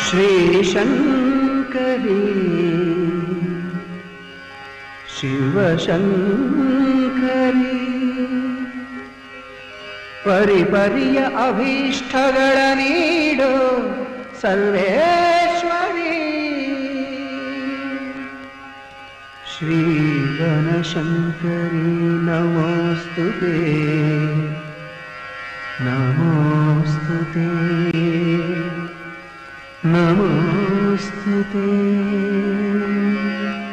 श्रीशङ्करी ಶಿವಶಂಕರಿ ಪರಿಪರಿಯ ಅಭೀಷ್ಟಗಳ ನೀಡು ಸರ್ವೇಶ್ವರಿ ಶ್ರೀಗಣಶಂಕರಿ ನಮೋಸ್ತುತೆ ನಮೋಸ್ತುತೆ ನಮೋಸ್ತುತೆ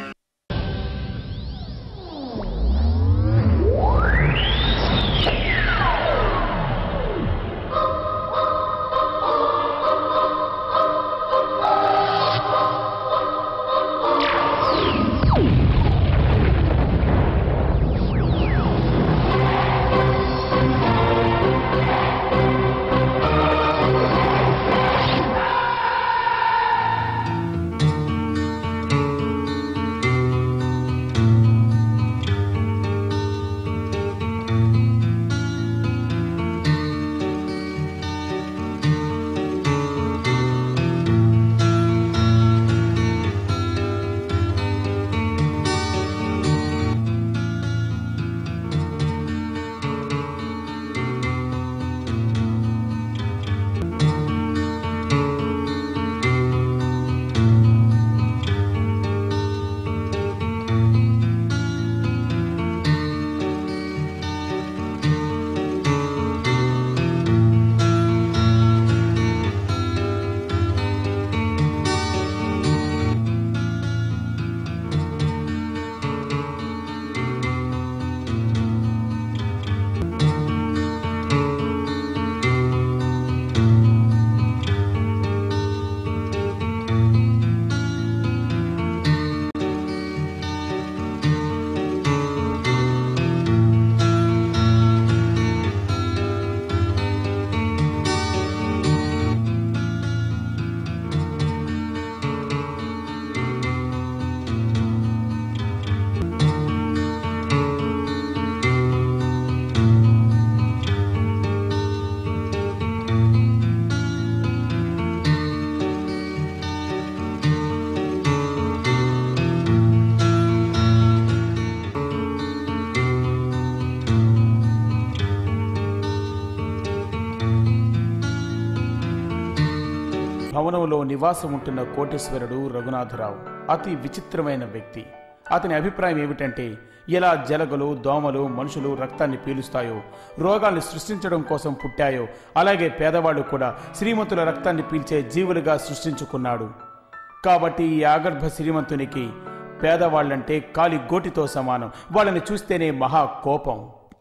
భవనంలో నివాసం ఉంటున్న కోటేశ్వరుడు రఘునాథరావు అతి విచిత్రమైన వ్యక్తి అతని అభిప్రాయం ఏమిటంటే ఎలా జలగలు దోమలు మనుషులు రక్తాన్ని పీలుస్తాయో రోగాల్ని సృష్టించడం కోసం పుట్టాయో అలాగే పేదవాళ్ళు కూడా శ్రీమంతుల రక్తాన్ని పీల్చే జీవులుగా సృష్టించుకున్నాడు కాబట్టి ఈ ఆగర్భ శ్రీమంతునికి పేదవాళ్ళంటే కాలి గోటితో సమానం వాళ్ళని చూస్తేనే మహా కోపం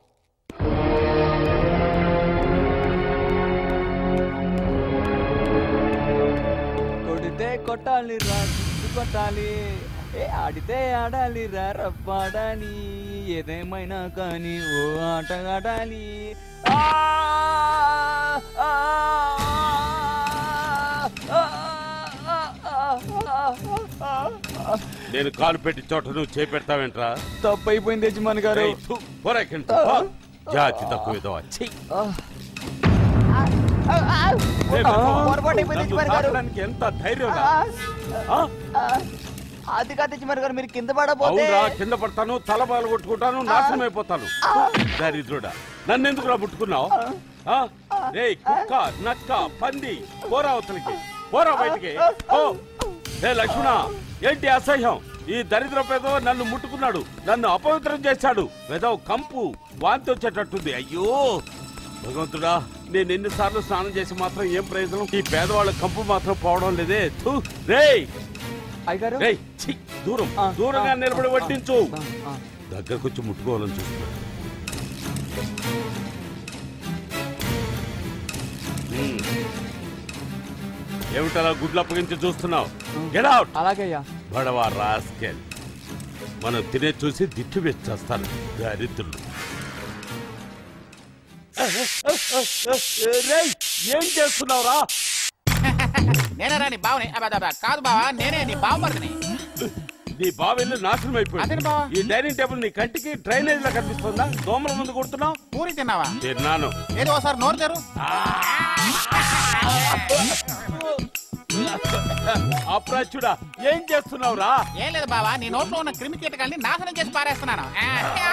కొడితే కొట్టాలి రా గుడ్డు కొట్టాలి ఏ ఆడితే ఆడాలి రా రబ్బాడాలి ఏదేమైనా కానీ ఓ ఆట ఆడాలి ఆ! ఆ! ఆ! నేను కాలు పెట్టి చోట నువ్వు చేపెడతావేంట్రా తప్పు అయిపోయింది యజమాని గారు ఏయ్, థు, పోరా ఇక్కడి నుంచి, పో. జాతి తక్కువ ఏదో వచ్చి పొరపాటు అయిపోయింది యజమాని గారు ఎంత ధైర్యం అది కాదు యజమాని గారు మీరు కింద పడబోతే అవునరా కింద పడతాను తల బాలు కొట్టుకుంటాను నాశనం అయిపోతాను దరిద్రుడా నన్ను ఎందుకురా ముట్టుకున్నావు రే కుక్క నక్క పంది పోరా అవతలికి పోరా బయటికి పో ఏ లక్ష్మణ ఏంటి అసహ్యం ఈ దరిద్ర పేదో నన్ను ముట్టుకున్నాడు నన్ను అపవిత్రం చేశాడు పెదో కంపు వాంతి వచ్చేటట్టుంది అయ్యో భగవంతుడా నేను ఎన్నిసార్లు స్నానం చేసి మాత్రం ఏం ప్రయోజనం ఈ పేదవాళ్ళ కంపు మాత్రం పోవడం లేదే థు, రేయ్ అయ్యగారు రేయ్ ఛీ, దూరం ఆ, దూరంగా ఆ, నిలబడి ఆ, వడ్డించు ఆ, ఆ. దగ్గరకు వచ్చి ముట్టుకోవాలని చూస్తున్నాడు హ్మ్. ఏమిటలా గుడ్లు అప్పగించి చూస్తున్నావు గెట్ అవుట్ అలాగే అయ్యా బడవా రాస్కెల్ మనం తినే చూసి దిట్టు వేచేస్తాను దరిద్రులు రేయ్, ఏం చేస్తున్నావురా నేనే రాని బావని అబ్బా కాదు బావా నేనే నీ బావమరిదిని నీ బావెల్లు నాశనం అయిపోయింది అదేంటి బావ? ఈ డైనింగ్ టేబుల్ నీ కంటికి డ్రైనేజ్ లా కనిపిస్తుందా దోమల ముందు కొడుతున్నావు పూరి తిన్నావా తిన్నాను ఏదో ఒకసారి నోరు తెరు అప్రాచుడా ఏం చేస్తున్నావురా ఏం లేదు బావా నీ నోట్లో ఉన్న క్రిమి కీటకాల్ని నాశనం చేసి పారేస్తున్నాను ఆ,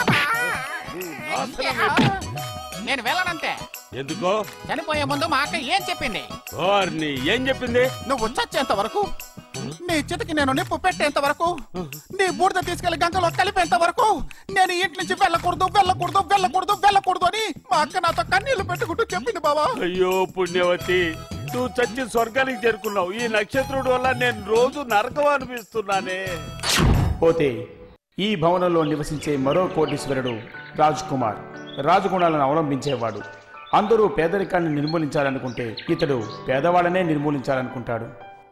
నేను వెళ్ళనంతే ఎందుకో చనిపోయే ముందు మా అక్క ఏం చెప్పింది ఓర్ని ఏం చెప్పింది నువ్వు చచ్చేంత వరకు నీ చితికి నేను నిప్పు పెట్టేంత వరకు నీ బూడిద తీసుకెళ్లి గంగలో కలిపేంత వరకు నేను ఇంటి నుంచి వెళ్ళకూడదు వెళ్ళకూడదు వెళ్ళకూడదు వెళ్ళకూడదు అని మా అక్క నాతో కన్నీళ్లు పెట్టుకుంటూ చెప్పింది బావా అయ్యో పుణ్యవతి నువ్వు చచ్చి స్వర్గానికి చేరుకున్నావు ఈ నక్షత్రుడు వల్ల నేను రోజు నరకం అనిపిస్తున్నానే పోతే ఈ భవనంలో నివసించే మరో కోటీశ్వరుడు రాజ్ కుమార్ రాజగుణాలను అవలంబించేవాడు అందరూ పేదరికాన్ని నిర్మూలించాలనుకుంటే ఇతడు పేదవాళ్ళనే నిర్మూలించాలనుకుంటాడు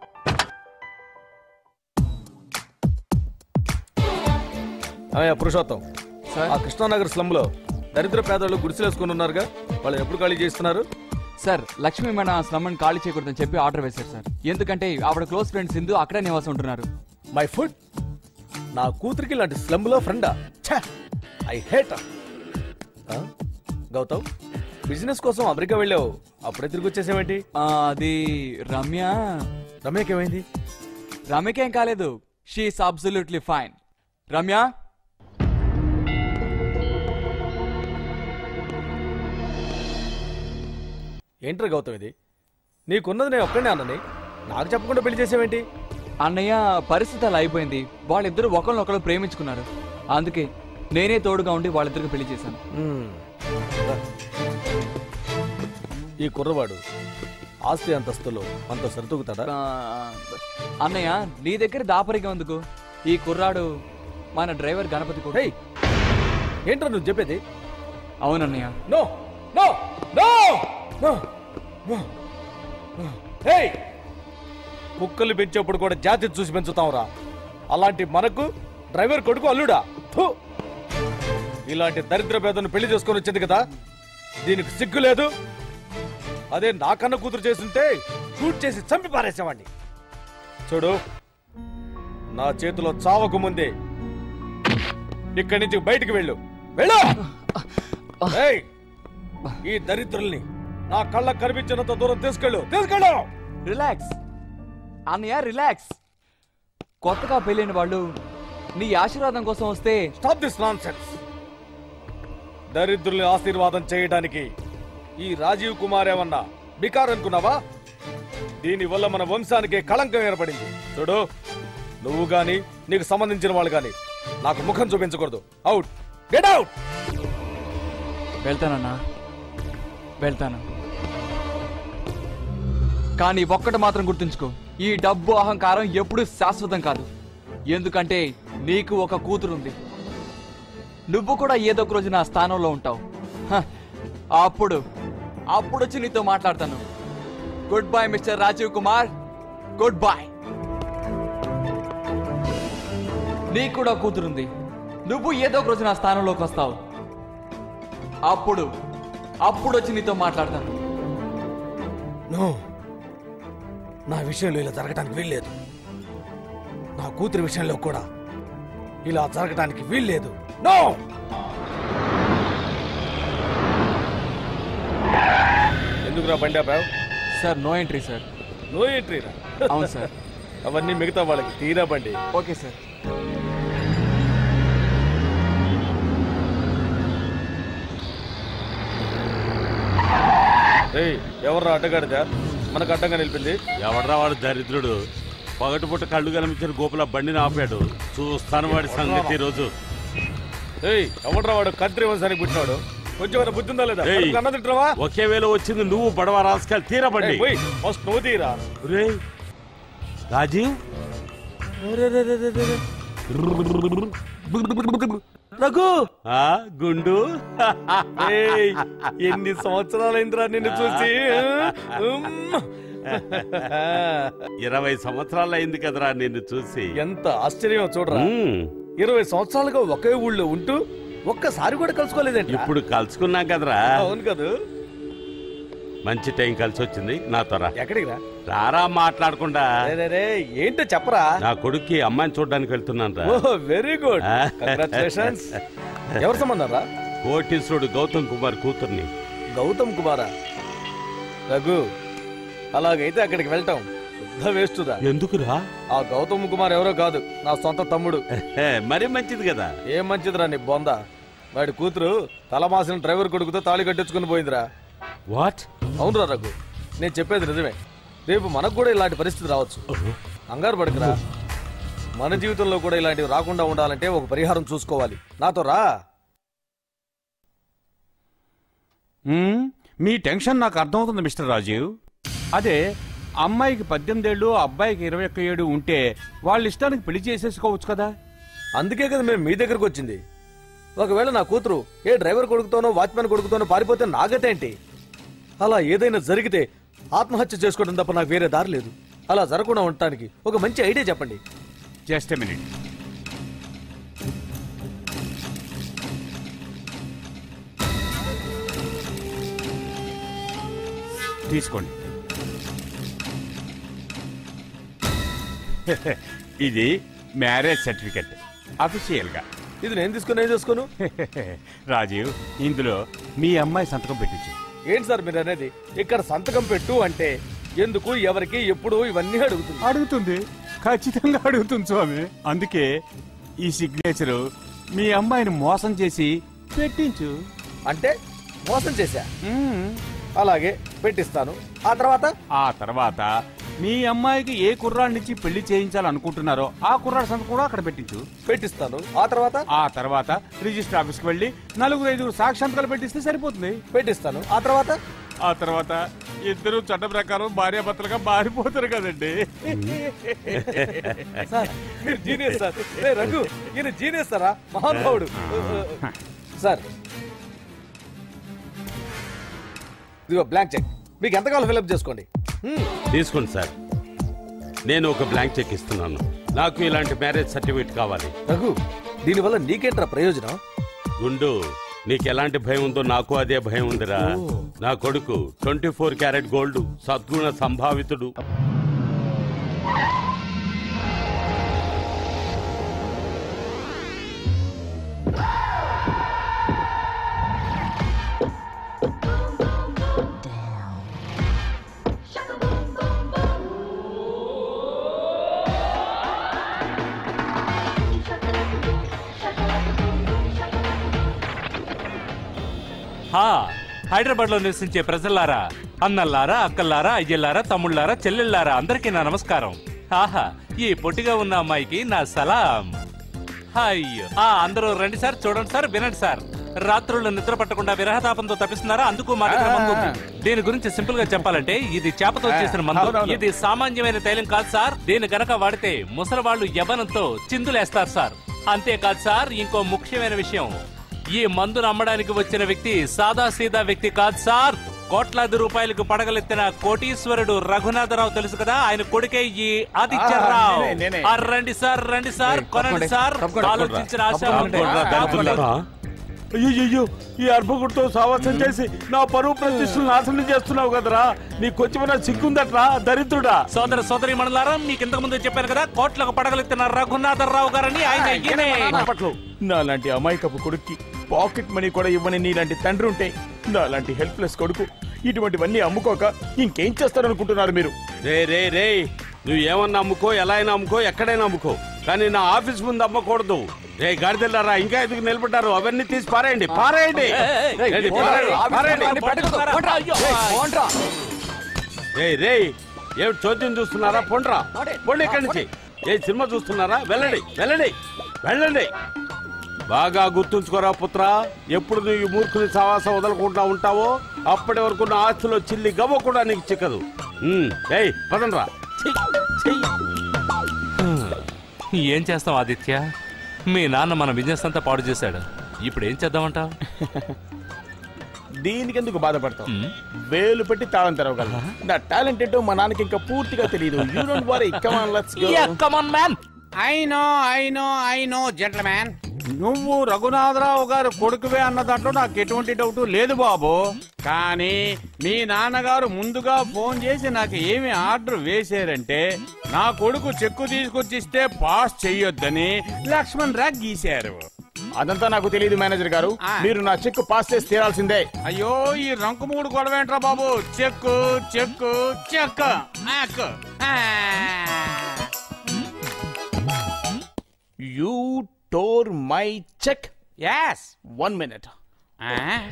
అయ్యా పురుషోత్తం ఆ కృష్ణానగర్ స్లమ్ లో దరిద్ర పేదలు గుడిసెలేసుకుని ఉన్నారుగా వాళ్ళు ఎప్పుడు ఖాళీ చేస్తున్నారు సార్ లక్ష్మి మన స్లమ్ ఖాళీ చేయకూడదని చెప్పి ఆర్డర్ వేశారు సార్ ఎందుకంటే ఆవిడ క్లోజ్ ఫ్రెండ్ సింధు అక్కడే నివాసం ఉంటున్నారు మై ఫుడ్ నా కూతురికి ఇలాంటి స్లమ్ లో ఫ్రెండా ఐ హేట్ గౌతమ్ బిజినెస్ కోసం అమెరికా వెళ్ళావు అప్పుడే తిరిగి వచ్చేసావేంటి ఆ, అది రమ్య రమ్యకి ఏమైంది రమ్యకేం కాలేదు షీఈస్ అబ్సల్యూట్లీ ఫైన్ రమ్య ఏంట్రా గౌతమ్ ఇది నీకున్నది నేను ఒక్కడే అన్నని నాకు చెప్పకుండా పెళ్లి చేసావేంటి అన్నయ్య పరిస్థితి అలా అయిపోయింది వాళ్ళిద్దరూ ఒకరినొకరు ప్రేమించుకున్నారు అందుకే నేనే తోడుగా ఉండి వాళ్ళిద్దరికి పెళ్లి చేశాను మ్మ్. ఈ కుర్రవాడు ఆస్తి అంతస్తులో అంత సరితూగుతాడా ఆ, అన్నయ్య నీ దగ్గర దాపరిగా ఎందుకు ఈ కుర్రాడు మన డ్రైవర్ గణపతి కూడా హేయ్ ఏంట్రా నువ్వు చెప్పేది అవునన్నయ్య no no no no hey కుక్కలు పెంచేప్పుడు కూడా జాతి చూసి పెంచుతాంరా అలాంటి మనకు డ్రైవర్ కొడుకు అల్లుడా ఫు! ఇలాంటి దరిద్ర పేదను పెళ్లి చేసుకొని వచ్చింది కదా దీనికి సిగ్గు లేదు అదే నా కన్న కూతురు చేస్తుంటే షూట్ చేసి చంపి పారేసేవాడిని చూడు నా చేతిలో చావకు ముందే ఇక్కడి నుంచి బయటికి వెళ్ళు వెళ్ళు ఏయ్! ఈ దరిద్రుల్ని నా కళ్ళకు కనిపించినంత దూరం తీసుకెళ్ళు తీసుకెళ్ళు రిలాక్స్ అన్నయ్య రిలాక్స్ కొత్తగా పెళ్ళైన వాళ్ళు నీ ఆశీర్వాదం కోసం వస్తే స్టాప్ దిస్ నాన్ దరిద్రుల్ని ఆశీర్వాదం చేయడానికి ఈ రాజీవ్ కుమార్ ఏమన్నా బికార్ అనుకున్నావా దీని వల్ల మన వంశానికి కళంకం ఏర్పడింది చూడు నువ్వు గాని నీకు సంబంధించిన వాళ్ళు గాని నాకు ముఖం చూపించకూడదు అవుట్ గెట్ అవుట్ వెళ్తానన్నా వెళ్తాను కానీ ఒక్కటి మాత్రం గుర్తుంచుకో ఈ డబ్బు అహంకారం ఎప్పుడూ శాశ్వతం కాదు ఎందుకంటే నీకు ఒక కూతురుంది నువ్వు కూడా ఏదో ఒక రోజు నా స్థానంలో ఉంటావు హ, అప్పుడు అప్పుడు వచ్చి నీతో మాట్లాడతాను goodbye mister Rajiv Kumar goodbye నీకు కూడా కూతురుంది నువ్వు ఏదో ఒక రోజు నా స్థానంలోకి వస్తావు అప్పుడు అప్పుడు వచ్చి నీతో మాట్లాడతాను నో నా విషయంలో ఇలా జరగటానికి వీల్లేదు నా కూతురి విషయంలో కూడా ఇలా జరగటానికి వీల్లేదు నో ఎందుకురా బండి ఆపావు sir no entry sir no ఎంట్రీరా అవును సార్ అవన్నీ మిగతా వాళ్ళకి తీరా బండి ఓకే సార్ రేయ్ ఎవర్రా అడ్డగాడిదా మనకు అడ్డంగా నిలిపింది ఎవడ్రా వాడు దరిద్రుడు పగటిపూట కళ్ళు కనిపించిన గోపుల బండిని ఆపాడు చూస్తాను వాడి సంగతి ఈ రోజు రేయ్ ఎవడ్రా వాడు కంట్రీ వంశానికి పుట్టినాడు కొంచెం ఏమైనా బుద్ధి ఉందా లేదా ఏయ్. కడుపుకు అన్నం తింటావా ఒకే వేళ వచ్చింది నువ్వు బడవ రాసుకెళ్ళి తీరా బండి ఏయ్, పోయ్, ఫస్ట్ నువ్వు తీరా రేయ్, రాజీవ్ రఘు ఆ, గుండు ఏయ్, ఎన్ని సంవత్సరాలైందిరా నిన్ను చూసి ఉమ్. ఇరవై సంవత్సరాలు అయింది కదరా నిన్ను చూసి ఎంత ఆశ్చర్యం చూడరా ఉమ్, ఇరవై సంవత్సరాలుగా ఒకే ఊళ్ళో ఉంటూ ఒక్కసారి కూడా కలుసుకోలేదండి ఇప్పుడు కలుసుకున్నాం కదరా అవును కదా మంచి టైం కలిసి వచ్చింది నాతో రా ఎక్కడికి రా రారా మాట్లాడకుండా రే, రే, రే, ఏంటో చెప్పరా నా కొడుక్కి అమ్మాయిని చూడడానికి వెళ్తున్నాను రా ఓ వెరీ గుడ్ కంగ్రాచులేషన్స్ ఎవరు సంబంధం రా కోటీశ్వరుడు గౌతమ్ కుమార్ కూతుర్ని గౌతమ్ కుమారా రఘు అలాగైతే అక్కడికి వెళ్ళటం వేస్తురా ఎందుకురా ఆ గౌతమ్ కుమార్ ఎవరో కాదు నా సొంత తమ్ముడు హే, మరీ మంచిది కదా ఏం మంచిదిరా నీ బొంద వాడి కూతురు తలమాసిన డ్రైవర్ కొడుకుతో తాళి కట్టించుకుని పోయిందిరా వాట్ అవునురా రఘు నేను చెప్పేది నిజమే రేపు మనకు కూడా ఇలాంటి పరిస్థితి రావచ్చు కంగారు పడకురా మన జీవితంలో కూడా ఇలాంటివి రాకుండా ఉండాలంటే ఒక పరిహారం చూసుకోవాలి నాతో రా మ్మ్, మీ టెన్షన్ నాకు అర్థమవుతుంది మిస్టర్ రాజీవ్ అదే అమ్మాయికి పద్దెనిమిది ఏళ్ళు అబ్బాయికి ఇరవై ఒక్క ఏడు ఉంటే వాళ్ళ ఇష్టానికి పెళ్లి చేసేసుకోవచ్చు కదా అందుకే కదా మేము మీ దగ్గరకు వచ్చింది ఒకవేళ నా కూతురు ఏ డ్రైవర్ కొడుకుతోనో వాచ్మెన్ కొడుకుతోనో పారిపోతే నాగతేంటి అలా ఏదైనా జరిగితే ఆత్మహత్య చేసుకోవడం తప్ప నాకు వేరే దారి లేదు అలా జరగకుండా ఉండటానికి ఒక మంచి ఐడియా చెప్పండి జస్ట్ మినిట్ తీసుకోండి ఇది మ్యారేజ్ సర్టిఫికెట్ అఫీషియల్ గా ఇది నేను తీసుకుని ఏం చేసుకోను రాజీవ్ ఇందులో మీ అమ్మాయి సంతకం పెట్టించు ఏంటి సార్ మీరు అనేది ఇక్కడ సంతకం పెట్టు అంటే ఎందుకు ఎవరికి ఎప్పుడు ఇవన్నీ అడుగుతుంది అడుగుతుంది ఖచ్చితంగా అడుగుతుంది స్వామి అందుకే ఈ సిగ్నేచరు మీ అమ్మాయిని మోసం చేసి పెట్టించు అంటే మోసం చేశా మ్మ్. అలాగే పెట్టిస్తాను ఆ తర్వాత ఆ తర్వాత మీ అమ్మాయికి ఏ కుర్రాడినిచ్చి పెళ్లి చేయించాలనుకుంటున్నారో ఆ కుర్రాడి సంతకం కూడా అక్కడ పెట్టించు పెట్టిస్తాను ఆ తర్వాత ఆ తర్వాత రిజిస్టర్ ఆఫీస్కి వెళ్ళి నలుగురు ఐదుగురు సాక్షాంతాలు పెట్టిస్తే సరిపోతుంది పెట్టిస్తాను ఆ తర్వాత ఆ తర్వాత ఇద్దరు చట్ట ప్రకారం భార్యాభర్తలుగా మారిపోతారు కదండి సార్ మీరు జీనియస్ సార్ రే రఘు ఈయన జీనియస్ సారా మహానుభావుడు సార్ ఇదిగో బ్లాంక్ చెక్ మీకు ఎంతకాలం ఫిల్అప్ చేసుకోండి హ్మ్. తీసుకోండి సార్ నేను ఒక బ్లాంక్ చెక్ ఇస్తున్నాను నాకు ఇలాంటి మ్యారేజ్ సర్టిఫికేట్ కావాలి రఘు దీనివల్ల నీకేంట్రా ప్రయోజనం గుండు నీకు ఎలాంటి భయం ఉందో నాకు అదే భయం ఉందిరా నా కొడుకు ట్వంటీ ఫోర్ క్యారెట్ గోల్డ్ సద్గుణ సంభావితుడు హా హైదరాబాద్ లో నివసించే ప్రజల్లారా అన్నల్లారా అక్కల్లారా అయ్యల్లారా తమ్ముళ్ళారా చెల్లెళ్ళారా అందరికీ నా నమస్కారం ఆహా ఈ పొట్టిగా ఉన్న అమ్మాయికి నా సలాం అయ్యో ఆ అందరూ రండి సార్ చూడండి సార్ వినండి సార్ రాత్రులు నిద్ర పట్టకుండా విరహతాపంతో తప్పిస్తున్నారా అందుకు మా దగ్గర మందు ఉంది. దీని గురించి సింపుల్ గా చెప్పాలంటే ఇది చేపతో చేసిన మందు అవునవును. ఇది సామాన్యమైన తైలం కాదు సార్ దీని గనక వాడితే ముసలి వాళ్ళు యవనంతో చిందులేస్తారు సార్ అంతేకాదు సార్ ఇంకో ముఖ్యమైన విషయం ఈ మందును అమ్మడానికి వచ్చిన వ్యక్తి సాదా సీదా వ్యక్తి కాదు సార్ కోట్లాది రూపాయలకు పడగలెత్తిన కోటీశ్వరుడు రఘునాథరావు తెలుసు కదా ఆయన కొడుకే ఈ ఆదిత్యరావు నేనే, నేనే. ఆ, రండి సార్ రండి సార్ కొనండి సార్ ఆలోచించిన ఆశ తప్పకుండా, తప్పకుండా. అయ్యో ఈ అర్భకుడితో సావాసం చేసి నా పరువు ప్రతిష్టలు నాశనం చేస్తున్నావు కదరా నీ కొంచెమైనా సిగ్గుందట్రా దరిద్రుడా సోదర సోదరి మండలారా మీకు ఇంతకు ముందు చెప్పాను కదా కోట్లకు పడగలెత్తిన రఘునాథరావు గారని ఆయన ఈయనే. అప్పట్లో నాలాంటి అమాయకపు కొడుక్కి పాకెట్ మనీ కూడా ఇవ్వని నీలాంటి తండ్రి ఉంటే నాలాంటి హెల్ప్లెస్ కొడుకు ఇటువంటివన్నీ అమ్ముకోక ఇంకేం చేస్తారనుకుంటున్నారు మీరు రే రే రే నువ్వు ఏమన్నా అమ్ముకో ఎలా అయినా అమ్ముకో ఎక్కడైనా అమ్ముకో కానీ నా ఆఫీస్ ముందు అమ్మకూడదు రే గాడిదెల్లారా ఇంకా ఎందుకు నిలబడ్డారు అవన్నీ తీసి పారేయండి పారేయండి ఏంటి, పారేయండి, పారేయండి. అయ్యో, రే రే ఏమిటి చోద్యం చూస్తున్నారా పొండ్రా పొండి ఇక్కడి నుంచి ఏ సినిమా చూస్తున్నారా వెళ్ళండి వెళ్ళండి వెళ్ళండి బాగా గుర్తుంచుకోరా పుత్ర ఎప్పుడు నువ్వు ఈ మూర్ఖుని సావాసం వదలకుండా ఉంటావో అప్పటి వరకు నా ఆస్తిలో చిల్లి గవ్వ కూడా నీకు చిక్కదు ఉమ్, ఏయ్ పదండ్రా ఏం చేస్తాం ఆదిత్య మీ నాన్న మన బిజినెస్ అంతా పాడు చేశాడు ఇప్పుడు ఏం చేద్దామంటావు దీనికెందుకు బాధపడతావు వేలు పెట్టి తాళం తెరవగలరా నా టాలెంట్ ఏంటో మా నాన్నకి ఇంకా పూర్తిగా తెలియదు you don't worry come on let's go come on man I know I know I know gentleman నువ్వు రఘునాథరావు గారు కొడుకువే అన్న దాంట్లో నాకు ఎటువంటి డౌట్ లేదు బాబు కానీ మీ నాన్నగారు ముందుగా ఫోన్ చేసి నాకు ఏమి ఆర్డర్ వేశారంటే నా కొడుకు చెక్కు తీసుకొచ్చిస్తే పాస్ చెయ్యొద్దని లక్ష్మణ్ రాగ్ గీశారు అదంతా నాకు తెలియదు మేనేజర్ గారు ఆ. మీరు నా చెక్ పాస్ చేసి తీరాల్సిందే అయ్యో ఈ రంకు మూడు గొడవ ఏంట్రా బాబు చెక్కు చెక్కు చెక్ ఆక్. ఆ. You tore my cheque Yes. One minute ఆ.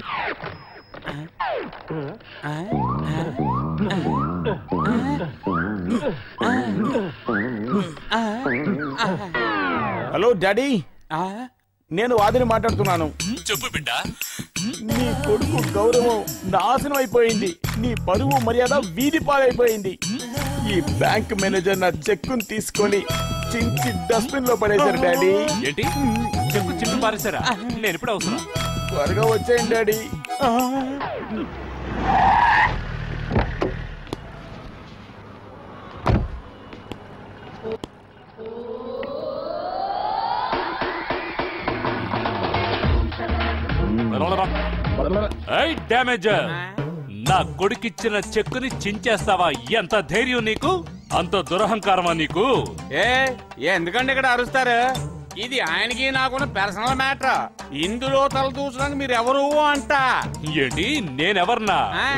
హలో డాడీ ఆ. నేను వాదిని మాట్లాడుతున్నాను చెప్పు బిడ్డ నీ కొడుకు గౌరవం నాశనం అయిపోయింది నీ పరువు మర్యాద వీధి పాలైపోయింది ఈ బ్యాంక్ మేనేజర్ నా చెక్కును తీసుకొని చించి డస్ట్బిన్ లో పడేశారు డాడీ ఏంటి చెప్పు చింటు పారేశారా నేను ఇప్పుడు అవసరం త్వరగా వచ్చేయండి డాడీ ఏయ్ డ్యామేజర్ నా కొడుకిచ్చిన చెక్కుని చించేస్తావా ఎంత ధైర్యం నీకు అంత దురహంకారమా నీకు ఏ ఎందుకండి ఇక్కడ అరుస్తారు ఇది ఆయనకి నాకున్న పర్సనల్ మ్యాటర్ ఇందులో తల దూచడానికి మీరు ఎవరు అంట ఏంటి నేనెవర్నా ఆ.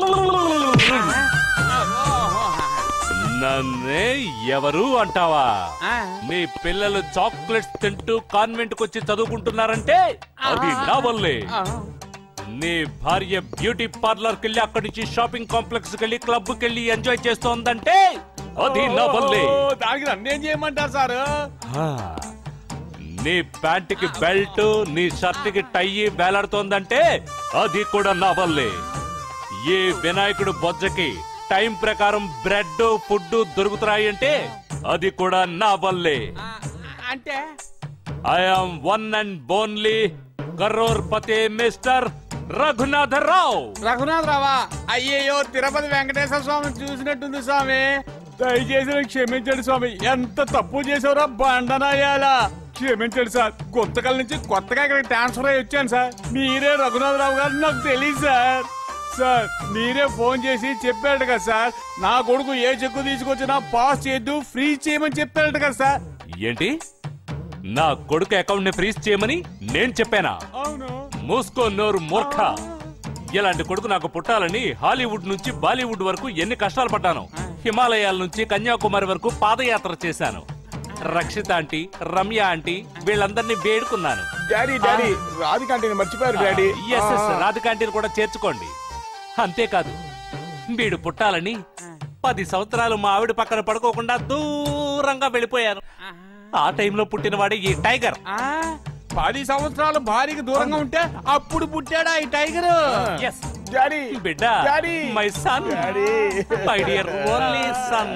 నన్నే ఎవరు అంటావా ఆ. నీ పిల్లలు చాక్లెట్స్ తింటూ కాన్వెంట్ వచ్చి చదువుకుంటున్నారంటే అది నా వల్లే నీ భార్య బ్యూటీ పార్లర్ కెళ్ళి అక్కడి నుంచి షాపింగ్ కాంప్లెక్స్ కెళ్ళి క్లబ్ కెళ్ళి ఎంజాయ్ చేస్తోందంటే అది నా వల్లే ఓ, దానికి నన్నేం చేయమంటారు సార్ హా. నీ ప్యాంటుకి బెల్ట్ నీ షర్ట్ కి టై వేలాడుతోందంటే అది కూడా నా వల్లే ఏ వినాయకుడు బొజ్జకి టైం ప్రకారం బ్రెడ్ ఫుడ్ దొరుకుతున్నాయి అంటే అది కూడా నా వల్లే అంటే ఐఎమ్ వన్ అండ్ ఓన్లీ కర్రోర్ పతే మిస్టర్ రఘునాథరావు రఘునాథ్ రావా అయ్యయ్యో తిరుపతి వెంకటేశ్వర స్వామిని చూసినట్టుంది స్వామి దయచేసి నన్ను క్షమించండి స్వామి ఎంత తప్పు చేసావురా బండనాయాల క్షమించండి సార్ గుంతకల్ నుంచి కొత్తగా ఇక్కడికి ట్రాన్స్ఫర్ అయ్యి వచ్చాను సార్ మీరే రఘునాథరావు గారు నాకు తెలియదు సార్ సార్ మీరే ఫోన్ చేసి చెప్పాడు కదా సార్ నా కొడుకు ఏ చెక్కు తీసుకొచ్చినా పాస్ చేయొద్దు ఫ్రీ చేయమని చెప్పాడు కదా సార్ ఏంటి నా కొడుకు అకౌంట్ ని ఫ్రీజ్ చేయమని నేను చెప్పానా అవును మూసుకో నోరు మూర్ఖ ఇలాంటి కొడుకు నాకు పుట్టాలని హాలీవుడ్ నుంచి బాలీవుడ్ వరకు ఎన్ని కష్టాలు పడ్డాను హిమాలయాల నుంచి కన్యాకుమారి వరకు పాదయాత్ర చేశాను రక్షిత ఆంటీ రమ్య ఆంటీ వీళ్ళందరినీ వేడుకున్నాను డాడీ డాడీ రాధికాంటిని మర్చిపోయారు డాడీ ఎస్ ఎస్ రాధికాంటీని కూడా చేర్చుకోండి అంతేకాదు వీడు పుట్టాలని పది సంవత్సరాలు మా ఆవిడ పక్కన పడుకోకుండా దూరంగా వెళ్ళిపోయాను ఆ టైంలో పుట్టినవాడే ఈ టైగర్ ఆ, పది సంవత్సరాలు భార్యకి దూరంగా ఉంటే అప్పుడు పుట్టాడా ఈ టైగర్ ఎస్ డాడీ బిడ్డ daddy my son daddy my dear only son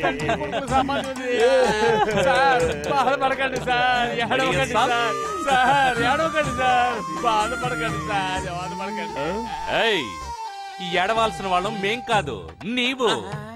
sir బాధపడకండి సార్ ఏడవకండి సార్ సార్ ఏడవకండి సార్ బాధపడకండి సార్ బాధపడకండి ఏయ్ ఈ ఏడవాల్సిన వాళ్ళం మేం కాదు నీవు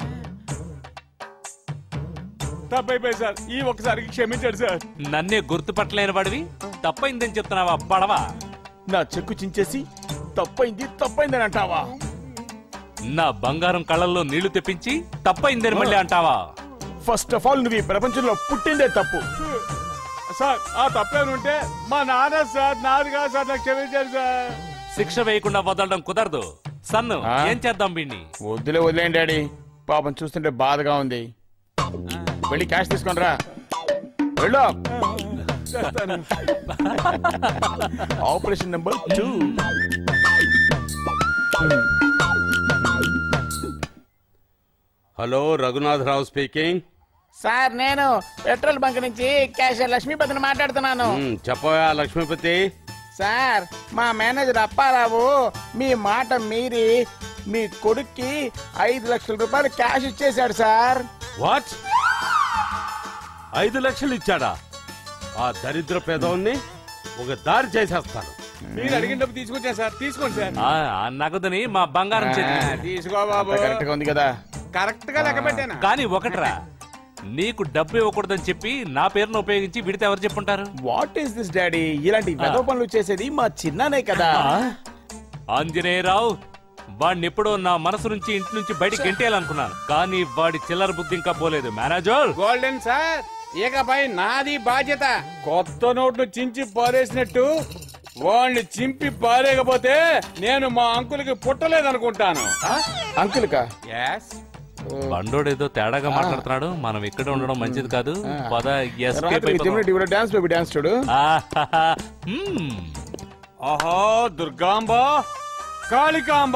తప్పైపోయి సార్ ఈ ఒక్కసారికి క్షమించండి సార్ నన్నే గుర్తుపట్టలేని వాడివి తప్పైందని చెప్తున్నావా పడవా నా చెక్కు చించేసి తప్పైంది తప్పైందని అంటావా నా బంగారం కళ్ళల్లో నీళ్లు తెప్పించి తప్పైందని మళ్ళీ అంటావా ఫస్ట్ ఆఫ్ ఆల్ నువ్వు ఈ ప్రపంచంలో పుట్టిందే తప్పు సార్ ఆ తప్పేమి ఉంటే మా నాన్న సార్ నాది కాదు సార్ నాకు క్షమించండి సార్ శిక్ష వేయకుండా వదలడం కుదరదు సన్ను ఆ? ఏం చేద్దాం వీణ్ణి వద్దులే వదిలేండి డాడీ పాపం చూస్తుంటే బాధగా ఉంది వెళ్ళి క్యాష్ తీసుకొని రా వెళ్ళు operation number two hello Raghunatharao speaking sir నేను పెట్రోల్ బంక్ నుంచి క్యాషియర్ లక్ష్మీపతిని మాట్లాడుతున్నాను మ్, చెప్పవా లక్ష్మీపతి సార్ మా మేనేజర్ అప్పారావు మీ మాట మీరి మీ కొడుక్కి ఐదు లక్షల రూపాయలు క్యాష్ ఇచ్చేశాడు సార్ వాట్ ఐదు లక్షలు ఇచ్చాడా ఆ దరిద్ర పేదవాన్ని ఒక దారి చేసేస్తాను మీరు అడిగిన డబ్బు తీసుకొచ్చా సార్ తీసుకోండి సార్ ఆ ఆ నగదుని మా బంగారం చేతికి తీసుకో బాబు కరెక్ట్ గా ఉంది కదా కరెక్ట్ గా లెక్క పెట్టాను కానీ ఒకట్రా నీకు డబ్బు ఇవ్వకూడదని చెప్పి నా పేరును ఉపయోగించి విడితే ఎవరు చెప్పుంటారు వాట్ ఈస్ దిస్ డాడీ ఇలాంటి వెధవ పనులు చేసేది మా చిన్ననే కదా ఆంజనేయరావు వాడిని ఎప్పుడో నా మనసు నుంచి ఇంటి నుంచి బయటికి గెంటేయాలనుకున్నాను కానీ వాడి చిల్లర బుద్ధి ఇంకా పోలేదు మేనేజర్ గోల్డెన్ సార్ ఇకపై నాది బాధ్యత కొత్త నోట్లు చించి పారేసినట్టు వాళ్ళని చింపి పారేయకపోతే నేను మా అంకులకి పుట్టలేదనుకుంటాను అంకుల్ కా బండోడు ఏదో తేడాగా మాట్లాడుతున్నాడు మనం ఇక్కడ ఉండడం మంచిది కాదు పద escape రాత్రి అయిపోదాం. జమిని టీవీలో డాన్స్ బేబీ డాన్స్ చూడు ఆహాహా. మ్మ్. ఆహా దుర్గాంబ కాళికాంబ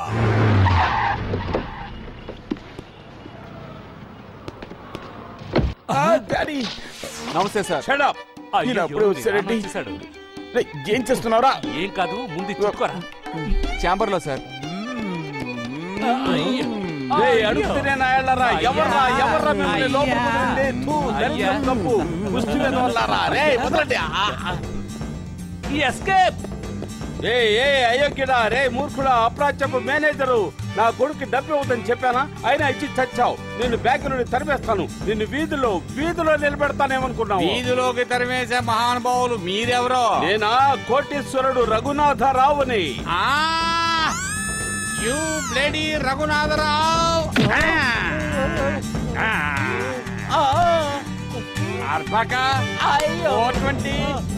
డాడీ నమస్తే సార్ Shut up. అయ్యయ్యో, ఈయన అప్పుడే వచ్చాడేంటి? నాన్న వచ్చేసాడు. రేయ్, ఏం చేస్తున్నావురా ఏం కాదు ముందు చుట్టుకోరా ఛాంబర్ లో సార్ ఏయ్, అడుగుతూనే నా ఏళ్ళరా ఎవర్రా ఎవర్రా మిమ్మల్ని లోపలికి వదిలింది? థూ, దరిద్రం కప్పు. ముష్టి వెధవల్లారా. రేయ్, వదలండి. ఆ, ఆ. ఎస్కేప్ ఏయ్ ఏయ్ అయోగ్యుడా రే మూర్ఖుడా అప్రాచ్యపు మేనేజరు నా కొడుకు డబ్బు ఇవ్వదని చెప్పానా అయినా ఇచ్చి చచ్చావు నిన్ను బ్యాంకు నుండి తరిమేస్తాను నిన్ను వీధిలో వీధిలో నిలబెడతానేమనుకున్నావు వీధిలోకి తరిమేసే మహానుభావులు మీరెవరో నేనా కోటీశ్వరుడు రఘునాథరావుని ఆ యు బ్లేడీ రఘునాథరావు అర్భక ఫోర్ ట్వంటీ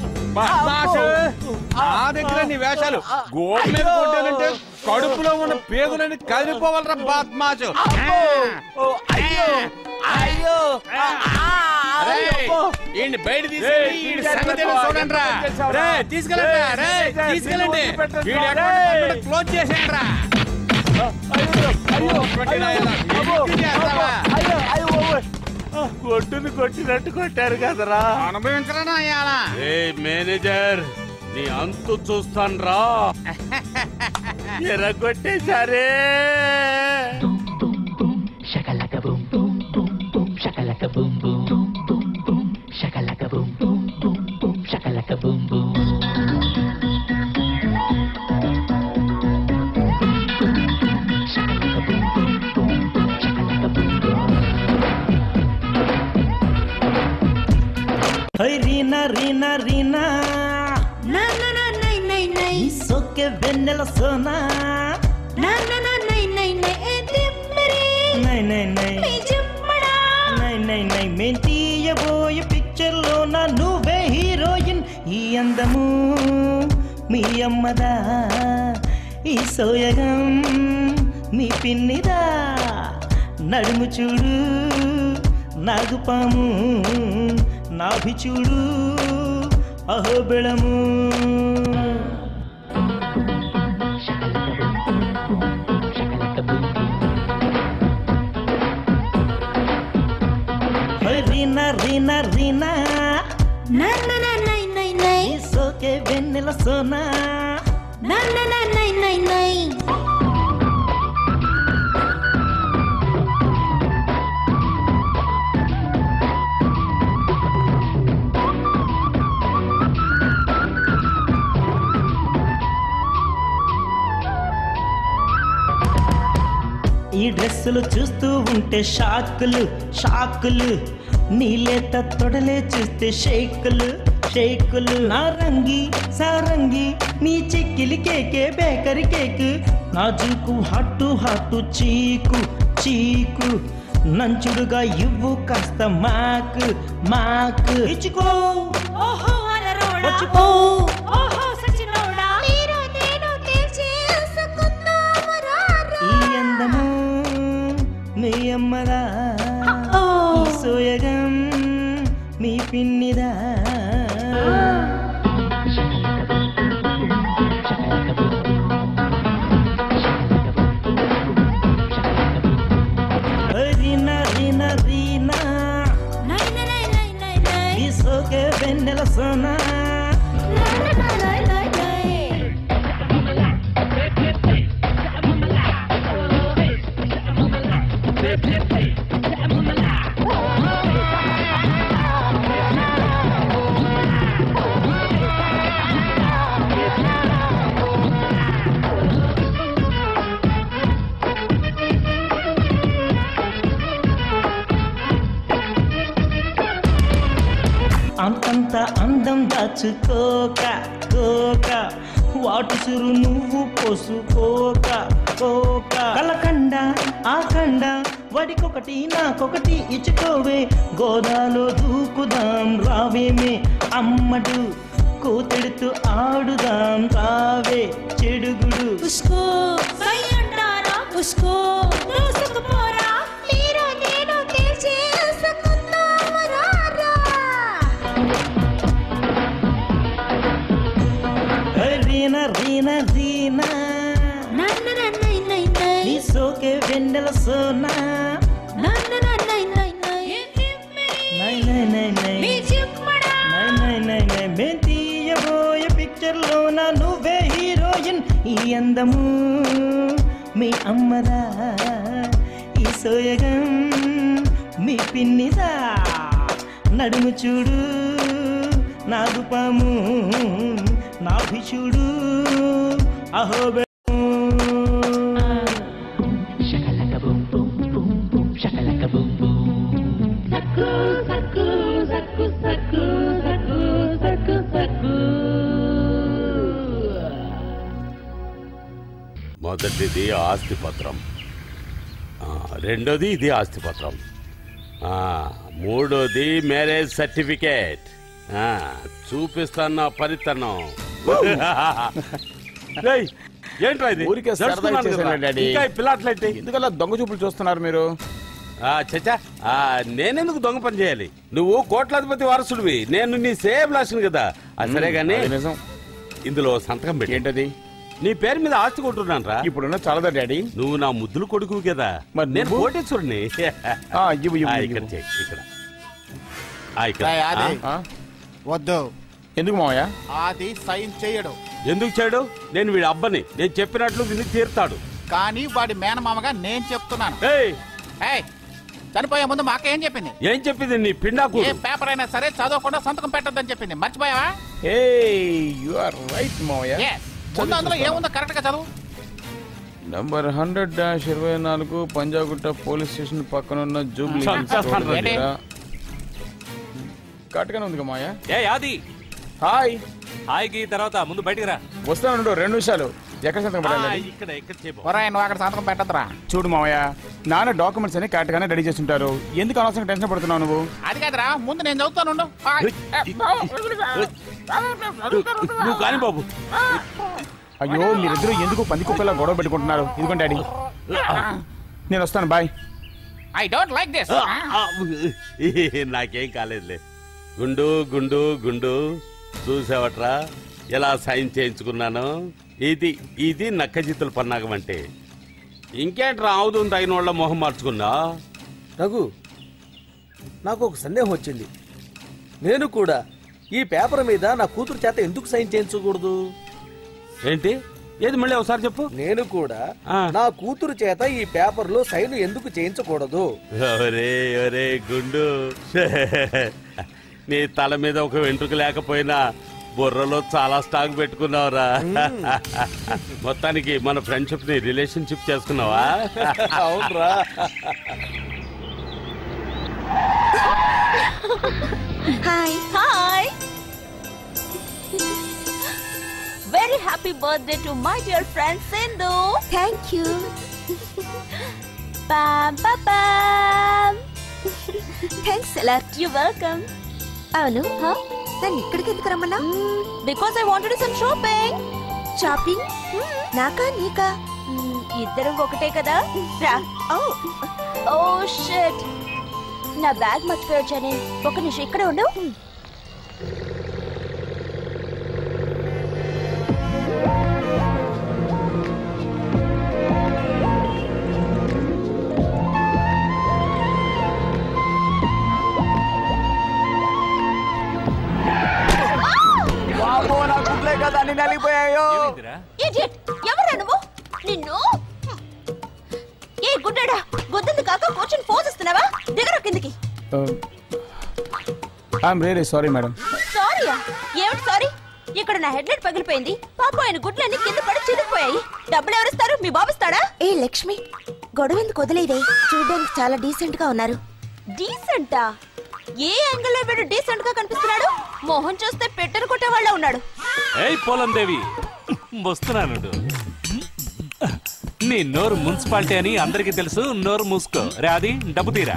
నా దగ్గర నీ వేషాలు గోడ మీద కొట్టానంటే కడుపులో ఉన్న పేగులని కదిలిపోవాలరా బాద్మాసు ఈయన బయట తీసుకెళ్ళి ఈయన సంగతి ఏంటో చూడండి రా రే తీసుకెళ్ళండి రా, రే తీసుకెళ్ళండి వీడి అకౌంట్ క్లోజ్ చేసేయండి రా కొట్టుని కొట్టినట్టు కొట్టారు కదరా అనుభవించరా నాయాలా ఏ మేనేజర్ నీ అంతు చూస్తాను రా ఎరగొట్టేశారే shakalaka boom boom boom boom shakalaka boom boom boom boom boom shakalaka boom boom boom boom shakalaka boom boom shakalaka boom boom boom boom shakalaka boom boom హై రీనా రీనా రీనా నా నా నా నై నై నై ఈ సోకే వెన్నెల సోనా నా నా నా నై నై నై ఏ దిమ్మరి నై నై నై మీ జిమ్మడా నై నై నై మేం తీయబోయే పిక్చర్ లో నా నువ్వే హీరోయిన్ ఈ అందము మీ అమ్మదా ఈ సోయగం మీ పిన్నిదా నడుము చూడు నాగుపాము నాభి చూడు అహోబెళము హై రీనా రీనా రీనా నా నా నా నై నై నై ఈ సోకే వెన్నెల సోనా నా నా నా నై నై నై ఈ డ్రెస్సులు చూస్తూ ఉంటే షాకులు షాకులు నీలేత తొడలే చూస్తే షేకులు షేకులు నా రంగి సారంగి నీ చెక్కిలి కేకే బేకరీ కేక్ నా జూకు హట్టు హట్టు చీకు చీకు నంచుడుగా ఇవ్వు కాస్త మాకు మాకు ఇచ్చుకో ఓహో అలరోడా వచ్చిపో ఓహో సచినోడా మీరు నేను తీర్చేసుకుందాము రా ఈ అందము మీ అమ్మదా ఓ. ఈ సోయగం మీ పిన్నిదా రీనా రీనా రీనా నై నై నై నై నై నై ఈ సోకే వెన్నెల సోనా నా నా నా నై నై నై అంతంత అందం దాచుకోక కోక వాటు సురు నువ్వు పోసుకోక కోక కలకండ ఆకండ వడికొకటి నాకొకటి ఇచ్చుకోవే గోదాలో దూకుదాం రావేమే అమ్మడు కూతెడుతూ ఆడుదాం రావే చెడుగుడు ఉస్కో సై అంటారా ఉస్కో దూసుకుపోరా మీరు నేను తేల్చేసుకుందాం రారా రీన రీన రీనా నన్న నన్నై నై నై నీ సోకే వెన్నెల సోనా నన్న నన్నై నై నై నై నై నై నై నీ చిమ్మడా నై నై నై నై మేం తీయబోయే పిక్చర్ లోన నువ్వే హీరోయిన్ ఈ అందము మీ అమ్మదా ఈ సోయగం మీ పిన్నిదా నడుము చూడు నాగుపాము నాభిషుడు అహోబె Shakalaka boom boom boom boom shakalaka boom boom. సక్కు సక్కు సక్కు సక్కు సక్కు సక్కు సక్కు మొదటిది ఆస్తి పత్రం ఆ, రెండోది ఇది ఆస్తి పత్రం ఆ, మూడోది మ్యారేజ్ సర్టిఫికేట్ ఆ, చూపిస్తాను నా పనితనం రేయ్, ఏంట్రా ఇది ఊరికే సరదా జరుపుకున్నాను చేశాను కదా. డాడీ. ఇంకా ఈ పిల్లాట్లయితే ఎందుకలా దొంగ చూపులు చూస్తున్నారు మీరు చచ్చా నేనెందుకు దొంగ పని చేయాలి నువ్వు కోట్లాధిపతి వారసుడివి నేను నీ సేమ్ లాషన్ కదా ఆ, సరే గానీ అది నిజం ఇందులో సంతకం పెట్టి ఏంటది నీ పేరు మీద ఆస్తి కొంటున్నాను రా ఇప్పుడున్న చాలదా డాడీ నువ్వు నా ముద్దులు కొడుకు కదా మరి నేను నువ్వు? కోటేశ్వరుని ఆ, ఇవ్వు, ఇవ్వు, ఆ, ఇవ్వు. ఇక్కడ చెయ్యి, ఇక్కడ ఆ, ఇక్కడ రేయ్, ఆది. ఆ? వద్దు ఎందుకు మావయ్య అది సైన్ చేయడు ఎందుకు చేయడు నేను వీడి అబ్బని నేను చెప్పినట్లు విని తీరుతాడు కానీ వాడి మేనమామగా నేను చెప్తున్నాను ఏయ్ ఏయ్, చనిపోయే ముందు మా అక్క ఏం చెప్పింది ఏం చెప్పింది నీ పిండాకు ఏ పేపర్ అయినా సరే చదవకుండా సంతకం పెట్టొద్దని చెప్పింది మర్చిపోయావా ఏ యు ఆర్ రైట్ మావయ్య Yes. ముందు అందులో ఏముందో కరెక్ట్ గా చదువు నంబర్ హండ్రెడ్ డాష్ ఇరవై నాలుగు పంజాగుట్ట పోలీస్ స్టేషన్ పక్కనున్న జూబ్లీ హిల్స్ రోడ్ చంపేస్తాను దగ్గర ఏంటి? కరెక్ట్గానే ఉంది మావయ్య ఏ ఆది హాయ్ హాయ్కి తర్వాత ముందు బయటికి రా వస్తాను రెండు నిమిషాలు ఎక్కడ సంతకం ఆ, పెట్టాలి ఇక్కడ ఇక్కడ చెప్పు ఒరేయ్ నువ్వు అక్కడ సంతకం పెట్టద్దురా చూడు మావయ్య నాన్న డాక్యుమెంట్స్ అన్ని కరెక్ట్ గానే రెడీ చేస్తుంటారు ఎందుకు అనవసరంగా టెన్షన్ పడుతున్నావు నువ్వు అది కాదురా ముందు నేను చదువుతాను ఉండు. ఆ, నువ్వు కాని బాబు అయ్యో మీరిద్దరూ ఎందుకు పంది కుక్కలా గొడవ పెట్టుకుంటున్నారు ఇదిగోండి డాడీ నేను వస్తాను bye I don't like this ఆ, ఆ, నాకేం కాలేదులే గుండు గుండు గుండు చూసావట్రా ఎలా సైన్ చేయించుకున్నాను ఇది ఇది నక్కజిత్తుల పన్నాగం అంటే ఇంకేంట్రా ఆవుదం తగిన వాళ్ళ మొహం మార్చుకున్నా రఘు నాకు ఒక సందేహం వచ్చింది నేను కూడా ఈ పేపర్ మీద నా కూతురు చేత ఎందుకు సైన్ చేయించకూడదు ఏంటి ఏది మళ్ళీ ఒకసారి చెప్పు నేను కూడా ఆ. నా కూతురు చేత ఈ పేపర్ లో సైన్ ఎందుకు చేయించకూడదు ఒరే ఒరే గుండు నీ తల మీద ఒక వెంట్రుక లేకపోయినా బుర్రలో చాలా స్టాక్ పెట్టుకున్నావురా మొత్తానికి మన ఫ్రెండ్షిప్ ని రిలేషన్షిప్ చేసుకున్నావా అవునరా hi hi very happy birthday to my dear friend Sindhu thank you పామ్ పామ్ థ్యాంక్స్ అలాట్ యు వెల్కమ్ అవును నన్ను ఇక్కడికి ఎందుకు రమ్మన్నా because I wanted some shopping shopping నాకా నీకా ఇద్దరం ఒకటే కదా రా ఓ ఓ షిట్ నా బ్యాగ్ మర్చిపోయొచ్చానే ఒక నిమిషం ఇక్కడే ఉండు బాబు నా గుడ్లే కదా అన్ని నలిగిపోయాయో ఏమైందిరా? ఇడియట్ ఎవరా నువ్వు నిన్ను ఏ గుడ్డాడా గుద్దంది కాక కూర్చొని పోజిస్తున్నావా దిగరా కిందికి ఐఎమ్ రియలీ సారీ మేడం సారీయా ఏమిటి సారీ ఇక్కడ నా హెడ్లైట్ పగిలిపోయింది పాప ఆయన గుడ్లన్నీ కింద పడి చిరిగిపోయాయి డబ్బులు ఎవరిస్తారు మీ బాబుస్తాడా ఏ లక్ష్మి గొడవ ఎందుకు వదిలేదే చూడడానికి చాలా డీసెంట్ గా ఉన్నారు డీసెంటా ఏ యాంగిల్ లో వీడు డీసెంట్ గా కనిపిస్తున్నాడు మోహన్ చూస్తే పెట్టెను కొట్టే వాళ్ళ ఉన్నాడు ఏయ్ పోలం దేవి వస్తున్నాను నీ నోరు మున్సిపాలిటీ అని అందరికీ తెలుసు నోరు మూసుకో రాది డబ్బు తీరా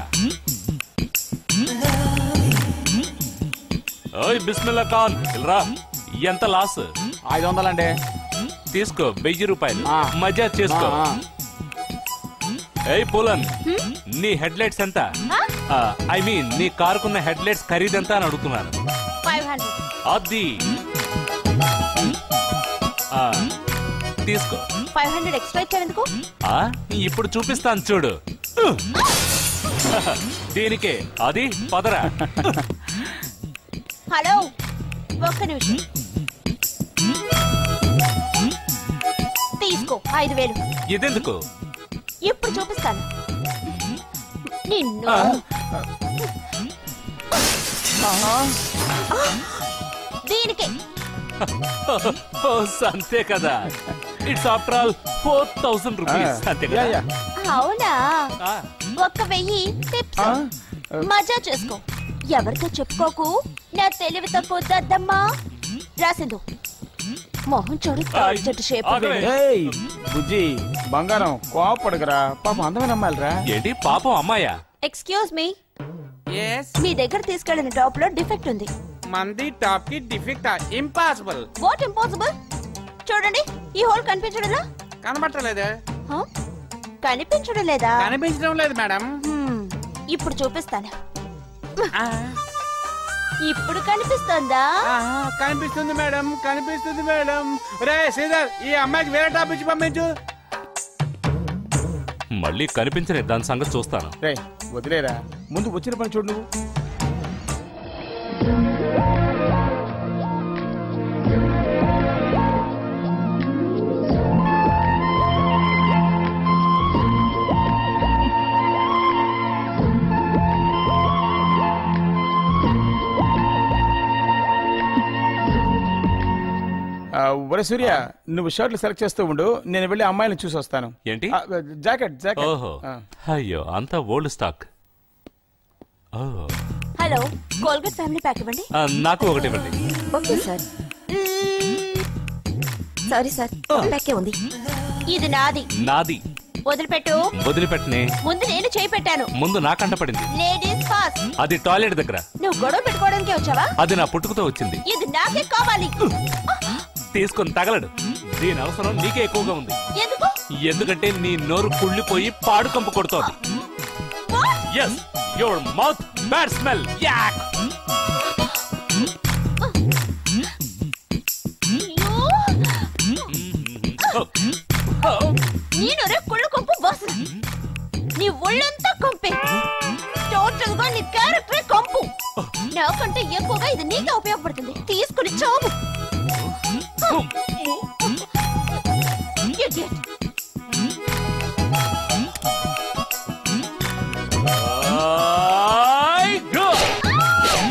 ఓయ్ బిస్మిల్లా ఖాన్ ఇల్రా ఎంత లాస్ ఐదు వందలండి తీసుకో వెయ్యి రూపాయలు ఆ. మజా చేసుకో ఆ, ఏయ్ పూలన్ నీ హెడ్ లైట్స్ ఎంత ఐ మీన్ నీ కారుకున్న హెడ్ లైట్స్ ఖరీదెంత అని అడుగుతున్నాను ఫైవ్ హండ్రెడ్ అది ఆ, తీసుకో ఫైవ్ హండ్రెడ్ ఎక్స్ట్రా ఇచ్చారెందుకు ఆ ఇప్పుడు చూపిస్తాను చూడు దీనికే అది పదరా హలో ఒక్క నిమిషం తీసుకో ఐదు వేలు ఇదెందుకు ఇప్పుడు చూపిస్తాను నిన్ను దీనికే ఓ, అంతే కదా it's after all four thousand rupees అంతే కదా యా, అవునా ఆ. ఒక్క వెయ్యి టిప్స్ మజా చేసుకో ఎవరితో చెప్పుకోకు నా తెలివి తక్కువ దద్దమ్మా రాసిందు మొహం చూడు ఆయ్, చెట్టు షేప్ ఆగవే. ఏయ్ బుజ్జి బంగారం కోపడగరా పాపం అందమైన అమ్మాయిలరా ఏంటి పాపం అమ్మాయా ఎక్స్క్యూజ్ మీ మీ దగ్గర తీసుకెళ్లిన టాప్ లో డిఫెక్ట్ ఉంది మంది టాప్ కి డిఫెక్ట్ ఇంపాసిబుల్ వాట్ ఇంపాసిబుల్ చూడండి ఈ హోల్ కనిపించడంలా కనబట్టలేదే హ? కనిపించడం లేదా కనిపించడం లేదు మేడం హ్మ్, ఇప్పుడు చూపిస్తాను ఇప్పుడు కనిపిస్తుందా కనిపిస్తుంది మేడం కనిపిస్తుంది మేడం రే శ్రీధర్ ఈ అమ్మాయికి వేరే టాప్ ఇచ్చి పంపించు మళ్ళీ కనిపించని దాని సంగతి చూస్తాను రే వదిలేరా ముందు వచ్చిన పని చూడు నువ్వు ఆ, ఒరే సూర్య నువ్వు షర్ట్లు సెలెక్ట్ చేస్తూ ఉండు నేను వెళ్ళి అమ్మాయిని చూసి వస్తాను ఏంటి ఆ, జాకెట్ జాకెట్ ఓహో ఆ. అయ్యో అంతా ఓల్డ్ స్టాక్ ఓ హలో కోల్గేట్ ఫ్యామిలీ ప్యాక్ ఇవ్వండి ఆ, నాకు ఒకటి ఇవ్వండి ఓకే సార్ సారీ సార్ ప్యాకే ఉంది ఇది నాది నాది వదిలిపెట్టు వదిలిపెట్టనే ముందు నేను చేయి పెట్టాను ముందు నా కంట పడింది లేడీస్ ఫాస్ట్ అది టాయిలెట్ దగ్గర నువ్వు గొడవ పెట్టుకోవడానికి వచ్చావా అది నా పుట్టుకతో వచ్చింది ఇది నాకే కావాలి తీసుకొని తగలడు దీని అవసరం నీకే ఎక్కువగా ఉంది ఎందుకు ఎందుకంటే నీ నోరు కుళ్ళిపోయి పాడు కంపు కొడుతోంది yes your mouth bad smell yuck నేను రే కుళ్ళు కొంపు వాసన నీ ఒళ్ళంతా కొంపే టోటల్ గా నీ క్యారెక్టరే కొంపు నాకంటే ఎక్కువగా ఇది నీకే ఉపయోగపడుతుంది తీసుకుని చావు Idiot. I go.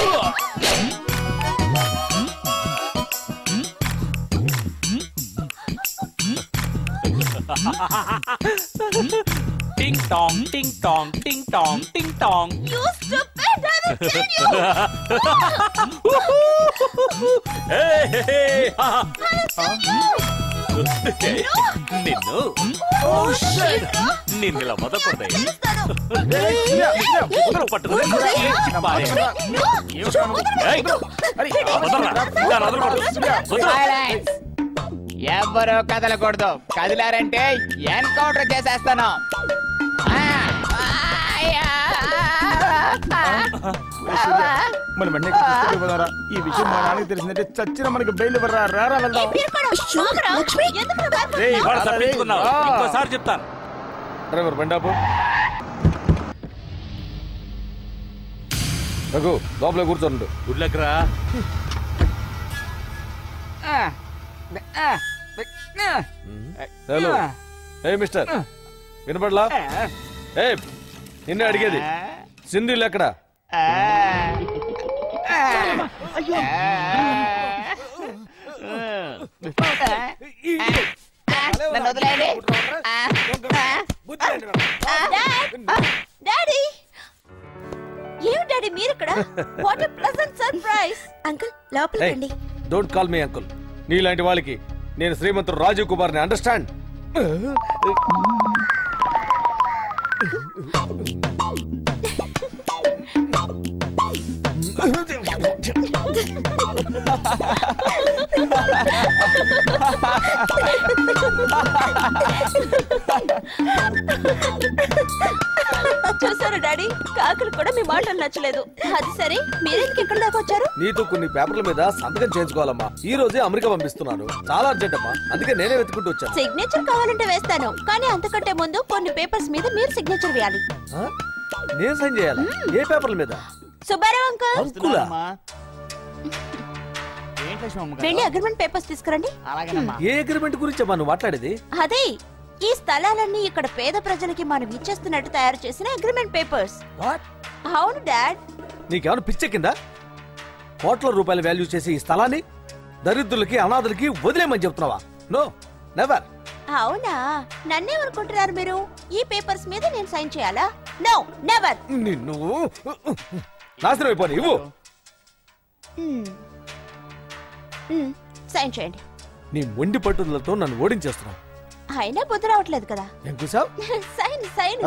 Ding dong, ding dong, ding dong, ding dong. You stupid! I will kill you! Hey, hey, hey. నిన్ను నిన్ను ఇలా వదలకూడదు వదలు పట్టుకుని ఈడ్చి పారేయ్. ఏయ్, వదలరా. ఇలా వదలకూడదు. వదలు. సైలెన్స్ ఎవ్వరూ కదలకూడదు కదిలారంటే ఎన్కౌంటర్ చేసేస్తాను ఆ, అయ్యా. మన వెంటనే ఇక్కడికి తీసుకెళ్ళిపోదాంరా. ఈ విషయం మా నాన్నకి తెలిసిందంటే చచ్చిన మనకి బెయిల్ ఇవ్వరా రారా వెళ్దాం ఏయ్, వాడు తప్పించుకున్నావు ఇంకోసారి చెప్తాను డ్రైవర్ బండాపు రఘు లోపల కూర్చోండు గుడ్ లక్ రా ఆ, ఆ, ఆ. హలో ఏ మిస్టర్ వినపడలా ఏ నిన్నే అడిగేది సింధులు ఎక్కడ నన్ను వదిలేయండి డాడీ ఏం డాడీ మీరు ఇక్కడ వాట్ ప్లెజెంట్ సర్ప్రైజ్ అంకుల్ లోపలికి రండి డోంట్ కాల్ మీ అంకుల్ నీలాంటి వాళ్ళకి నేను శ్రీమంతుడు రాజీవ్ కుమార్ ని అండర్స్టాండ్ చూసారు డాడీ కాకులు కూడా మీ మాటలు నచ్చలేదు అది సరే మీరెందుకు ఇక్కడ దాకా వచ్చారు నీతో కొన్ని పేపర్ల మీద సంతకం చేయించుకోవాలమ్మా ఈ రోజే అమెరికా పంపిస్తున్నాను చాలా అర్జెంట్ అమ్మా అందుకే నేనే వెతుకుంటూ వచ్చాను సిగ్నేచర్ కావాలంటే వేస్తాను కానీ అంతకంటే ముందు కొన్ని పేపర్స్ మీద మీరు సిగ్నేచర్ వేయాలి ఆ? నేను సైన్ చేయాలి ఏ పేపర్ల మీద సుబ్బారావు అంకుల్ అంకులా వెళ్ళి అగ్రిమెంట్ పేపర్స్ తీసుకురండి ఏ అగ్రిమెంట్ గురించి అమ్మా నువ్వు మాట్లాడేది అదే ఈ స్థలాలన్నీ ఇక్కడ పేద ప్రజలకి మనం ఇచ్చేస్తున్నట్టు తయారు చేసిన అగ్రిమెంట్ పేపర్స్ అవును డాడ్ నీకేమైనా పిచ్చెక్కిందా కోట్ల రూపాయల వాల్యూ చేసి ఈ స్థలాన్ని దరిద్రులకి అనాథులకి వదిలేమని చెప్తున్నావా నో నెవర్ అవునా నన్నేమనుకుంటున్నారు మీరు ఈ పేపర్స్ మీద నేను సైన్ చేయాలా నో నెవర్ నిన్ను నాశనం అయిపోయి ఇవ్వు సైన్ చేయండి నీ మొండి పట్టుదలతో నన్ను ఓడించేస్తున్నావు అయినా బుద్ధి రావట్లేదు కదా ఏం కూసావు సైన్ సైన్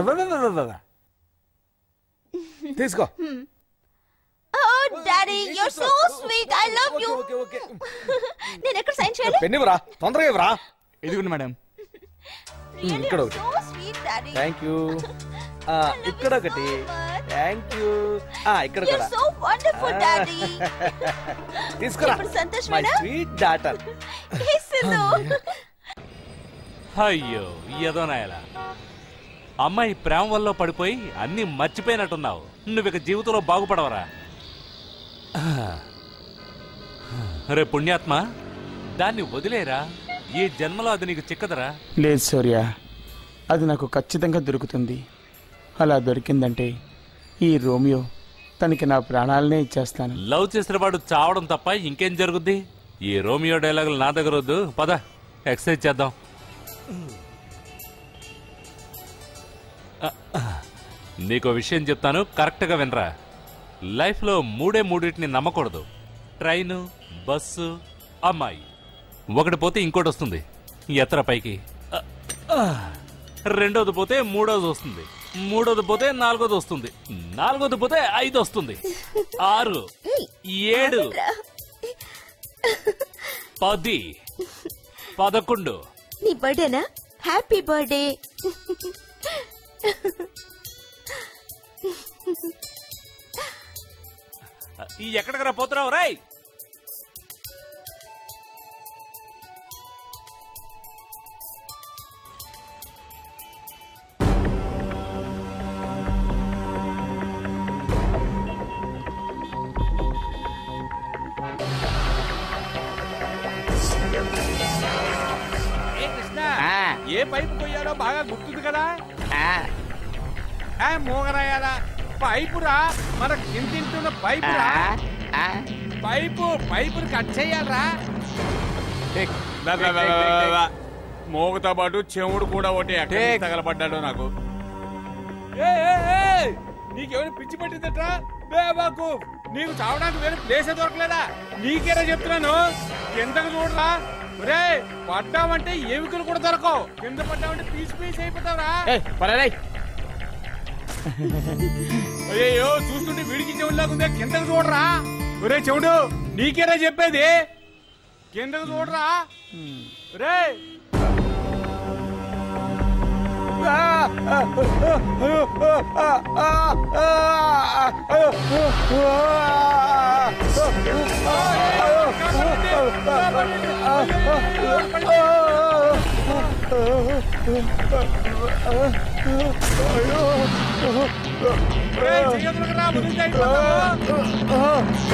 తీసుకో ఓ daddy your so sweet I love you నేను ఎక్కడ సైన్ చేయాలి పెన్ ఇవ్వరా తొందరగా ఇవ్వరా ఇదిగోండి మేడం ఇక్కడ ఒకటి so sweet daddy thank you ఇక్కడ ఒకటి థ్యాంక్ యూ ఇక్కడ యూర్ కూడా సో వండర్ఫుల్ డాడీ తీసుకురా ఇప్పుడు మై సంతోషమేనా స్వీట్ డాటర్ కిస్సులు అయ్యో ఏదో నాయలా అమ్మాయి ప్రేమ వల్ల పడిపోయి అన్ని మర్చిపోయినట్టున్నావు నువ్వు ఇక జీవితంలో బాగుపడవరా రే పుణ్యాత్మ దాన్ని వదిలేరా ఈ జన్మలో అది నీకు చిక్కదరా లేదు సూర్య అది నాకు ఖచ్చితంగా దొరుకుతుంది అలా దొరికిందంటే ఈ రోమియో తనకి నా ప్రాణాలనే ఇచ్చేస్తాను లవ్ చేసిన వాడు చావడం తప్ప ఇంకేం జరుగుద్ది ఈ రోమియో డైలాగులు నా దగ్గర వద్దు పద ఎక్సర్సైజ్ చేద్దాం నీకో విషయం చెప్తాను కరెక్ట్గా వినరా లైఫ్లో మూడే మూడింటిని నమ్మకూడదు ట్రైను బస్సు అమ్మాయి ఒకటి పోతే ఇంకోటి వస్తుంది ఎత్తర పైకి ఆ, ఆ. రెండోది పోతే మూడోది వస్తుంది మూడోది పోతే నాలుగోది వస్తుంది నాలుగోది పోతే ఐదు వస్తుంది ఆరు ఏడు పది పదకొండు నీ బర్త్డేనా హ్యాపీ బర్త్డే ఈ ఎక్కడికరా పోతున్నావు రాయ్ ఏ కృష్ణ ఏ పైపు కొయ్యాలో బాగా గుర్తుంది కదా ఆ, మోగరాయాలా పైపురా మన కిందింటున్న పైపురా పైపు పైపుని కట్ చేయాలరా మోగతో పాటు చెవుడు కూడా ఒకటి ఎక్కడ తగలబడ్డాడు నాకు ఏ, ఏ, ఏ, నీకేమైనా పిచ్చి పట్టిందట బాకు నీకు చావడానికి వేరే ప్లేసే దొరకలేదా నీకేనా చెప్తున్నాను కిందకు చూడరా రే పడ్డామంటే ఎముకలు కూడా దొరకవు కింద పడ్డామంటే పీస్ పీస్ అయిపోతావురా అయ్యో చూస్తుంటే వీడికి చెవులాగుందే కిందకు చూడరా ఒరే చెవుడు నీకేనా చెప్పేది కిందకు చూడరా రే రే, చెయ్యొద్దురా, వదిలితే అయిపోతావు.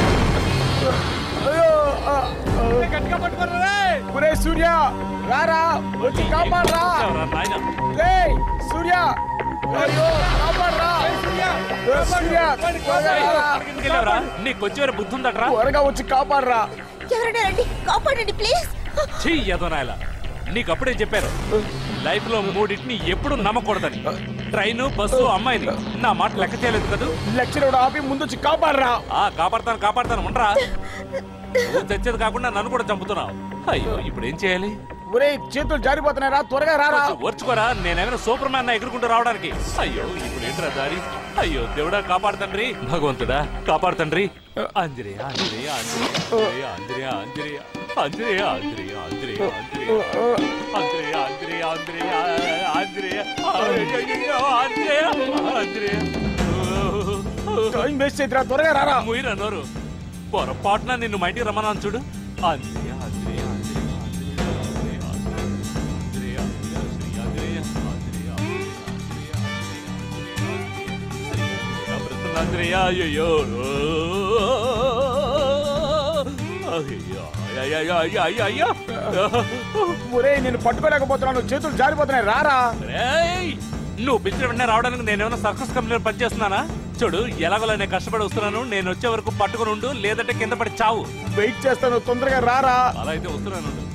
రే, గట్టిగా పట్టుకోరా రే. ఒరే సూర్య రారా వచ్చి కాపాడరా రే సూర్య అయ్యో కాపాడరా ఏ సూర్య త్వరగా రారా. నీకు వచ్చే బుద్ధి ఉందట్రా త్వరగా వచ్చి కాపాడరా ఎవరైనా రండి కాపాడండి ప్లీజ్ చెయ్యదో నాయలా నీకు అప్పుడే చెప్పారు లైఫ్ లో మూడింటిని ఎప్పుడు నమ్మకూడదని ట్రైన్ బస్సు అమ్మాయిని నా మాట లెక్క చేయలేదు కదా లెక్చర్ ఆపి ముందు వచ్చి కాపాడరా ఆ కాపాడతాను కాపాడతాను ఉండరా నువ్వు తెచ్చేది కాకుండా నన్ను కూడా చంపుతున్నావు అయ్యో ఇప్పుడు ఏం చేయాలి ఒరే చేతులు జారిపోతున్నాయి త్వరగా రారా కొంచెం ఓర్చుకోరా నేనేమైనా సూపర్ మ్యాన్ ఎగురుకుంటూ రావడానికి అయ్యో ఇప్పుడు ఏంట్రా దారి అయ్యో దేవుడా కాపాడుతండ్రి భగవంతుడా కాపాడుతండ్రి ఆంజనేయ ఆంజనేయ ఆంజనేయ ఆంజనేయ ఆంజనేయ ఆంజనేయ ఆంజనేయ ఆంజనేయ ఆంజనేయ ఆంజనేయ ఆంజనేయ ఆంజనేయ అయ్యయ్యో, ఆంజనేయ ఆంజనేయ టైం వేస్ట్ చేద్దిరా త్వరగా రారా ముయిరా నోరు పొరపాటున నిన్ను మా ఇంటికి రమ్మన్నాను చూడు ఆంజనేయ ఆంజనేయ ఆంజనేయ ఆంజనేయ ఆంజనేయ ఆంజనేయ ఆంజనేయ ఆంజనేయ ఆంజనేయ అయ్యయ్యో అయ్యో అయ్యో అయ్యో అయ్యో అయ్యో ఒరే నేను పట్టుకోలేకపోతున్నాను చేతులు జారిపోతున్నాయి రారా రేయ్! నువ్వు పిలిచిన వెంటనే రావడానికి నేనేమైనా సర్కస్ కంపెనీలో పనిచేస్తున్నానా చూడు ఎలాగోలా నేను కష్టపడి వస్తున్నాను నేను వచ్చే వరకు పట్టుకుని ఉండు లేదంటే కింద పడి చావు వెయిట్ చేస్తాను తొందరగా రారా అలా అయితే వస్తున్నాను ఉండు.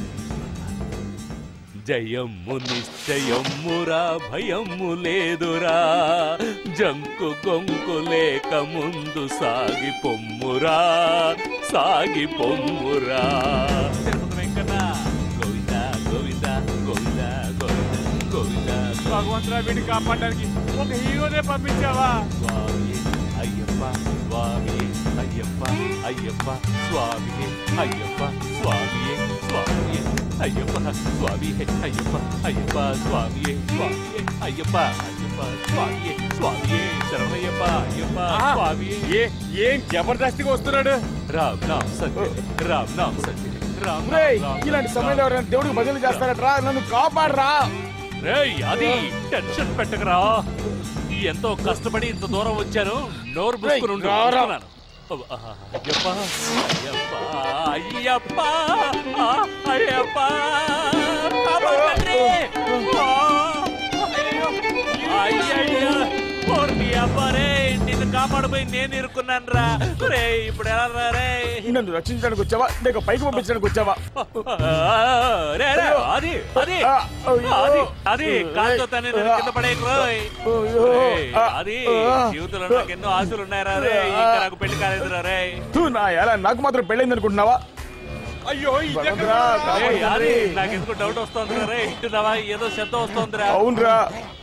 జయమ్ము నిశ్చయమ్మురా భయమ్ము లేదురా జంకు గొంకు లేక ముందు సాగి పొమ్మురా సాగి పొమ్మురా తిరుపతి వెంకట గోవింద గోవింద గోవింద గోవింద గోవింద భగవంతుడా వీడిని కాపాడడానికి ఒక హీరోనే పంపించావా స్వామి అయ్యప్ప స్వామి అయ్యప్ప అయ్యప్ప స్వామి అయ్యప్ప స్వామి స్వామి అయ్యప్ప స్వామి అయ్యప్ప అయ్యప్ప స్వామి స్వామి అయ్యప్ప అయ్యప్ప స్వామి స్వామి శరణయ్యప్ప అయ్యప్ప స్వామి ఏ ఏం జబర్దస్తిగా వస్తున్నాడు రామ్ నామ్ సత్య రామ్ నామ్ సత్య రామ్ నామ్, రేయ్ రామ్ ఇలాంటి నామ్, సమయంలో ఎవరైనా దేవుడికి బదులు చేస్తారట్రా నన్ను కాపాడరా రేయ్ అది టెన్షన్ పెట్టకరా ఎంతో కష్టపడి ఇంత దూరం వచ్చాను నోరు మూసుకుని ఉండు రారా. వస్తున్నాను. అబ్బ, ఆ, అయ్యప్ప అయ్యప్ప అయ్యప్ప ఆ, అయ్యప్ప కాపాడండి. ఆ, అయ్యో, అయ్యయ్యో ఓర్ని అబ్బా రే నిన్ను కాపాడిపోయి నేను ఇరుక్కున్నాను రా రే ఇప్పుడు ఎలా రా రే నన్ను రక్షించడానికి వచ్చావా లేక పైకి పంపించడానికి వచ్చావా ఆ, రే రే అది అది ఆ, అయ్యో. అది అది కాలుతో తనే నన్ను కింద పడేయకు రోయ్. అయ్యో. రేయ్, ఆ, అది ఆ. జీవితంలో నాకు ఎన్నో ఆశలు ఉన్నాయరా రే ఇంకా నాకు పెళ్లి కాలేదురా రే తూ నా ఎలా నాకు మాత్రం పెళ్ళైంది అనుకుంటున్నావా అయ్యో భగవంతుడా, అది కాపాడండి. నాకు ఎందుకు డౌట్ వస్తుంది రే ఇంటున్నావా ఏదో శబ్దం వస్తుందిరా అవునరా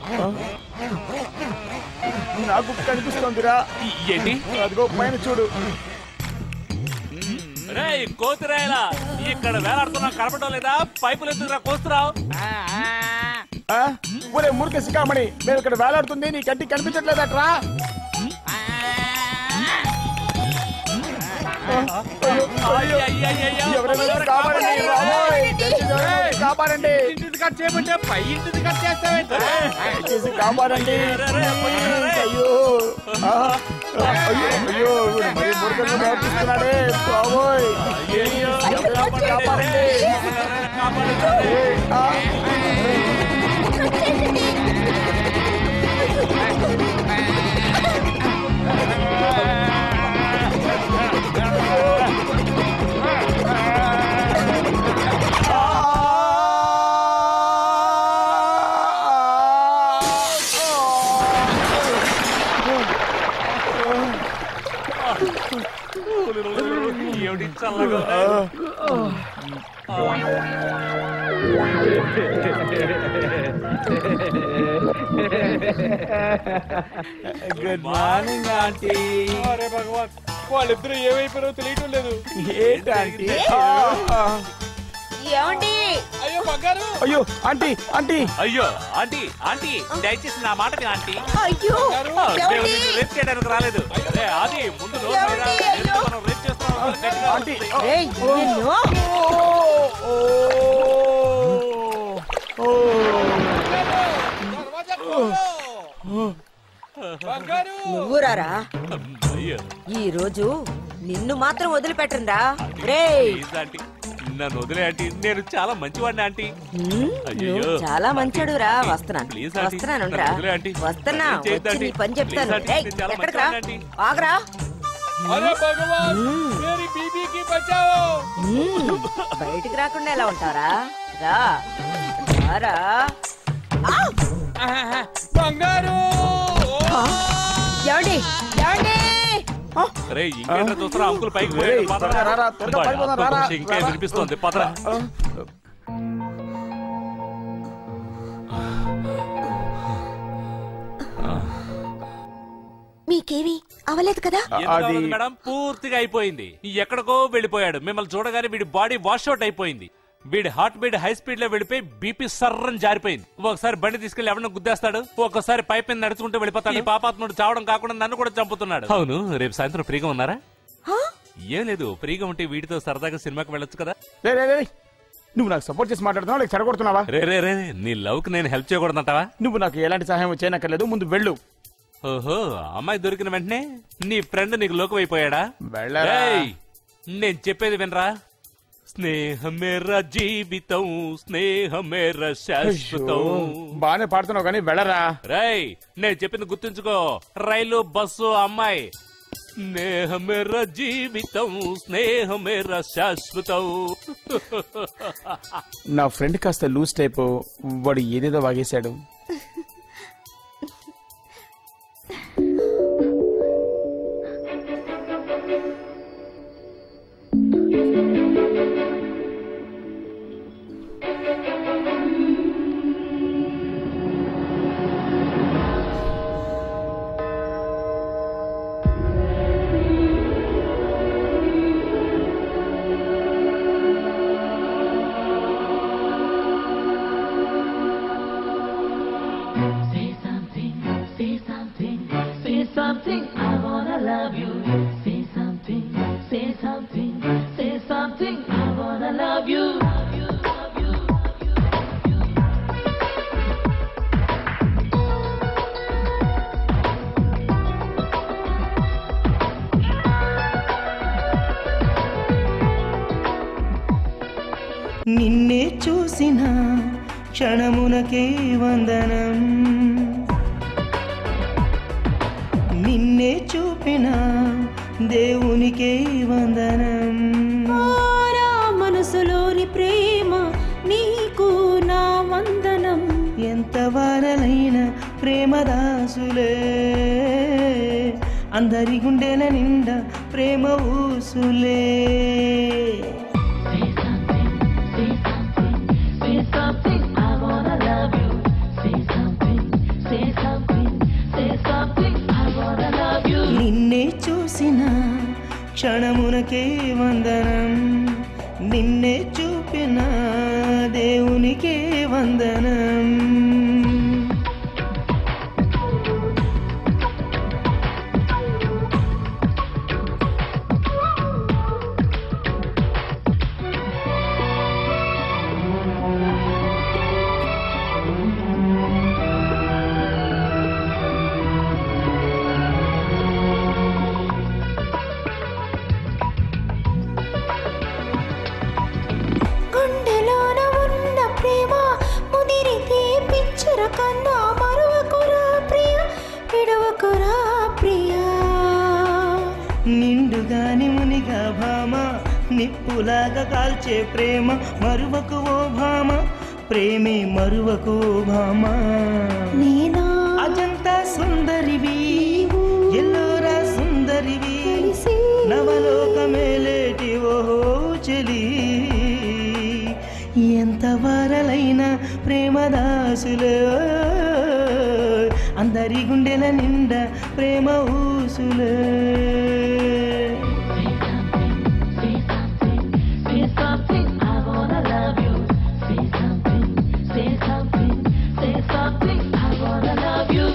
నాకు కనిపిస్తోందిరా ఏంటి అదిగో పైన చూడు రే కోతిరాయలా ఇక్కడ వేలాడుతున్నా కనపడడం లేదా పైపులు ఎందుకురా కోస్తున్నావు ఆ? ఒరే మురిక శిఖామణి మేము ఇక్కడ వేలాడుతుంది నీ కంటికి కనిపించట్లేదట్రా ఎవరైనా కాపాడండి బాబోయ్. దయచేసి ఎవరైనా కాపాడండి ఇంటిది కట్ చేయమంటే పై ఇంటిది కట్ చేస్తావేంటి దయచేసి కాపాడండి అయ్యో ఆ, అయ్యో అయ్యో వీడు మరి మురికంగా ప్రవర్తిస్తున్నాడే బాబోయ్ ఎవరైనా కాపాడండి ఏ, ఆ. ఏమిటి చల్లగా గుడ్ మార్నింగ్ ఆంటీ అరే భగవాన్ వాళ్ళిద్దరూ ఏమైపోయారో తెలియటం లేదు ఏంటి ఆంటీ ఏమండి అయ్యో బంగారు అయ్యో ఆంటీ ఆంటీ అయ్యో ఆంటీ ఆంటీ దయచేసి నా మాట విను, ఆంటీ అయ్యో ఆ, మేము నిన్ను రేప్ చేయడానికి రాలేదు అదే అది ముందు నోరు మీరా. నేరుగా మనం రేప్ చేస్తున్నాం అనుకో, గట్టిగా ఆంటీ వస్తుంది. ఏయ్, నిన్ను బంగారు నువ్వు రారా అయ్యో ఈ రోజు నిన్ను మాత్రం వదిలిపెట్టంరా రేయ్ ప్లీజ్ ఆంటీ నన్ను వదిలే ఆంటీ నేను చాలా మంచివాడిని ఆంటీ హ్మ్, అయ్యయ్యో. నువ్వు చాలా మంచోడు రా వస్తున్నాను ప్లీజ్ ఆంటీ. వస్తున్నాను నన్ను రా వదిలే ఆంటీ. వస్తున్నా ఏం చేయొద్దు వచ్చి నీ ఆంటీ. పని చెప్తాను ప్లీజ్ ఆంటీ, ఏయ్, నేను చాలా ఎక్కడికి రా మంచివాడిని ఆంటీ. ఆగరా అరే భగవాన్ మ్మ్. మేరీ బీబీకి బచావో హ్మ్, బయటికి రాకుండా ఎలా ఉంటారా రా రారా బంగారు ఏమండి ఏమండి ఆ, రే ఇంకేంట్రా చూస్తారా అంకుల్ పైకి ఒరేయ్, పోయాడు, పదరా. త్వరగా రారా, త్వరగా వాడి పైకి పోదాం, అంకుల్ రారా, గురించి ఇంకా రారా. వినిపిస్తోంది పదరా ఆ, మీకేవి అవలేదు కదా ఎందుకు అవ్వదు మేడం పూర్తిగా అయిపోయింది ఎక్కడికో వెళ్ళిపోయాడు మిమ్మల్ని చూడగానే వీడి బాడీ వాష్అవుట్ అయిపోయింది వీడి హార్ట్ బీట్ హై స్పీడ్ లో వెళ్ళిపోయి బీపీ సర్రని జారిపోయింది ఒకసారి బండి తీసుకెళ్లి ఎవరిని గుద్దేస్తాడు ఒక్కోసారి పైప్ మీద నడుచుకుంటూ వెళ్ళిపోతాడు ఈ పాపాత్ముడు చావడం కాకుండా నన్ను కూడా చంపుతున్నాడు అవును రేపు సాయంత్రం ఫ్రీగా ఉన్నారా ఏం లేదు ఫ్రీగా ఉంటే వీటితో సరదాగా సినిమాకి వెళ్ళొచ్చు కదా రే రే రే నువ్వు నాకు సపోర్ట్ చేసి మాట్లాడుతున్నావా లేక చెడగొడుతున్నావా రే రే రే నీ లవ్ కి నేను హెల్ప్ చేయకూడదంటావా నువ్వు నాకు ఎలాంటి సహాయం చేయనక్కర్లేదు ముందు వెళ్ళు ఓహో అమ్మాయి దొరికిన వెంటనే నీ ఫ్రెండ్ నీకు లోకమైపోయాడా వెళ్ళరా. ఏయ్, నేను చెప్పేది వినరా స్నేహమేరా జీవితం స్నేహమేరా శాశ్వతం బానే పాడుతున్నావు కానీ వెళ్ళరా రేయ్ నేను చెప్పింది గుర్తుంచుకో రైలు బస్సు అమ్మాయి స్నేహమేరా జీవితం స్నేహమేరా శాశ్వతం నా ఫ్రెండ్ కాస్త లూజ్ టైప్ వాడు ఏదేదో వాగేశాడు Say something, say something, say something. I wanna love you. Say something, say something, say something. I wanna love you. నిన్నే చూసిన క్షణమునకే వందనం నిన్నే చూపిన దేవునికే వందనం నా మనసులోని ప్రేమ నీకు నా వందనం ఎంత వారలైన ప్రేమదాసులే అందరి గుండెల నిండా ప్రేమ ఊసులే Say something, I wanna love you. Say something, say something, say something. I wanna love you. నిన్నే చూసిన క్షణమునకే వందనం నిన్నే చూపిన దేవునికే వందనం గుండెలోన ఉన్న ప్రేమ ముదిరితే పిచ్చర కన్నా మరువకురా ప్రియ విడవకురా ప్రియా నిండుగాని మునిగా భామ నిప్పులాగా కాల్చే ప్రేమ మరువకు ఓ భామ ప్రేమే మరువకు ఓ భామ నేనా అజంతా సుందరివి ఎల్లోరా సుందరివి నవలోకమేలేటి ఓహో చెలి ఎంత వారలైన ప్రేమదాసులు అందరి గుండెల నిండా ప్రేమ ఊసులే Say something, I wanna love you. Say something, say something, say something. I wanna love you.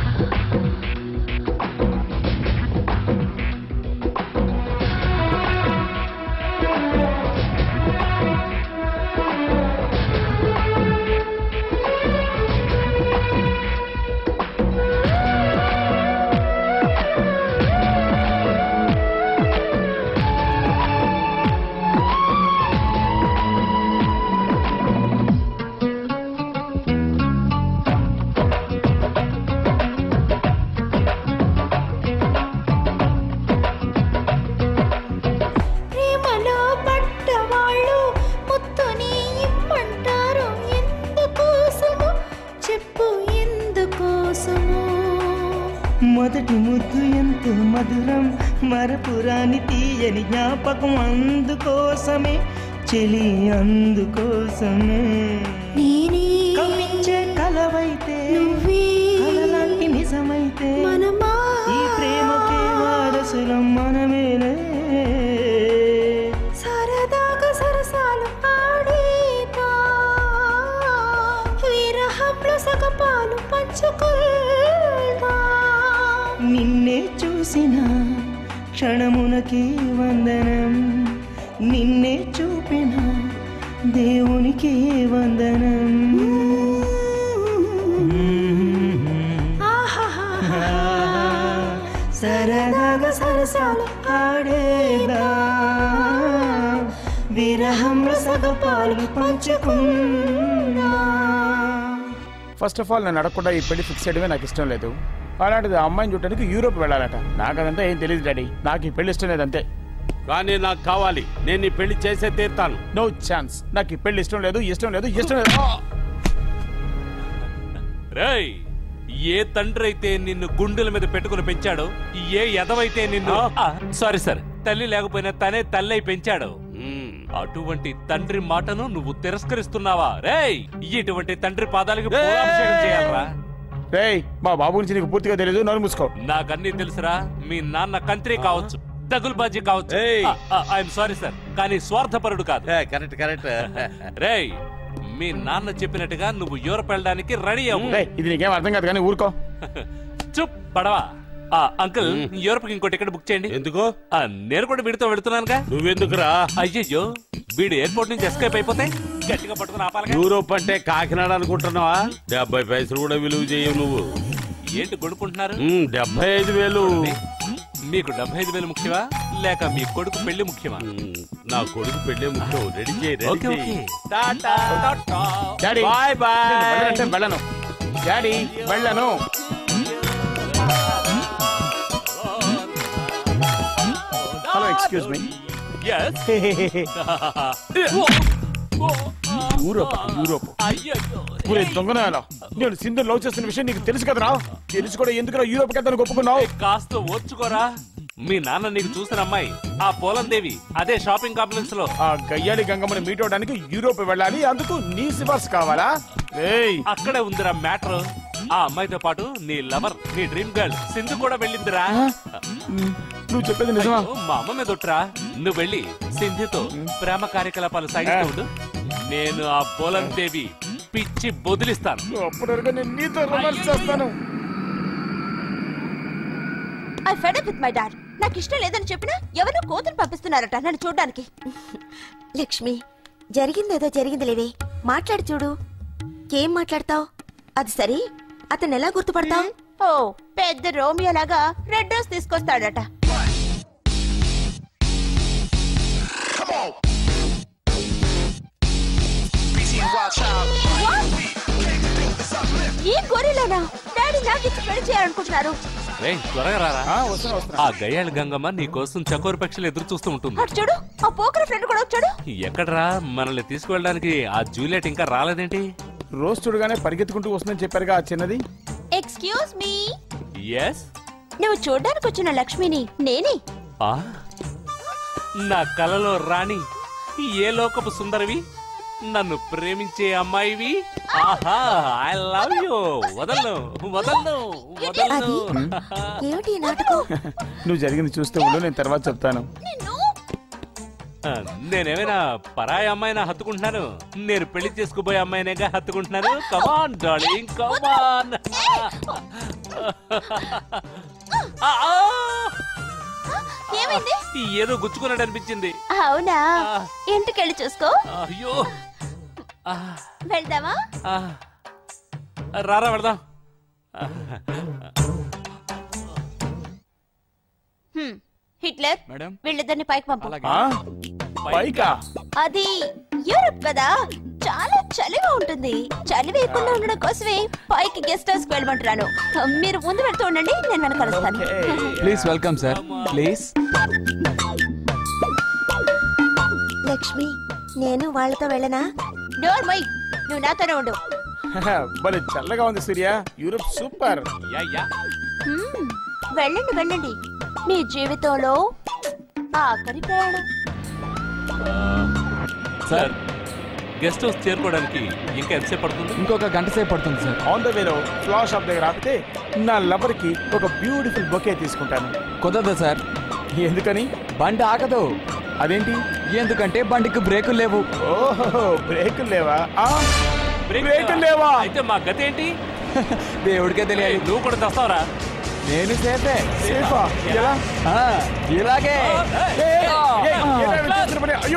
ప్రేమలో పడ్డవాళ్ళు ముత్తుని ఇమ్మంటారు ఎందుకోసము చెప్పు ఎందుకోసము మొదటి ముద్దు ఎంతో మధురం మరపురాని తీయని జ్ఞాపకం అందుకోసమే చెలి అందుకోసమే నేనే కవించే కలవైతే నువ్వే కలలాంటి నిజమైతే మనమా ఈ ప్రేమ నిన్నే చూసిన క్షణమునకే వందనం నిన్నే చూపిన దేవునికే వందనం సరదాగా సరసాలు ఆడేదా విరహంలో సగపాలు పంచుకున్నా ఫస్ట్ ఆఫ్ ఆల్ నేను అడగకుండా ఈ పెళ్లి ఫిక్స్ చేయడమే నాకు ఇష్టం లేదు అలాంటిది ఆ అమ్మాయిని చూడడానికి యూరోప్ వెళ్ళాలట నాకు అదంతా ఏం తెలియదు డాడీ నాకు ఈ పెళ్లి ఇష్టం లేదు అంతే కానీ నాకు కావాలి నేను ఈ పెళ్లి చేసే తీరుతాను నో ఛాన్స్ నాకు ఈ పెళ్లి ఇష్టం లేదు ఇష్టం లేదు ఇష్టం లేదు ఆ! రేయ్ ఏ తండ్రి అయితే నిన్ను గుండెల మీద పెట్టుకుని పెంచాడో ఏ ఎదవైతే నిన్ను సారీ సార్ తల్లి లేకపోయినా తనే తల్లి అయి పెంచాడు అటువంటి తండ్రి మాటను నువ్వు తిరస్కరిస్తున్నావా రేయ్ ఇటువంటి తండ్రి పాదాలకి పూలాభిషేకం చేయాలరా రేయ్ మా బాబు గురించి నీకు పూర్తిగా తెలియదు నోరు మూసుకో నాకన్నీ తెలుసురా మీ నాన్న కంత్రి కావచ్చు దగులుబాజీ కావచ్చు ఐఎమ్ సారీ సార్ కానీ స్వార్థపరుడు కాదు కరెక్ట్ కరెక్ట్ రేయ్ మీ నాన్న చెప్పినట్టుగా నువ్వు యూరప్ వెళ్ళడానికి రెడీ అవ్వు రేయ్, ఇది నీకేం అర్థం కాదు కానీ ఊరుకో చుప్ పడవా ఆ అంకుల్ యూరప్ కి ఇంకో టికెట్ బుక్ చేయండి ఎందుకు నేను కూడా వీడితో వెళుతున్నానుగా నువ్వెందుకురా అయ్యయ్యో వీడు ఎయిర్పోర్ట్ నుంచి ఎస్కేప్ అయిపోతే గట్టిగా పట్టుకుని ఆపాలిగా యూరోప్ అంటే కాకినాడ అనుకుంటున్నావా డెబ్బై పైసలు కూడా విలువ చేయవు నువ్వు ఏంటి కొడుకుంటున్నారు ఉమ్, డెబ్బై ఐదు వేలు మీకు డెబ్బై ఐదు వేలు ముఖ్యమా లేక మీ కొడుకు పెళ్లి ముఖ్యమా నా కొడుకు పెళ్ళే ముఖ్యం రెడీ చేయి రెడీ ఓకే, చేయి okay. Ta-ta ta-ta daddy bye bye నేను వెళ్ళనంటే వెళ్ళను డాడీ వెళ్ళను hello excuse me Europe Europe ఊరే దొంగనాయాలా నేను సింధు లవ్ చేస్తున్న విషయం నీకు తెలుసు కదరా తెలిసి కూడా ఎందుకు యూరోప్ వెళ్తాను ఒప్పుకున్నావు కాస్త ఓర్చుకోరా మీ నాన్న నీకు చూసిన అమ్మాయి ఆ పోలం దేవి అదే షాపింగ్ కాంప్లెక్స్ లో ఆ గయ్యాలి గంగమ్మని మీట్ అవడానికి యూరోప్ వెళ్ళాలి అందుకు నీ సిఫార్సు కావాలా ఏయ్ అక్కడే ఉందిరా మ్యాటర్ ఆ అమ్మాయితో పాటు నీ లవర్ నీ డ్రీమ్ గర్ల్ సింధు కూడా వెళ్ళిందిరా నువ్వు చెప్పేది నిజమా అయ్యో, మా అమ్మ మీద ఒట్టురా నువ్వు వెళ్ళి సింధుతో ప్రేమ కార్యకలాపాలు సాగిస్తూ ఉండు నేను ఆ పోలం దేవి పిచ్చి బొదిలిస్తాను అప్పటి వరకు నేను నీతో రొమాన్స్ చేస్తాను I fed up with my dad నాకు ఇష్టం లేదని చెప్పినా ఎవరో కోతులు పంపిస్తున్నారట నన్ను చూడడానికి లక్ష్మి జరిగిందేదో జరిగింది లేవే మాట్లాడి చూడు ఏం మాట్లాడతావు అది సరే అతను ఎలా గుర్తుపడతావు ఓ పెద్ద రోమియో లాగా రెడ్ రోజ్ తీసుకొస్తాడట ఈ గొర్రెలోనా డాడీ నాకు ఇచ్చి పెళ్లి చేయాలనుకుంటున్నారు రేయ్ త్వరగా రారా వస్తున్నా వస్తున్నా ఆ గయ్యాళి గంగమ్మ నీ కోసం చకోర పక్షులు ఎదురు చూస్తూ ఉంటుంది అటు చూడు ఆ పోకర ఫ్రెండ్ కూడా వచ్చాడు ఎక్కడరా మనల్ని తీసుకువెళ్ళడానికి ఆ జూలియట్ ఇంకా రాలేదేంటి రోజు చూడగానే పరిగెత్తుకుంటూ వస్తుందని చెప్పారుగా ఆ చిన్నది ఎక్స్క్యూజ్ మీ ఎస్ నువ్వు చూడ్డానికి వచ్చిన లక్ష్మిని నేనే ఆ నా కలలో రాణి ఏ లోకపు సుందరివి నన్ను ప్రేమించే అమ్మాయివి ఆహా ఐ లవ్ యూ వదలను వదలను వదలను ఏమిటి ఈ నాటకం నువ్వు జరిగింది చూస్తూ ఉండు నేను తర్వాత చెప్తాను ఆ, నేనేమైనా పరాయి అమ్మాయినా హత్తుకుంటున్నాను నేను పెళ్లి చేసుకోబోయే అమ్మాయినేగా హత్తుకుంటున్నాను కమాన్ డార్లింగ్ కమాన్ ఏమైంది ఏదో గుచ్చుకున్నట్టు అనిపించింది అవునా ఇంటికెళ్ళి చూసుకో అయ్యో ఆ, వెళ్దామా ఆ. రారా వెళదాం హ్మ్. హిట్లర్ మేడం వీళ్ళిద్దరిని పైకి పంపు ఆ? పైకా అది యూరప్ కదా చాలా చలిగా ఉంటుంది చలి వేయకుండా ఉండడం కోసమే పైకి గెస్ట్ హౌస్ కి వెళ్ళమంటున్నాను మీరు ముందు వెళ్తూ ఉండండి నేను వెనక కలుస్తాను please welcome sir please Lakshmi నేను వాళ్ళతో వెళ్ళనా డోర్ మై నువ్వు నాతోనే ఉండు భలే చల్లగా ఉంది Surya Europe super yeah yeah hmm. వెళ్ళండి వెళ్ళండి మీ జీవితంలో ఆఖరి ప్రయాణం సార్ గెస్ట్ హౌస్ చేరుకోవడానికి ఇంకా ఎంతసేపు పడుతుంది ఇంకొక గంట సేపు పడుతుంది సార్ ఆన్ ద వేలో ఫ్లా షాప్ దగ్గర ఆపితే నా లవర్ కి ఒక బ్యూటిఫుల్ బొకే తీసుకుంటాను కుదరదు సార్ ఎందుకని బండి ఆగదు అదేంటి ఎందుకంటే బండికి బ్రేకులు లేవు ఓహో బ్రేకులు లేవా ఆ, బ్రేక్ బ్రేకులు లేవా అయితే మా గతి ఏంటి దేవుడికే తెలియాలి నువ్వు కూడా తెస్తావరా నేను సేఫే సేఫా? ఎలా? ఆ, ఇలాగే ఏయ్, ఏయ్, ఏంటా వీళ్ళు చేస్తున్న పని? అయ్యో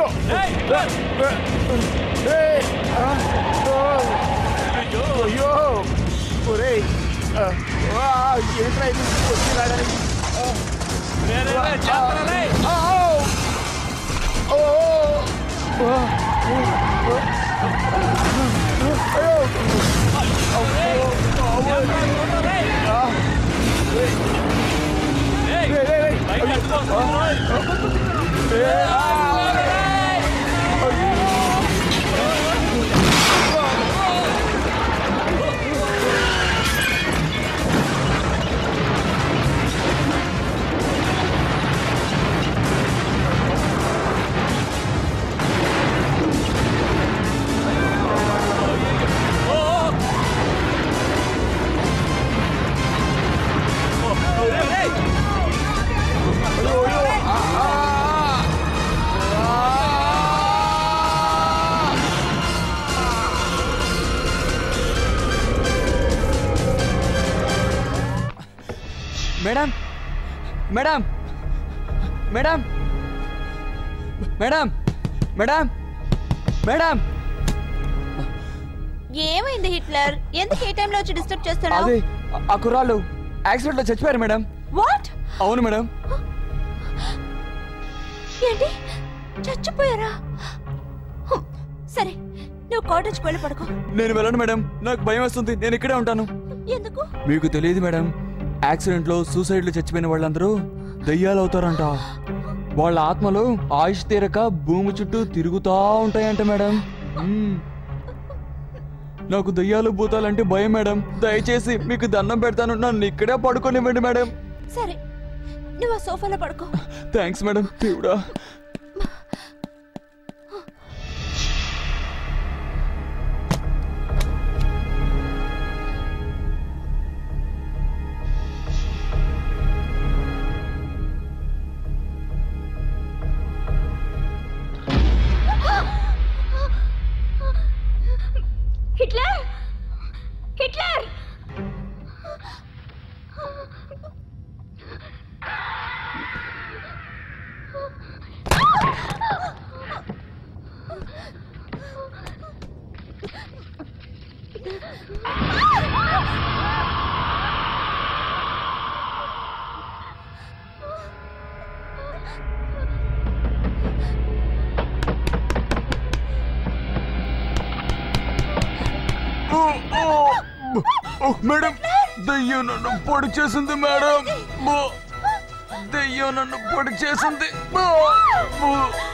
ఏయ్, ఆ, ఓ, అయ్యో ఒరేయ్ ఆ, ఆ, ఏంట్రా ఇది వచ్చి రావడానికి ఆ, ఆ, ఓ, ఓ, ఓ, అయ్యో madam madam madam madam madam madam ఏమైంది హిట్లర్ ఎందుకు ఏ టైంలో వచ్చి డిస్టర్బ్ చేస్తున్నావు అదే ఆ కుర్రాళ్ళు యాక్సిడెంట్ లో చచ్చిపోయారు మేడం వాట్ అవును మేడం ఏంటి చచ్చిపోయారా హ్మ్. సరే నువ్వు కాటేజ్కి వెళ్ళి పడుకో నేను వెళ్ళను మేడం నాకు భయం వేస్తుంది నేను ఇక్కడే ఉంటాను ఎందుకు మీకు తెలియదు మేడం యాక్సిడెంట్ లో సూసైడ్ లో చచ్చిపోయిన వాళ్ళందరూ దయ్యాలు అవుతారంట వాళ్ళ ఆత్మలు ఆయుష్ తీరక భూమి చుట్టూ తిరుగుతా ఉంటాయంట మేడం మ్మ్. నాకు దయ్యాలు భూతాలంటే భయం మేడం దయచేసి మీకు దండం పెడతాను నన్ను ఇక్కడే పడుకోనివ్వండి మేడం సరే నువ్వు ఆ సోఫాలో పడుకో థ్యాంక్స్ మేడం దేవుడా హిట్లర్ హిట్లర్ మేడం దయ్యం నన్ను పొడి చేసింది మేడం బో. దయ్యం నన్ను పొడి చేసింది బో. బో.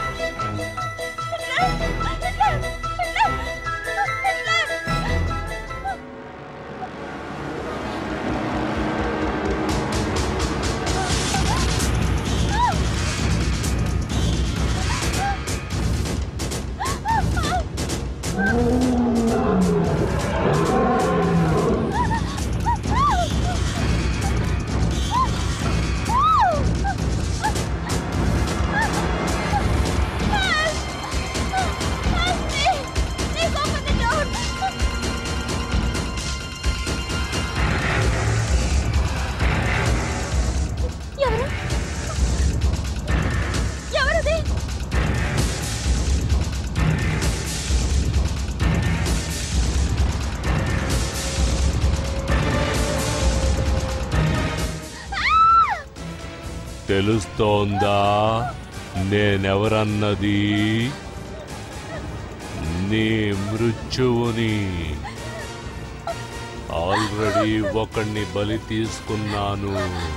ఎవరు ఎవరది తెలుస్తోందా నేనెవరన్నది నీ మృత్యువుని ఆల్రెడీ ఒకణ్ణి బలి తీసుకున్నాను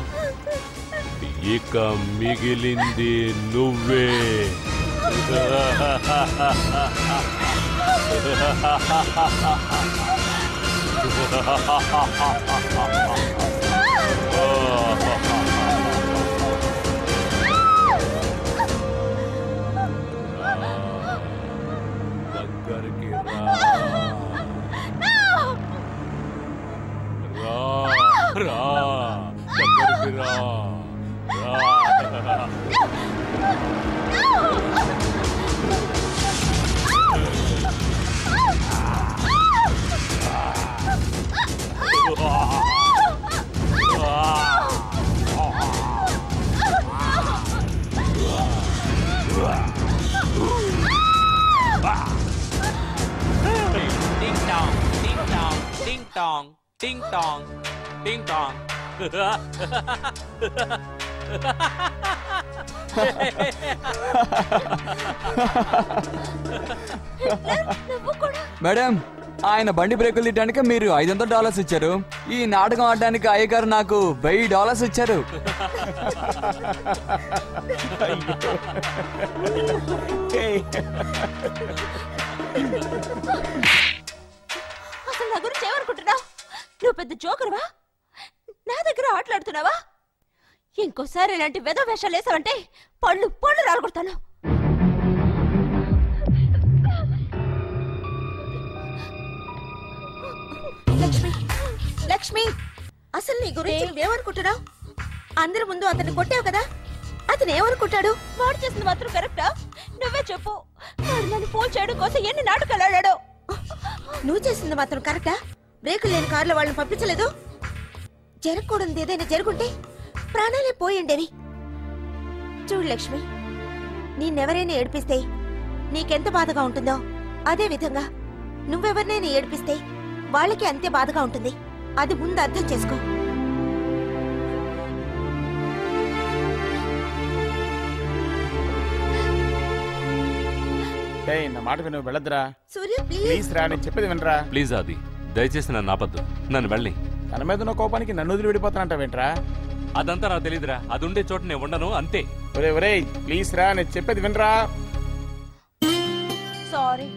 ఇక మిగిలింది నువ్వే దగ్గరికి రా రా రా దగ్గరికి రా రా ఆ టింగ్ టాంగ్ టింగ్ టాంగ్ మేడం ఆయన బండి బ్రేకులు తీయడానికి మీరు ఐదు వందల డాలర్స్ ఇచ్చారు ఈ నాటకం ఆడడానికి అయ్యగారు నాకు వెయ్యి డాలర్స్ ఇచ్చారు అసలు నా గురించి ఏమనుకుంటున్నావు నువ్వు పెద్ద జోకరువా నా దగ్గర ఆటలాడుతున్నావా ఇంకోసారి ఇలాంటి వెద వేషాలు వేసావంటే పళ్ళు పళ్ళు రాలగొడతాను లక్ష్మి లక్ష్మి అసలు నీ గురించి నువ్వేమనుకుంటున్నావు అందరి ముందు అతన్ని కొట్టావు కదా అతను ఏమనుకుంటాడు వాడు చేసింది మాత్రం కరెక్టా నువ్వే చెప్పు వాడు నన్ను ఫోన్ చేయడం కోసం ఎన్ని నాటకాలు ఆడాడు నువ్వు చేసింది మాత్రం కరెక్టా బ్రేకులు లేని కారులో వాళ్ళని పంపించలేదు జరగకూడదు ఏదైనా జరుగుంటే ప్రాణాలే పోయిండేవి చూడు లక్ష్మి నిన్నెవరైనా ఏడిపిస్తే నీకెంత బాధగా ఉంటుందో అదే విధంగా నువ్వెవరినైనా ఏడిపిస్తే వాళ్ళకి అంతే బాధగా ఉంటుంది అది ముందు అర్థం చేసుకో ఏయ్ నా మాట విను వెళ్ళద్దురా సూర్య ప్లీజ్ ప్లీజ్ రా నేను చెప్పేది వినరా ప్లీజ్ ఆది దయచేసి నన్ను ఆపద్దు నన్ను వెళ్ళి తన మీద ఉన్న కోపానికి నన్ను వదిలి విడిపోతానంటావేంట్రా అదంతా నాకు తెలియదురా అది ఉండే చోట నేను ఉండను అంతే ఒరే ఒరే ప్లీజ్ రా నేను చెప్పేది వినరా సారీ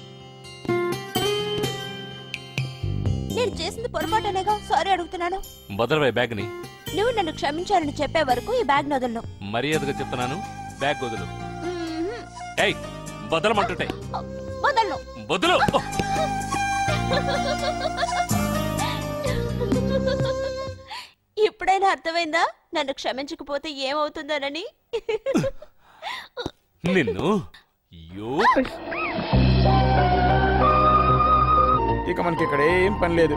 నేను చేసింది పొరపాటనేగా సారీ అడుగుతున్నాను వదలవే బ్యాగ్ని నువ్వు నన్ను క్షమించాలని చెప్పే వరకు ఈ బ్యాగ్ నొదలను మర్యాదగా చెప్తున్నాను బ్యాగ్ వదులు ఏయ్ వదలమంటుంటే వదలను వదులు ఇప్పుడైనా అర్థమైందా నన్ను క్షమించకపోతే ఏమవుతుందోనని నిన్ను యో ఇక మనకి ఇక్కడ ఏం పని లేదు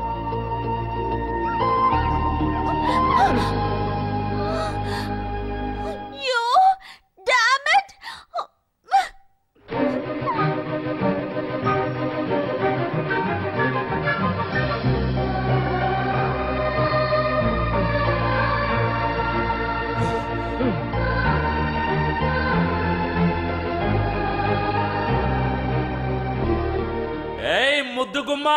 యో డామ్ ఇట్ ఏయ్ ముద్దు గుమ్మా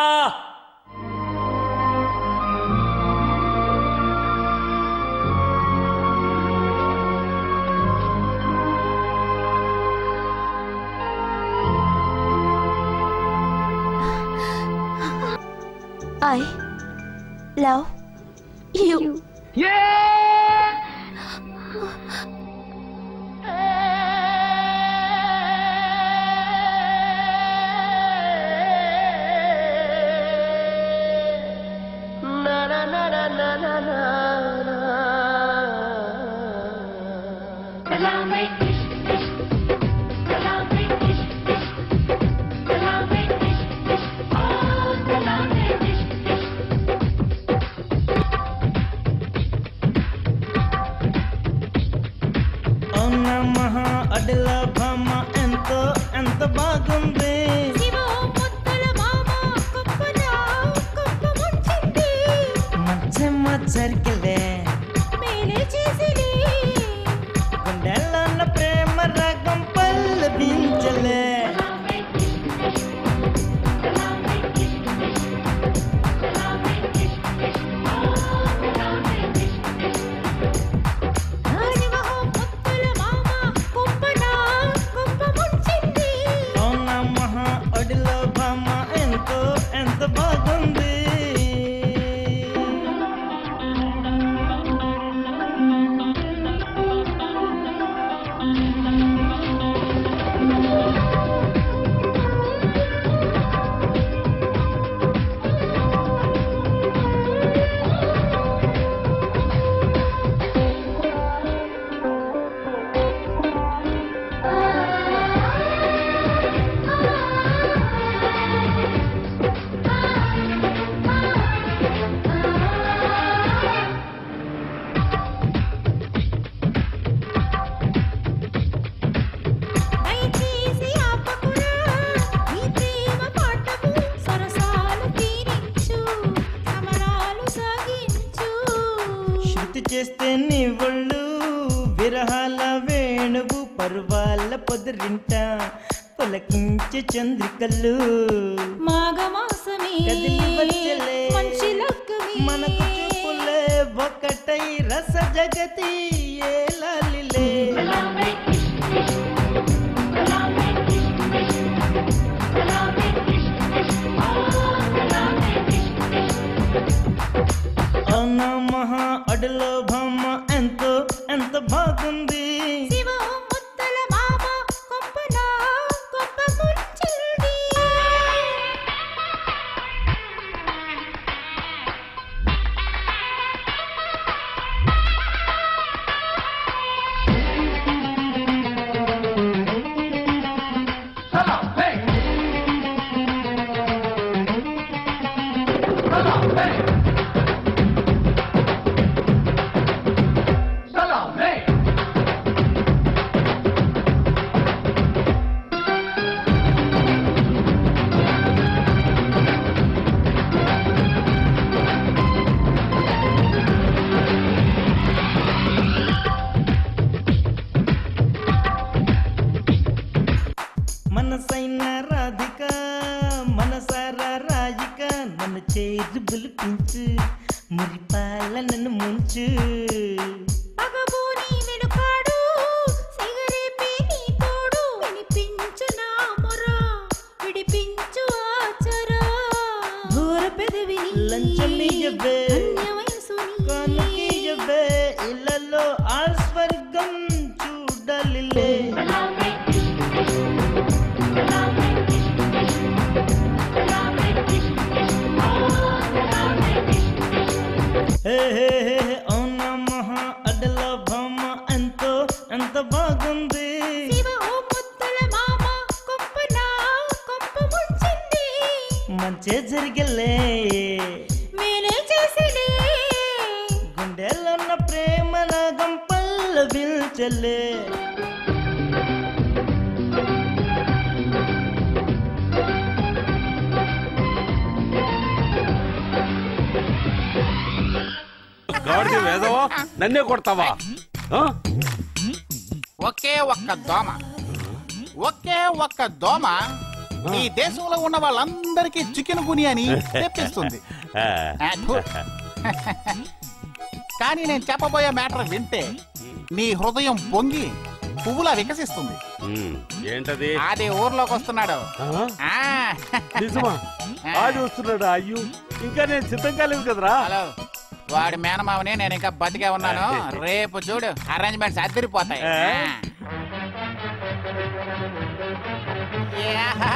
ఐ లవ్ యు అవునా మహా అడల భామ ఎంతో ఎంత బాగుంది మధ్యమ జరిగలే గుండెల్లో ఉన్న ప్రేమ రాగం పల్లవించలే అవునా మహా అడల భామ ఎంతో ఎంత బాగుంది చేస్తే నీ ఒళ్ళు విరహాల వేణువు పరువాల పొదరింట పులకించే చంద్రికలు మాఘమాసమే కదిలి వచ్చలే మంచి లగ్గమే మనకు చూపులే ఒకటై రస జగతి ఏలాలిలే అవునా మహా అడలో భామ ఎంతో ఎంత బాగుంది శివ ముత్తల మామ కొంపన కొంప ముంచింది మనసైన రాధిక మనసారా రాజిక నన్ను చేరు బులిపించు మురిపాల నన్ను ముంచు పగబోని వెనుకాడు సిగరేపే నీ తోడు వినిపించు నా మొర విడిపించు ఆచరా ఘోర పెదవిని లంచమియ్యవే కన్య వయసుని కానుకియ్యవే ఇళ్ళలో ఆ స్వర్గం చూడాలిలే హే హే హే హే, అవునా మహా అడల భామ ఎంతో ఎంత బాగుంది శివ ఓ ముత్తల మామ కొంపన కొంప ముంచింది మంచే జరిగలే మేలే చేసిలే గుండెలో ఉన్న ప్రేమ రాగం పల్లవించలే గాడిద వేదవా నన్నే కొడతావా ఆ? ఒకే ఒక్క దోమ ఒకే ఒక్క దోమ ఈ దేశంలో ఉన్న వాళ్ళందరికీ చికెన్ గునియాని తెప్పిస్తుంది ఆ, థు. కానీ నేను చెప్పబోయే మ్యాటర్ వింటే నీ హృదయం పొంగి పువ్వులా వికసిస్తుంది ఉమ్, ఏంటది అది ఊర్లోకి వస్తున్నాడు ఆ. నిజమా ఆడి వస్తున్నాడా అయ్యో ఇంకా నేను సిద్ధం కాలేదు కదరా హలో వాడి మేనమావని నేను ఇంకా బతికే ఉన్నాను రేపు చూడు అరేంజ్మెంట్స్ అదిరిపోతాయి ఆ. యాహా.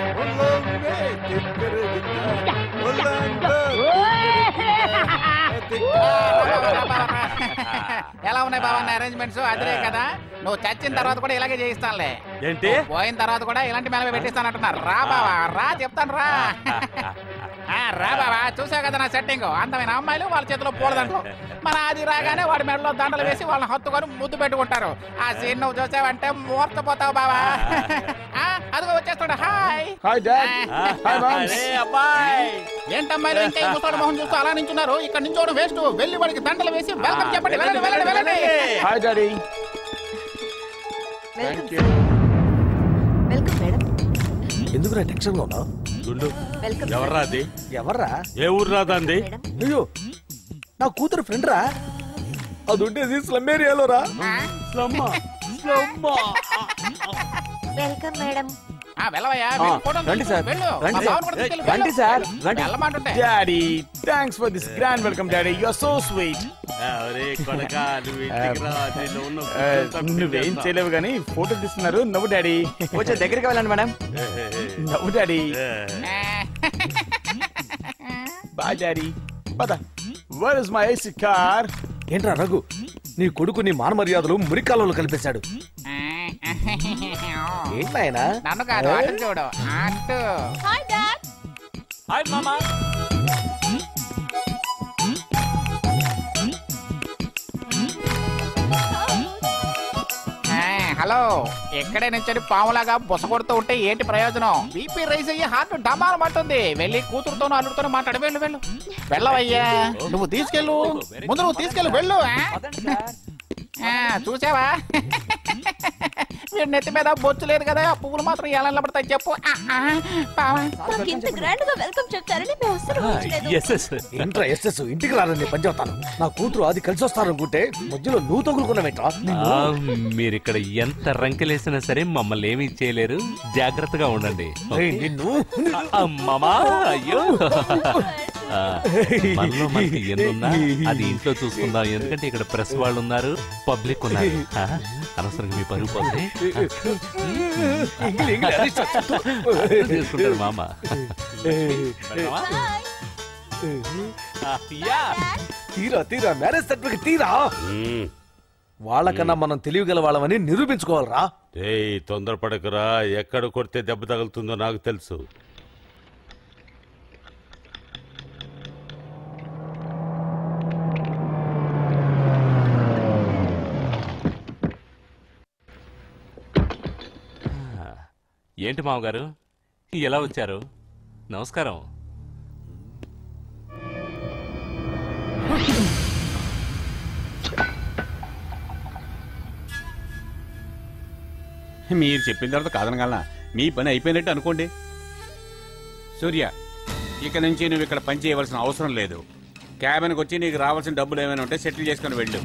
ఎలా ఉన్నాయి బాబా అరేంజ్మెంట్స్ అదిరే కదా నువ్వు చచ్చిన తర్వాత కూడా ఇలాగే చేయిస్తానులే ఏంటి నువ్వు పోయిన తర్వాత కూడా ఇలాంటి మేళ పెట్టిస్తానంటున్నారు రా బావా రా చెప్తాను రా ఆ, రా బావా చూసావు కదా నా సెట్టింగ్ అందమైన అమ్మాయిలు వాళ్ళ చేతిలో పూలదండలు మన అది రాగానే వాడి మెడలో దండలు వేసి వాళ్ళని హత్తుకొని ముద్దు పెట్టుకుంటారు ఆ సీన్ నువ్వు చూసావంటే మూర్తపోతావు బావా ఆ, అదిగో వచ్చేస్తాడు hi hi dad hi moms అరే అబ్బాయి ఏంటమ్మాయిలు ఇంకా ఈ ముసలి మొహం చూస్తూ అలా నించున్నారు ఇక్కడ నించోడు వేస్ట్ వెళ్ళి వాడికి దండలు వేసి వెల్కమ్ చెప్పండి వెళ్ళండి వెళ్ళండి వెళ్ళండి hi daddy welcome welcome madam ఎందుకురా టెన్షన్ లో ఉన్నావు గుండు వెల్కమ్ ఎవర్రా అది ఎవర్రా ఏ ఊరు రాదంది మేడం అయ్యో నా కూతురు ఫ్రెండ్ రా అది ఉండేది స్లమ్ ఏరియాలో రా స్లమ్మా స్లమ్మా వెల్కమ్ మేడం ఆ, వెళ్ళవయ్యా వెళ్ళి ఫోటోలు రండి తీసుకో, సార్, వెళ్ళు. రండి మా సార్. బావని కూడా తీసుకెళ్ళు, రండి వెళ్ళు. సార్, రండి. వెళ్ళమంటుంటే daddy thanks for this grand welcome daddy you are so sweet అరే కొడక నువ్వు ఇంటికి రా దీనిలో ఉన్న నువ్వేం గుడ్డంతా చేయలేవు కానీ ఫోటో తీస్తున్నారు నవ్వు డాడీ కొంచెం దగ్గరికి వెళ్ళండి మేడం నవ్వు డాడీ ఆ, బాయ్ డాడీ పద where is my AC car ఏంట్రా రఘు నీ కొడుకు నీ మాన మర్యాదలు మురికాలలో కలిపేశాడు ఆ. ఏంటాయనా నన్ను కాదు అటు చూడు అటు హాయ్ డాడ్ హాయ్ మామా ఆ, హలో ఎక్కడే నుంచి పాములాగా బుస కొడుతూ ఉంటే ఏంటి ప్రయోజనం బీపీ రైస్ అయ్యి హార్ట్ డమాలమంటుంది వెళ్ళి కూతురుతోనూ అల్లుడితోనూ మాట్లాడి వెళ్ళు వెళ్ళు వెళ్ళవయ్యా నువ్వు తీసుకెళ్ళు ముందు నువ్వు తీసుకెళ్ళు వెళ్ళు ఆ? ఆ, చూసావా వీడి నెత్తి మీద బొచ్చు లేదు కదా ఆ పువ్వులు మాత్రం ఎలా నిలబడతాయి చెప్పు ఆ, ఆ, పావా. మాకు ఇంత గ్రాండ్ గా వెల్కమ్ చెప్తారని మేము అస్సలు ఊహించలేదు ఎస్ ఎస్ ఏంట్రా ఎస్ ఎస్ ఇంటికి రాలని పని చెప్తాను నా కూతురు అది కలిసి వస్తారనుకుంటే మధ్యలో నువ్వు తగులుకున్నావేంట్రా ఆ, మీరిక్కడ ఎంత రంకెలేసినా సరే మమ్మల్ని ఏమీ చేయలేరు జాగ్రత్తగా ఉండండి ఏయ్, నిన్ను ఆ, మామా అయ్యో ఆ, మనలో మనకి ఎన్నున్నా అది ఇంట్లో చూసుకుందాం ఎందుకంటే ఇక్కడ ప్రెస్ వాళ్ళు ఉన్నారు పబ్లిక్ ఉన్నారు ఆ, అనవసరంగా మీ పరుగు పోతే తీసుకుంటారు మామ పెడదామా? ఆ, యా. తీరా తీరా మ్యారేజ్ సర్టిఫికెట్ తీరా వాళ్ళకన్నా మనం తెలియగల వాళ్ళమని నిరూపించుకోవాలరా ఏయ్ తొందరపడకురా ఎక్కడ కొడితే దెబ్బ తగులుతుందో నాకు తెలుసు ఏంటి మామగారు ఎలా వచ్చారు నమస్కారం మీరు చెప్పిన తర్వాత కాదనగలనా మీ పని అయిపోయినట్టు అనుకోండి సూర్య ఇక నుంచి నువ్వు ఇక్కడ పని చేయవలసిన అవసరం లేదు క్యాబిన్కి వచ్చి నీకు రావాల్సిన డబ్బులు ఏమైనా ఉంటే సెటిల్ చేసుకుని వెళ్ళు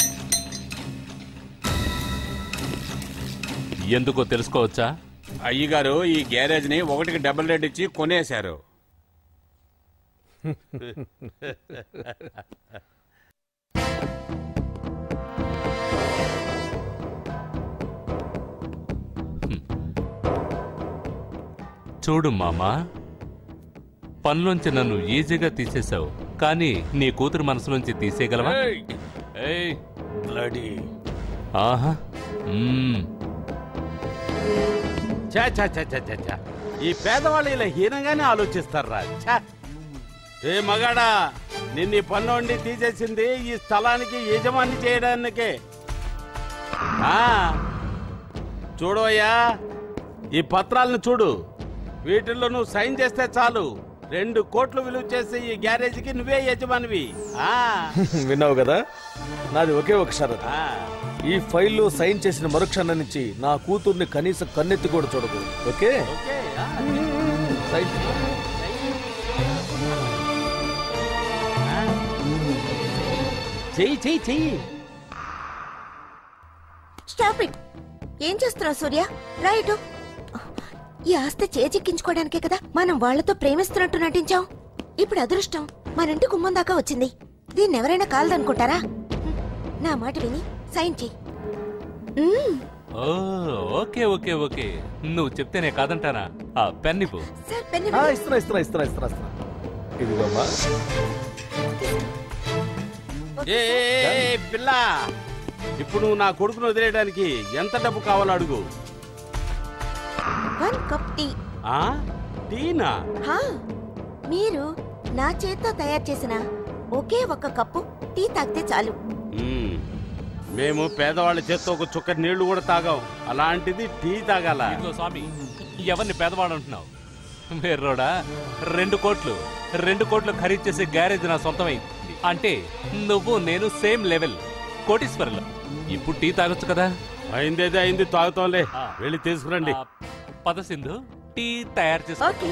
ఎందుకో తెలుసుకోవచ్చా అయ్యగారు ఈ గ్యారేజ్ ని ఒకటికి డబుల్ రేట్ ఇచ్చి కొనేశారు చూడు మామా పనిలోంచి నన్ను ఈజీగా తీసేశావు కానీ నీ కూతురు మనసులోంచి తీసేయగలవా ఏయ్ బ్లడీ ఆహా మ్మ్. చా చా చా చా చా చా ఈ పేదవాళ్ళు ఇలా హీనంగానే ఆలోచిస్తారా ఛా ఏ మగాడా నిన్ను ఈ పన్నోండి తీసేసింది ఈ స్థలానికి యజమాని చేయడానికే ఆ, చూడవయ్యా ఈ పత్రాలను చూడు వీటిల్లో నువ్వు సైన్ చేస్తే చాలు రెండు కోట్లు విలువ చేసే ఈ గ్యారేజీకి నువ్వే యజమానివి ఆ విన్నావు కదా నాది ఒకే ఒక షరతు ఆ. ఈ ఫైల్లో సైన్ చేసిన మరుక్షణం నుంచి నా కూతుర్ని కనీసం కన్నెత్తి కూడా చూడకు ఓకే ఓకే ఆ. సైన్ చెయ్యి చెయ్యి చెయ్యి స్టాప్ ఇట్ ఏం చేస్తున్నావు సూర్య రైట్ ఈ ఆస్తి చేజిక్కించుకోవడానికే కదా మనం వాళ్ళతో ప్రేమిస్తున్నట్టు నటించాం ఇప్పుడు అదృష్టం మన ఇంటి గుమ్మం దాకా వచ్చింది దీన్ని ఎవరైనా కాలదనుకుంటారా నా మాట విని సైన్ చెయ్యి మ్మ్. ఓ ఓకే ఓకే ఓకే నువ్వు చెప్తేనే కాదంటానా ఆ పెన్ ఇవ్వు సార్ పెన్ను ఆ, ఇవ్వండి. ఇస్తున్నా ఇస్తున్నా ఇస్తున్నా ఇస్తున్నా ఇస్తున్నా ఇదిగోమ్మా ఏ ఏ, ఏ, ఏ, పిల్ల ఇప్పుడు నువ్వు నా కొడుకును వదిలేయడానికి ఎంత డబ్బు కావాలో అడుగు వన్ కప్ టీ ఆ టీనా హా మీరు నా చేత్తో తయారు చేసిన ఒకే ఒక్క కప్పు టీ తాగితే చాలు మ్మ్. మేము పేదవాళ్ళ చేత్తో ఒక చుక్క నీళ్లు కూడా తాగాం అలాంటిది టీ తాగాల ఇదిగో స్వామి ఎవరిని పేదవాడు అంటున్నావు మేర్రోడా రెండు కోట్లు రెండు కోట్లు ఖరీదు చేసే గ్యారేజ్ నా సొంతమైంది అంటే నువ్వు నేను సేమ్ లెవెల్ కోటీశ్వరులు ఇప్పుడు టీ తాగొచ్చు కదా అయిందేదో అయింది తాగుతాంలే వెళ్ళి తీసుకురండి ఆ, పద సింధు టీ తయారు చేసుకో ఓకే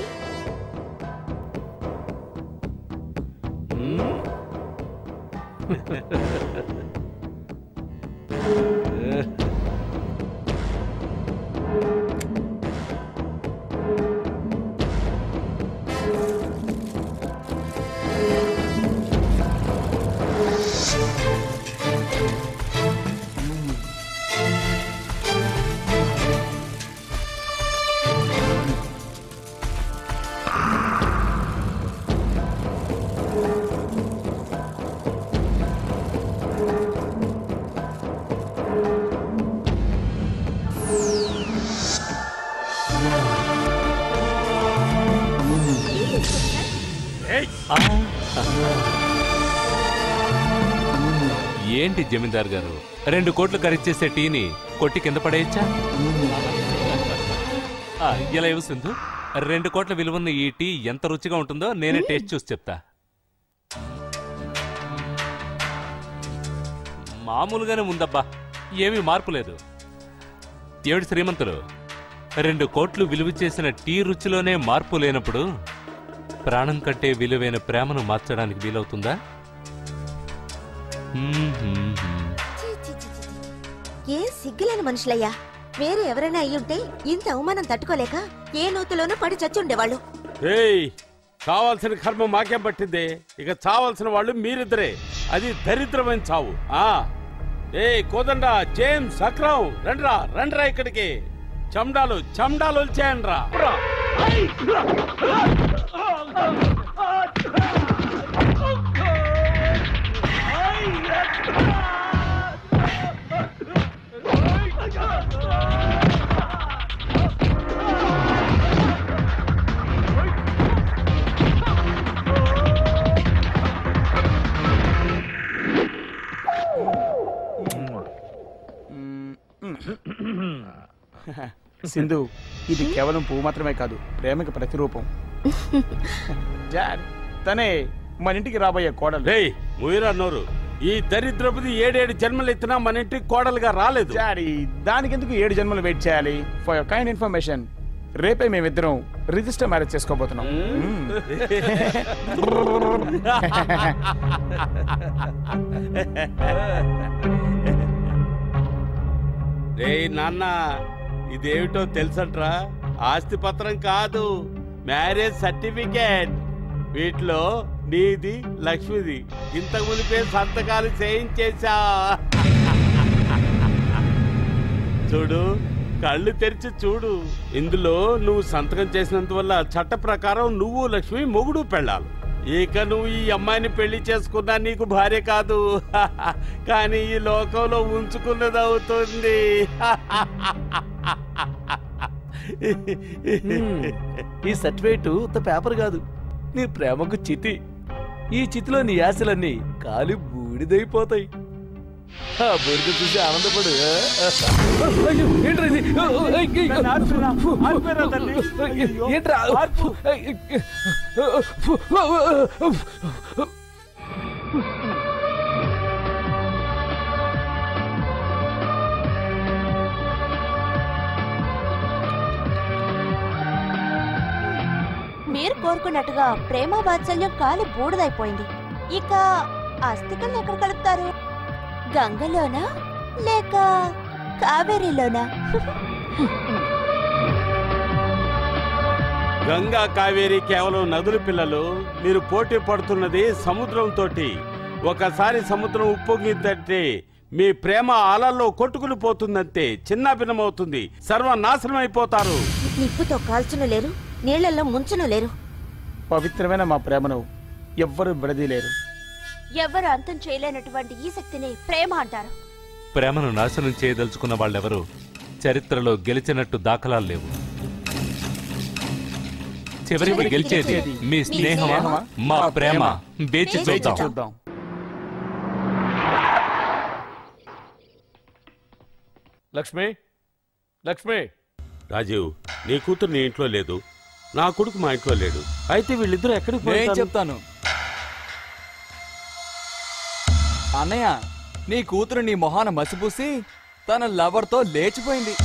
ఆ. ఏంటి జమీందార్ గారు రెండు కోట్లు ఖరీదు చేసే టీని కొట్టి కింద పడేయచ్చా ఆ, ఇలా ఇవ్వు సింధు రెండు కోట్ల విలువన్న ఈ టీ ఎంత రుచిగా ఉంటుందో నేనే టేస్ట్ చూసి చెప్తా మామూలుగానే ఉందబ్బా ఏమీ మార్పు లేదు ఏమిటి శ్రీమంతులు రెండు కోట్లు విలువ చేసిన టీ రుచిలోనే మార్పు లేనప్పుడు ప్రాణం కంటే విలువైన ప్రేమను మార్చడానికి వీలవుతుందా హ్మ్, హ్మ్, హ్మ్. ఏ సిగ్గులేని మనుషులయ్యా వేరే ఎవరైనా అయ్యుంటే ఇంత అవమానం తట్టుకోలేక ఏ నూతులోనూ పడి చచ్చుండేవాళ్ళు ఏయ్ కావాల్సిన కర్మ మాకేం పట్టింది ఇక చావాల్సిన వాళ్ళు మీరిద్దరే అది దరిద్రమైన చావు ఆ ఏ కోదండ జేమ్స్ అక్రమ్ రండ్రా రండ్రా ఇక్కడికి చమ్డాలు చమ్డాలు వచ్చేయండి రా సింధు ఇది కేవలం పువ్వు మాత్రమే కాదు ప్రేమకి ప్రతిరూపం జాన్, తనే మన ఇంటికి రాబోయే కోడలు రేయ్ ముయిరా నోరు ఈ దరిద్రపుది ఏడేడు జన్మలు ఎత్తినా మన ఇంటికి కోడలుగా రాలేదు డాడీ దానికి ఎందుకు ఏడు జన్మలు వెయిట్ చేయాలి ఫర్ యువర్ కైండ్ ఇన్ఫర్మేషన్ రేపే మేమిద్దరం రిజిస్టర్ మ్యారేజ్ చేసుకోబోతున్నాం మ్మ్. రేయ్ నాన్న ఇదేమిటో తెలుసంట్రా ఆస్తి పత్రం కాదు మ్యారేజ్ సర్టిఫికేట్ వీటిలో నీది లక్ష్మిది ఇంతకు మునిపే సంతకాలు చేయించేశా చూడు కళ్ళు తెరిచి చూడు ఇందులో నువ్వు సంతకం చేసినందువల్ల చట్ట ప్రకారం నువ్వు లక్ష్మి మొగుడు పెళ్ళాలి ఇక నువ్వు ఈ అమ్మాయిని పెళ్లి చేసుకున్నా నీకు భార్య కాదు కానీ ఈ లోకంలో ఉంచుకున్నది అవుతుంది ఈ సర్టిఫికేట్ ఉత్త పేపర్ కాదు నీ ప్రేమకు చితి ఈ చితిలో నీ ఆశలన్నీ కాలి బూడిదైపోతాయి ఆ బురద చూసి ఆనందపడు అయ్యో, ఏంట్రా ఇది? ఏంట్రా? మీరు కోరుకున్నట్టుగా ప్రేమ వాత్సల్యం కాలి బూడిదైపోయింది ఇక అస్థికల్ని ఎక్కడ కలుపుతారు గంగలోనా లేక కావేరీలోనా గంగా కావేరి కేవలం నదుల పిల్లలు మీరు పోటీ పడుతున్నది సముద్రంతో ఒకసారి సముద్రం ఉప్పొంగిందంటే మీ ప్రేమ అలల్లో కొట్టుకుని పోతుందంతే చిన్నాభిన్నమవుతుంది సర్వనాశనం అయిపోతారు నిప్పుతో కాల్చును లేరు నీళ్లలో ముంచును లేరు పవిత్రమైన మా ప్రేమను ఎవ్వరూ విడదీలేరు ఎవరు అంతం చేయలేనటువంటి ఈ శక్తిని ప్రేమ అంటారు ప్రేమను నాశనం చేయదలుచుకున్న వాళ్ళెవరూ చరిత్రలో గెలిచినట్టు దాఖలాలు లేవు చివరికి గెలిచేది మీ స్నేహమా మా ప్రేమ వేచి చూద్దాం చూద్దాం లక్ష్మి లక్ష్మి రాజీవ్ నీ కూతురు నీ ఇంట్లో లేదు నా కొడుకు మా ఇంట్లో లేడు అయితే వీళ్ళిద్దరూ ఎక్కడికి నేను పోతారు? చెప్తాను అన్నయ్య నీ కూతురు నీ మొహాన మసిపూసి తన లవర్తో లేచిపోయింది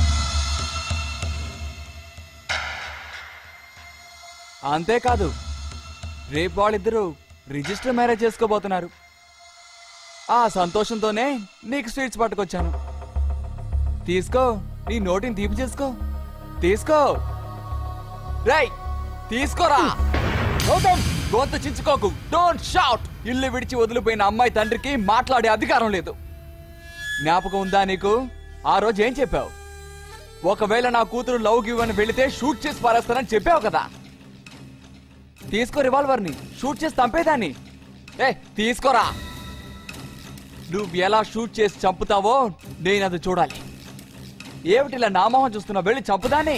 అంతేకాదు రేపు వాళ్ళిద్దరూ రిజిస్టర్ మ్యారేజ్ చేసుకోబోతున్నారు ఆ సంతోషంతోనే నీకు స్వీట్స్ పట్టుకొచ్చాను తీసుకో నీ నోటిని తీపి చేసుకో తీసుకో రై తీసుకోరా గౌతమ్ గొంతు చించుకోకు డోంట్ షౌట్ ఇల్లు విడిచి వదిలిపోయిన అమ్మాయి తండ్రికి మాట్లాడే అధికారం లేదు జ్ఞాపకం ఉందా నీకు ఆ రోజు ఏం చెప్పావు ఒకవేళ నా కూతురు లవ్ గివ్ అని వెళితే షూట్ చేసి పారేస్తానని చెప్పావు కదా తీసుకో రివాల్వర్ ని షూట్ చేసి చంపేదాన్ని ఏ తీసుకోరా నువ్వు ఎలా షూట్ చేసి చంపుతావో నేను అది చూడాలి ఏమిటిలా నామోహం చూస్తున్నా వెళ్ళి చంపుదాన్ని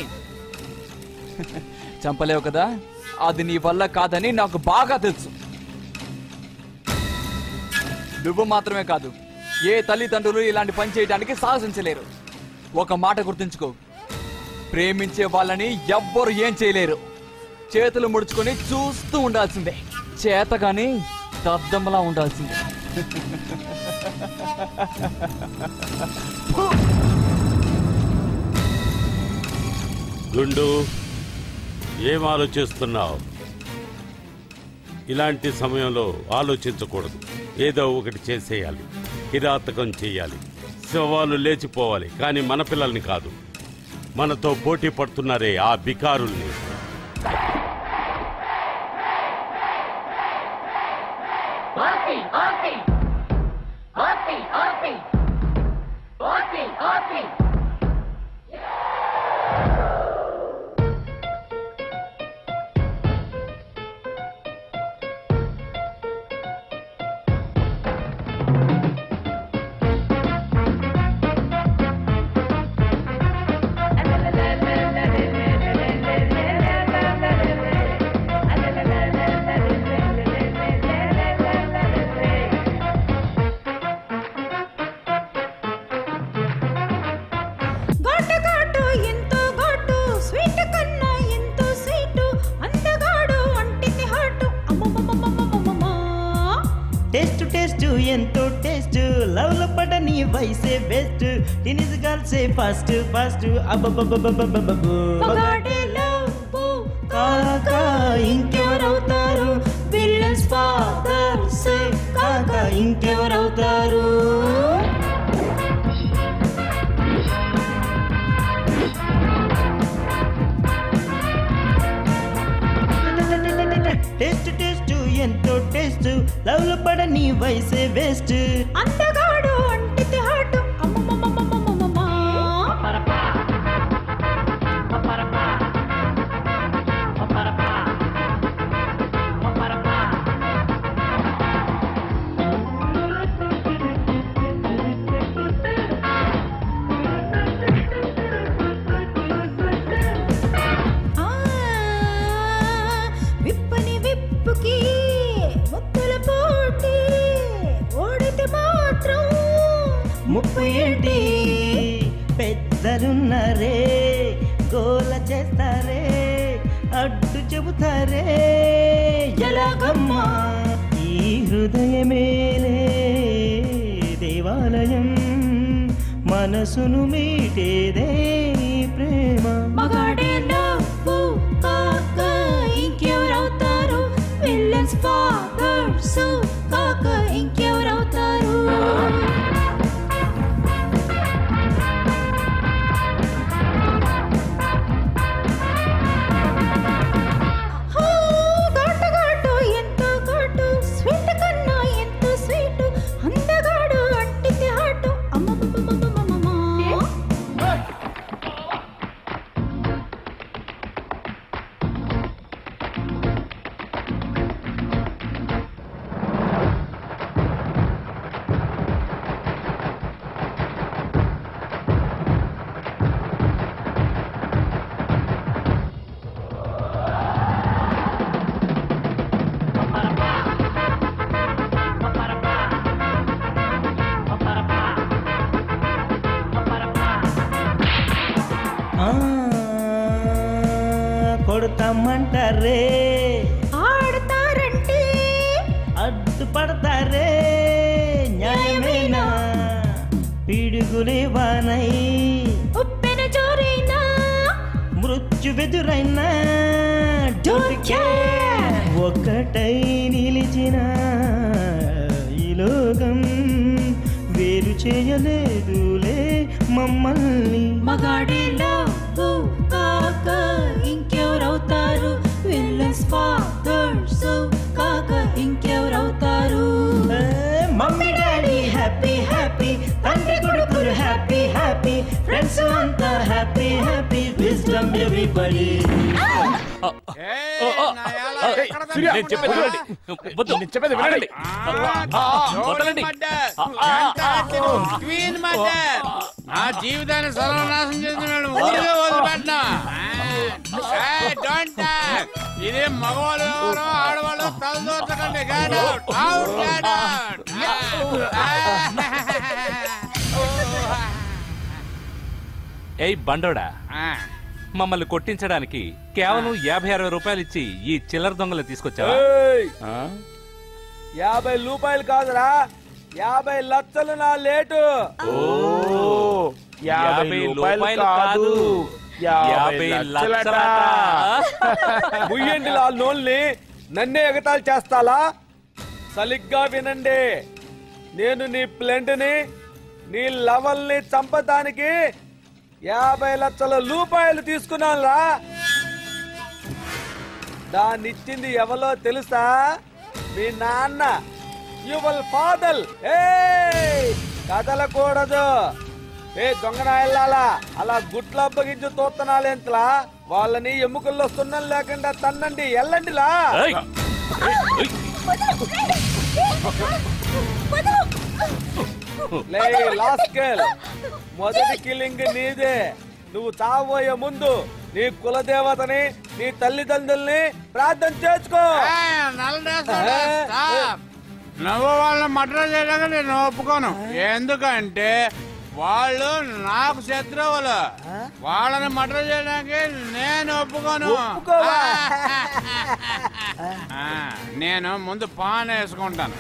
చంపలేవు కదా అది నీ వల్ల కాదని నాకు బాగా తెలుసు నువ్వు మాత్రమే కాదు ఏ తల్లిదండ్రులు ఇలాంటి పని చేయడానికి సాహసించలేరు ఒక మాట గుర్తుంచుకో ప్రేమించే వాళ్ళని ఎవ్వరు ఏం చేయలేరు చేతులు ముడుచుకొని చూస్తూ ఉండాల్సిందే చేత కానీ దద్దమ్మలా ఉండాల్సిందే గుండు ఏం ఆలోచిస్తున్నావు ఇలాంటి సమయంలో ఆలోచించకూడదు ఏదో ఒకటి చేసేయాలి కిరాతకం చేయాలి శవాలు లేచిపోవాలి కానీ మన పిల్లల్ని కాదు మనతో పోటీ పడుతున్నారే ఆ బికారుల్ని Orphe, Orphe! Orphe, Orphe! Orphe, Orphe! ఘాటు ఘాటు ఎంతో ఘాటు స్వీట్ కన్నా ఎంతో స్వీట్ అందగాడు అంటింది హాటు అమ్మమ్మమ్మమ్మమ్మమ్మమ్మా టేస్ట్ టేస్ట్ ఎంతో టేస్ట్ లవ్ లో పడని వయసే బెస్ట్ టీనేజ్ గర్ల్సే ఫాస్ట్ ఫాస్ట్ అబ్బబ్బబ్బబ్బబ్బబ్బబ్బో మగాడే లవ్వు కాకా ఇంకెవరవుతారు విల్లన్స్ ఫాదర్స్ కాకా ఇంకెవరవుతారు టేస్ట్ టేస్ట్ ఎంతో టేస్ట్ లవ్ లో పడని వయసే బెస్ట్ అందగాడు అంటింది హాటు అమ్మమ్మమ్మమ్మమ్మమ్మమ్మా ఆ, విప్పని విప్పుకి ముత్తుల పోటీ ఓడితే మాత్రం ముప్పు ఏంటి పెద్దలున్నారే గోల చేస్తారే అడ్డు చెబుతారే ఎలాగమ్మా ఈ హృదయమేలే దేవాలయం మనసును మీటేదే ప్రేమ మగాడే లవ్వు కాక ఇంకెవరవుతారు విల్లన్స్ ఫాదర్స్ కాక ఇంకెవరవుతారు హో, ఘాటు ఘాటు ఎంతో ఘాటు స్వీట్ కన్నా ఎంతో స్వీట్ అందగాడు అంటితే హాటు అమ్మమ్మమ్మమ్మమ్మమ్మమ్మా ఆ, కొడతామంటారే ఆడతారంటే అడ్డు పడతారే న్యాయమేనా పిడుగులేవానై ఉప్పెన జోరైనా మృత్యువెదురైనా Don't care. ఒక్కటై నిలిచిన ఈ లోకం వేరు చేయలేదులే మమ్మల్ని మగాడే లవ్వు కాక ఇంకెవరవుతారు విల్లన్స్ ఫాదర్స్ కాక ఇంకెవరవుతారు ఏ, మమ్మీ డాడీ హ్యాపీ హ్యాపీ తండ్రి కొడుకులు హ్యాపీ హ్యాపీ ఫ్రెండ్స్ అంతా హ్యాపీ హ్యాపీ విజ్డమ్ ఎవ్రీబడి నేను చెప్పేది వినండి. వద్దు. నేను చెప్పేది వినండి. వదలండి. క్వీన్ మదర్ నా జీవితాన్ని సర్వనాశనం చేసిన ఊరిలో వదిలిపెట్టినా డోంట్ టాక్ ఇదే మగవాళ్ళు ఎవరో ఆడవాళ్ళు తలదోచకండి get out out get out ఏయ్ బండోడా మమ్మల్ని కొట్టించడానికి కేవలం యాభై అరవై రూపాయలు ఇచ్చి ఈ చిల్లర దొంగలు తీసుకొచ్చావా ఏయ్! యాభై రూపాయలు కాదురా యాభై లక్షలు నా లేటు యాభై రూపాయలు కాదు యాభై లక్షలట ముయ్యండి ఆ నోల్ని నన్నే ఎగతాళి చేస్తాలా సరిగ్గా వినండి నేను నీ ప్లెంట్ని నీ లవల్ని చంపడానికి యాభై లక్షల రూపాయలు తీసుకున్నానురా దాన్నిచ్చింది ఎవరో తెలుసా మీ నాన్న యువల్ ఫాదర్ ఏ కదలకూడదు ఏ దొంగనాయల్లాలా అలా గుట్ల అప్పగించి తోత్తనాలేంతలా వాళ్ళని ఎముకల్లో సున్నం లేకుండా తన్నండి ఎల్లండిలా ఏయ్! లే లాస్కెల్ మొదటి కిల్లింగ్ నీదే నువ్వు చావబోయే ముందు నీ కులదేవతని నీ తల్లిదండ్రుల్ని ప్రార్థన చేసుకో నువ్వు వాళ్ళని మర్డర్ చేయడానికి నేను ఒప్పుకోను ఎందుకంటే వాళ్ళు నాకు శత్రువులు వాళ్ళని మర్డర్ చేయడానికి నేను ఒప్పుకోను ఒప్పుకోవా? ఆ, నేను ముందు పాన్ వేసుకుంటాను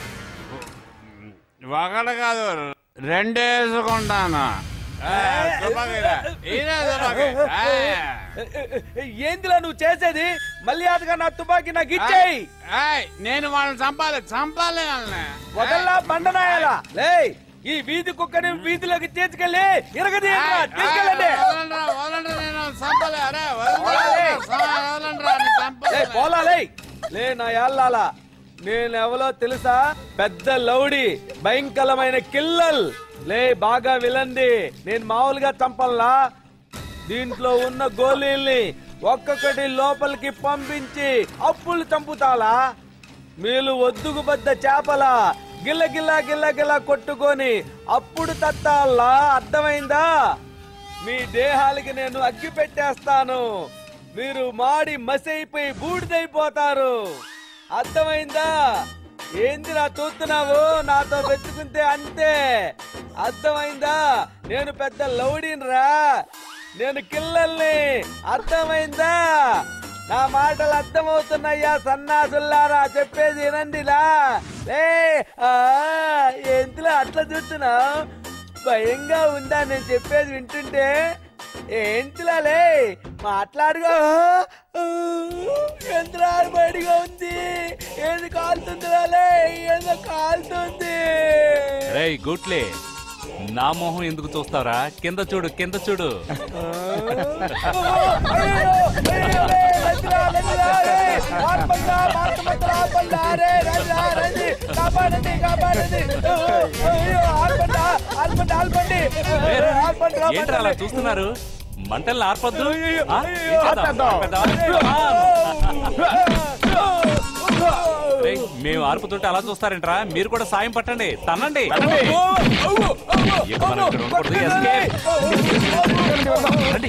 ఒకటి కాదు రెండు వేసుకుంటాను ఆ, తుపాకీ రా. ఈయనే తుపాకీ. ఆ. ఏందిలా నువ్వు చేసేది మళ్ళీ అతగా నా తుపాకీ నాకు ఇచ్చేయి ఏయ్, నేను వాళ్ళని చంపాలి చంపాలి వాళ్ళని వదల్లా బండనాయాలా లే ఈ వీధి కుక్కని వీధిలోకి తీసుకెళ్ళి ఇరగదీయండిరా, తీసుకెళ్ళండి వదలండ్రా, వదలండ్రా, నేను చంపాలి అరే వదలండ్రా, వదలండ్రా, నేను చంపాలి. లే, పోలా లే లే నా యాళ్ళాలా నేను ఎవరో తెలుసా పెద్ద లౌడి భయంకరమైన కిల్లల్ లే బాగా విలండి నేను మామూలుగా చంపల్లా దీంట్లో ఉన్న గోళీల్ని ఒక్కొక్కటి లోపలికి పంపించి అప్పులు చంపుతాలా మీరు ఒద్దుగు బద్ద చేపల గిల్ల గిల్ల గిల్ల గిల్ల కొట్టుకొని అప్పుడు తత్తాలా అర్థమైందా మీ దేహాలకి నేను అగ్గి పెట్టేస్తాను మీరు మాడి మసైపోయి బూడిదైపోతారు అర్థమైందా ఏంది నా చూస్తున్నావు నాతో పెట్టుకుంటే అంతే అర్థమైందా నేను పెద్ద లౌడీని రా నేను కిల్లల్ని అర్థమైందా నా మాటలు అర్థమవుతున్నాయ్యా సన్నాసుల్లారా చెప్పేది వినండిలా లే ఆ, ఏంటిలా అట్లా చూస్తున్నావు భయంగా ఉందా నేను చెప్పేది వింటుంటే ఏంటిలాలే మాట్లాడుగా ఎంత బడిగా ఉంది ఏది కాలుతుందిలాలే ఏదో కాలుతుంది రేయ్ గుట్లే నా మొహం ఎందుకు చూస్తావరా కింద చూడు కింద చూడు అయ్యో, అయ్యో, లే, రండిరా, రండిరా, రే. ఆత్మగా, ఆత్మగా, ఆపండా, రే, రండిరా, రండి. కాపాడండి కాపాడండి అయ్యో ఆల్పండి ఆల్పండి ఆల్పండి రే, రే, ఆల్పండి ఏంట్రా అలా ఆల్పండి చూస్తున్నారు మంటలు ఆర్పొద్దు ఆ? అయ్యో, ఏం చేద్దాం? ఆపేద్దాం. ఆపేద్దాం. రేయ్, మేము ఆర్పుతుంటే అలా చూస్తారేంట్రా మీరు కూడా సాయం పట్టండి తన్నండి ఇక మనం ఇక్కడ ఉండకూడదు escape. రండి.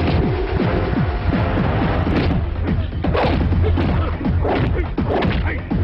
Hey!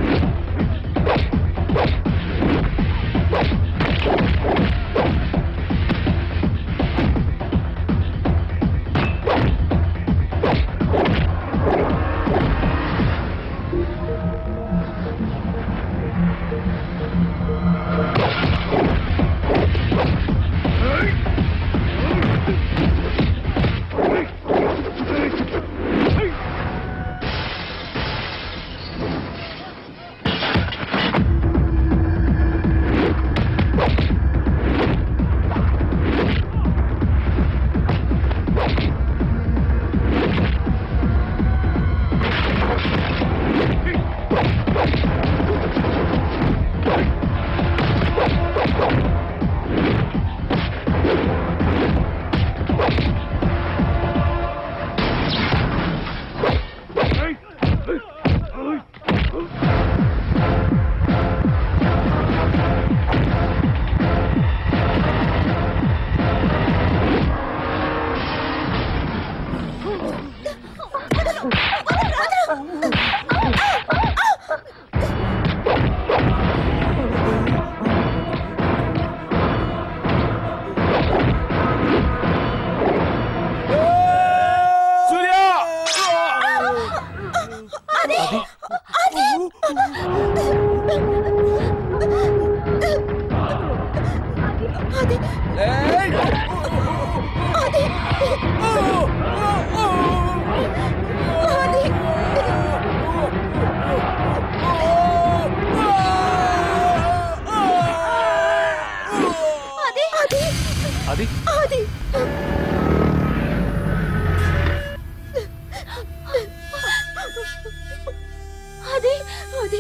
అది అది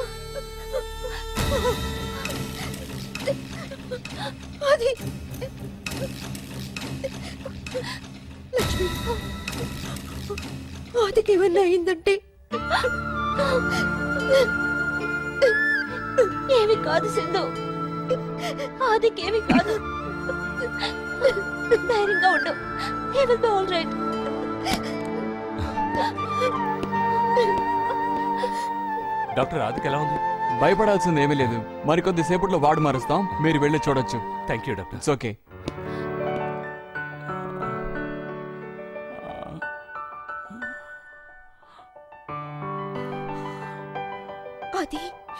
అది లక్ష్మి ఆదికి ఏమన్నా అయిందంటే ఏమి కాదు సింధు ఆదికేమి కాదు ధైర్యంగా ఉండు he will be all right doctor ఆదికి ఎలా ఉంది భయపడాల్సింది ఏమీ లేదు మరికొద్ది సేపట్లో వాడు మారుస్తాం మీరు వెళ్ళి చూడొచ్చు thank you doctor it's okay అది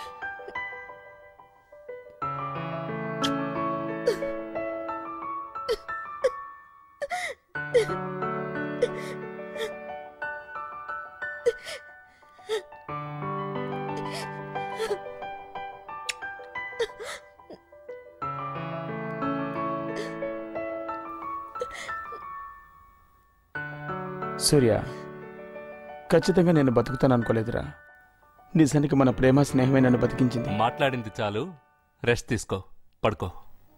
సూర్య ఖచ్చితంగా నేను బతుకుతాను అనుకోలేదురా నిజానికి మన ప్రేమ స్నేహమే నన్ను బతికించింది మాట్లాడింది చాలు రెస్ట్ తీసుకో పడుకో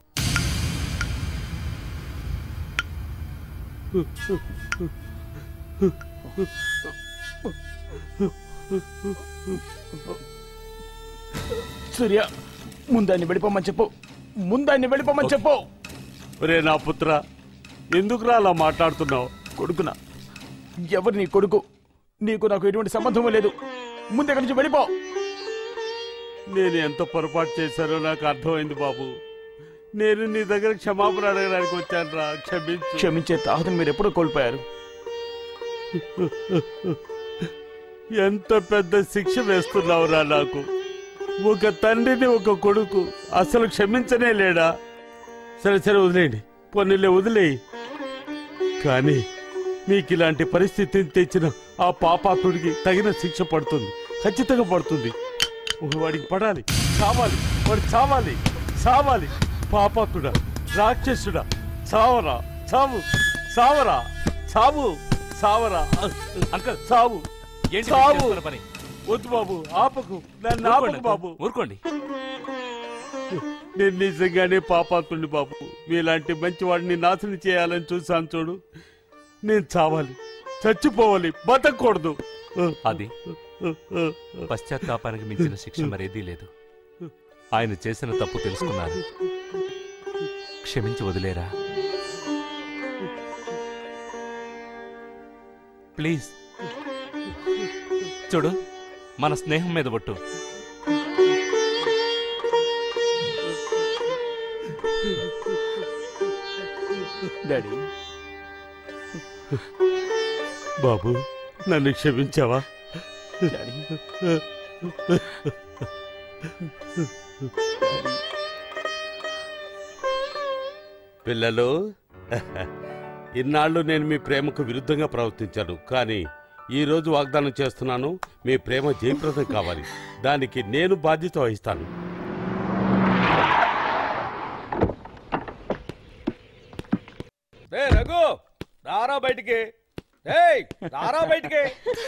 సూర్య ముందాన్ని వెళ్ళిపోమని చెప్పు ముందాన్ని వెళ్ళిపోమని చెప్పు ఒరే నా పుత్ర ఎందుకురా అలా మాట్లాడుతున్నావు కొడుకునా ఎవరు నీ కొడుకు నీకు నాకు ఎటువంటి సంబంధం లేదు ముందు నుంచి వెళ్ళిపో నేను ఎంత పొరపాటు చేశానో నాకు అర్థమైంది బాబు నేను నీ దగ్గర క్షమాపణ అడగడానికి వచ్చాను రా క్షమించు క్షమించే తాహతను మీరు ఎప్పుడో కోల్పోయారు ఎంత పెద్ద శిక్ష వేస్తున్నావురా నాకు ఒక తండ్రిని ఒక కొడుకు అసలు క్షమించనే లేడా సరే సరే వదిలేయండి పొన్నిలే వదిలేయి కానీ మీకు ఇలాంటి పరిస్థితిని తెచ్చిన ఆ పాపాతుడికి తగిన శిక్ష పడుతుంది ఖచ్చితంగా పడుతుంది వాడికి పడాలి చావాలి వాడు చావాలి చావాలి పాపాతుడా రాక్షసుడా చావరా చావు చావరా చావు చావరా అంకల్ చావు ఏంటి చావు మీరు చేస్తున్న పని వద్దు బాబు ఆపకు నన్ను ఆపకు బాబు ఊరుకోండి నేను నిజంగానే పాపాత్ముడిని బాబు మీలాంటి మంచి వాడిని నాశనం చేయాలని చూశాను చూడు నేను చావాలి చచ్చిపోవాలి బతకూడదు అది పశ్చాత్తాపానికి మించిన శిక్ష మరేదీ లేదు ఆయన చేసిన తప్పు తెలుసుకున్నారు క్షమించి వదిలేరా ప్లీజ్ చూడు మన స్నేహం మీద ఒట్టు డాడీ బాబు నన్ను క్షమించావా డాడీ పిల్లలు ఇన్నాళ్ళు నేను మీ ప్రేమకు విరుద్ధంగా ప్రవర్తించాను కానీ ఈ రోజు వాగ్దానం చేస్తున్నాను మీ ప్రేమ జయప్రదం కావాలి దానికి నేను బాధ్యత వహిస్తాను రే రఘు రారా బయటికి ఏయ్ రారా బయటికి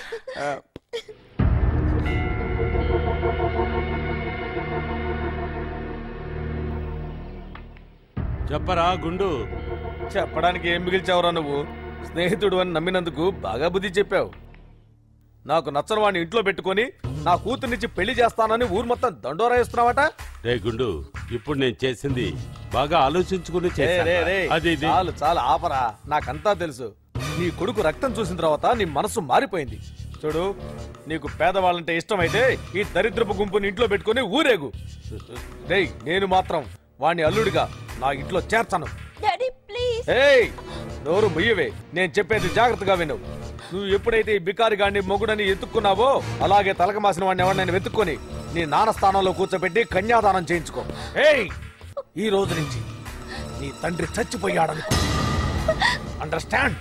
చెప్పరా గుండు చెప్పడానికి ఏం మిగిల్చావురా నువ్వు స్నేహితుడు అని నమ్మినందుకు బాగా బుద్ధి చెప్పావు నాకు నచ్చని వాడిని ఇంట్లో పెట్టుకొని నా కూతుర్నిచ్చి పెళ్లి చేస్తానని ఊరు మొత్తం దండోరా వేస్తున్నావట రే గుండు ఇప్పుడు నేను చేసింది బాగా ఆలోచించుకుని రే, చేశాను రే, రే. అది ఇది. చాలు చాలు ఆపరా నాకంతా తెలుసు నీ కొడుకు రక్తం చూసిన తర్వాత నీ మనసు మారిపోయింది చూడు నీకు పేదవాళ్ళంటే ఇష్టమైతే ఈ దరిద్రపు గుంపుని ఇంట్లో పెట్టుకొని ఊరేగు రేయ్ నేను మాత్రం వాణ్ణి అల్లుడిగా నా ఇంట్లో చేర్చను డాడీ ప్లీజ్ ఏయ్ నోరు ముయ్యవే నేను చెప్పేది జాగ్రత్తగా విను నువ్వు ఎప్పుడైతే ఈ బికారి గాడిని మొగుడని ఎత్తుక్కున్నావో అలాగే తలక మాసిన వాడిని ఎవరినైనా వెతుక్కొని నీ నాన్న స్థానంలో కూర్చోబెట్టి కన్యాదానం చేయించుకో ఏయ్ ఈ రోజు నుంచి నీ తండ్రి చచ్చిపోయాడనుకో అండర్స్టాండ్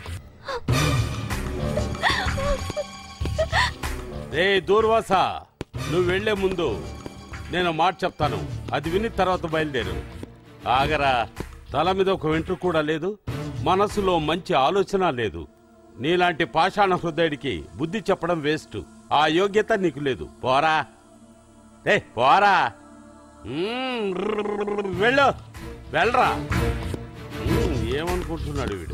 రే దూర్వాస నువ్వు వెళ్లే ముందు నేను మాట చెప్తాను అది విని తర్వాత బయలుదేరు ఆగరా తల మీద ఒక వెంట్రుక కూడా లేదు మనసులో మంచి ఆలోచన లేదు నీలాంటి పాషాణ హృదయుడికి బుద్ధి చెప్పడం వేస్ట్ ఆ యోగ్యత నీకు లేదు పోరా ఏ పోరా మ్మ్, ర్రర్రర్రర్, వెళ్ళు వెళ్ళరా మ్మ్, ఏమనుకుంటున్నాడు వీడు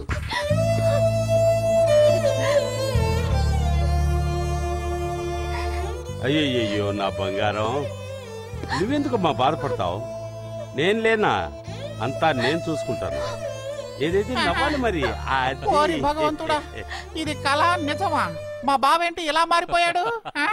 అయ్యయ్యో నా బంగారం నువ్వెందుకు మా బాధపడతావు నేను లేనా అంతా నేను చూసుకుంటాను ఏదైతే నవ్వాలి మరి అది. ఓరి భగవంతుడా ఇది కళ నిజమా మా బావేంటి ఇలా మారిపోయాడు ఆ?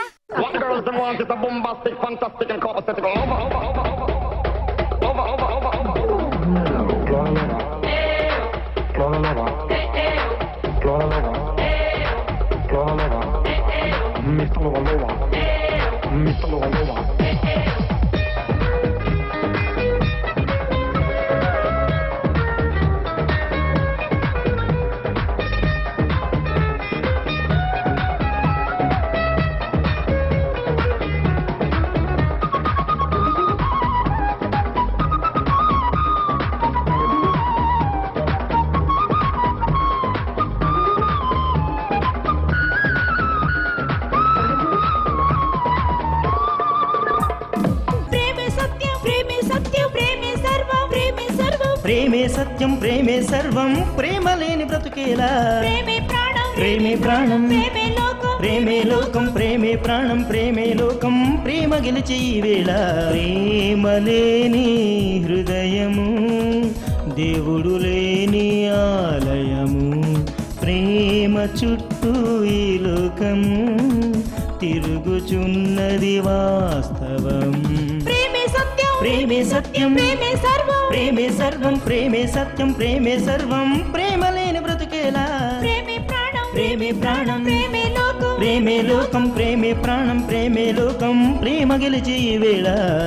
ప్రేమే సత్యం ప్రేమే సత్యం ప్రేమే సర్వం ప్రేమే సర్వం ప్రేమే సత్యం ప్రేమే సర్వం ప్రేమ లేని బ్రతుకేలా ప్రేమే ప్రాణం ప్రేమే ప్రాణం ప్రేమే లోకం ప్రేమే లోకం ప్రేమే ప్రాణం ప్రేమే లోకం ప్రేమ గెలిచి ఈ వేళ ప్రేమ లేని హృదయము దేవుడు లేని ఆలయము ప్రేమ చుట్టూ ఈ లోకము తిరుగుచున్నది వాస్తవం ప్రేమే సత్యం ప్రేమే సత్యం ప్రేమే సర్వం ప్రేమే సర్వం ప్రేమే సత్యం ప్రేమే సర్వం ప్రేమ లేని బ్రతుకేలా ప్రేమే ప్రాణం ప్రేమే ప్రాణం ప్రేమే లోకం ప్రేమే లోకం ప్రేమే ప్రాణం ప్రేమే లోకం ప్రేమ గెలిచి ఈ వేళ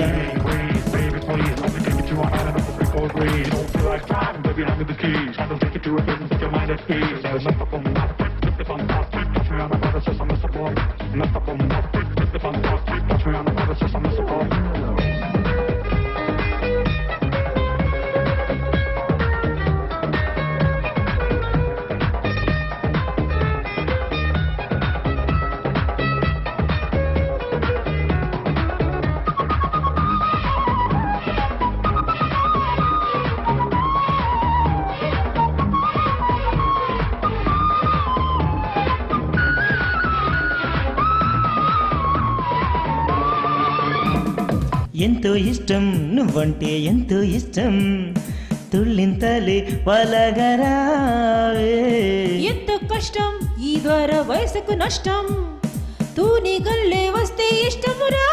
ఎంతో ఇష్టం నువ్వంటే ఎంతో ఇష్టం తుళ్ళింతలే పలగరావే ఎంత కష్టం ఈ ద్వారా వయసుకు నష్టం తూని గల్లే వస్తే ఇష్టమురా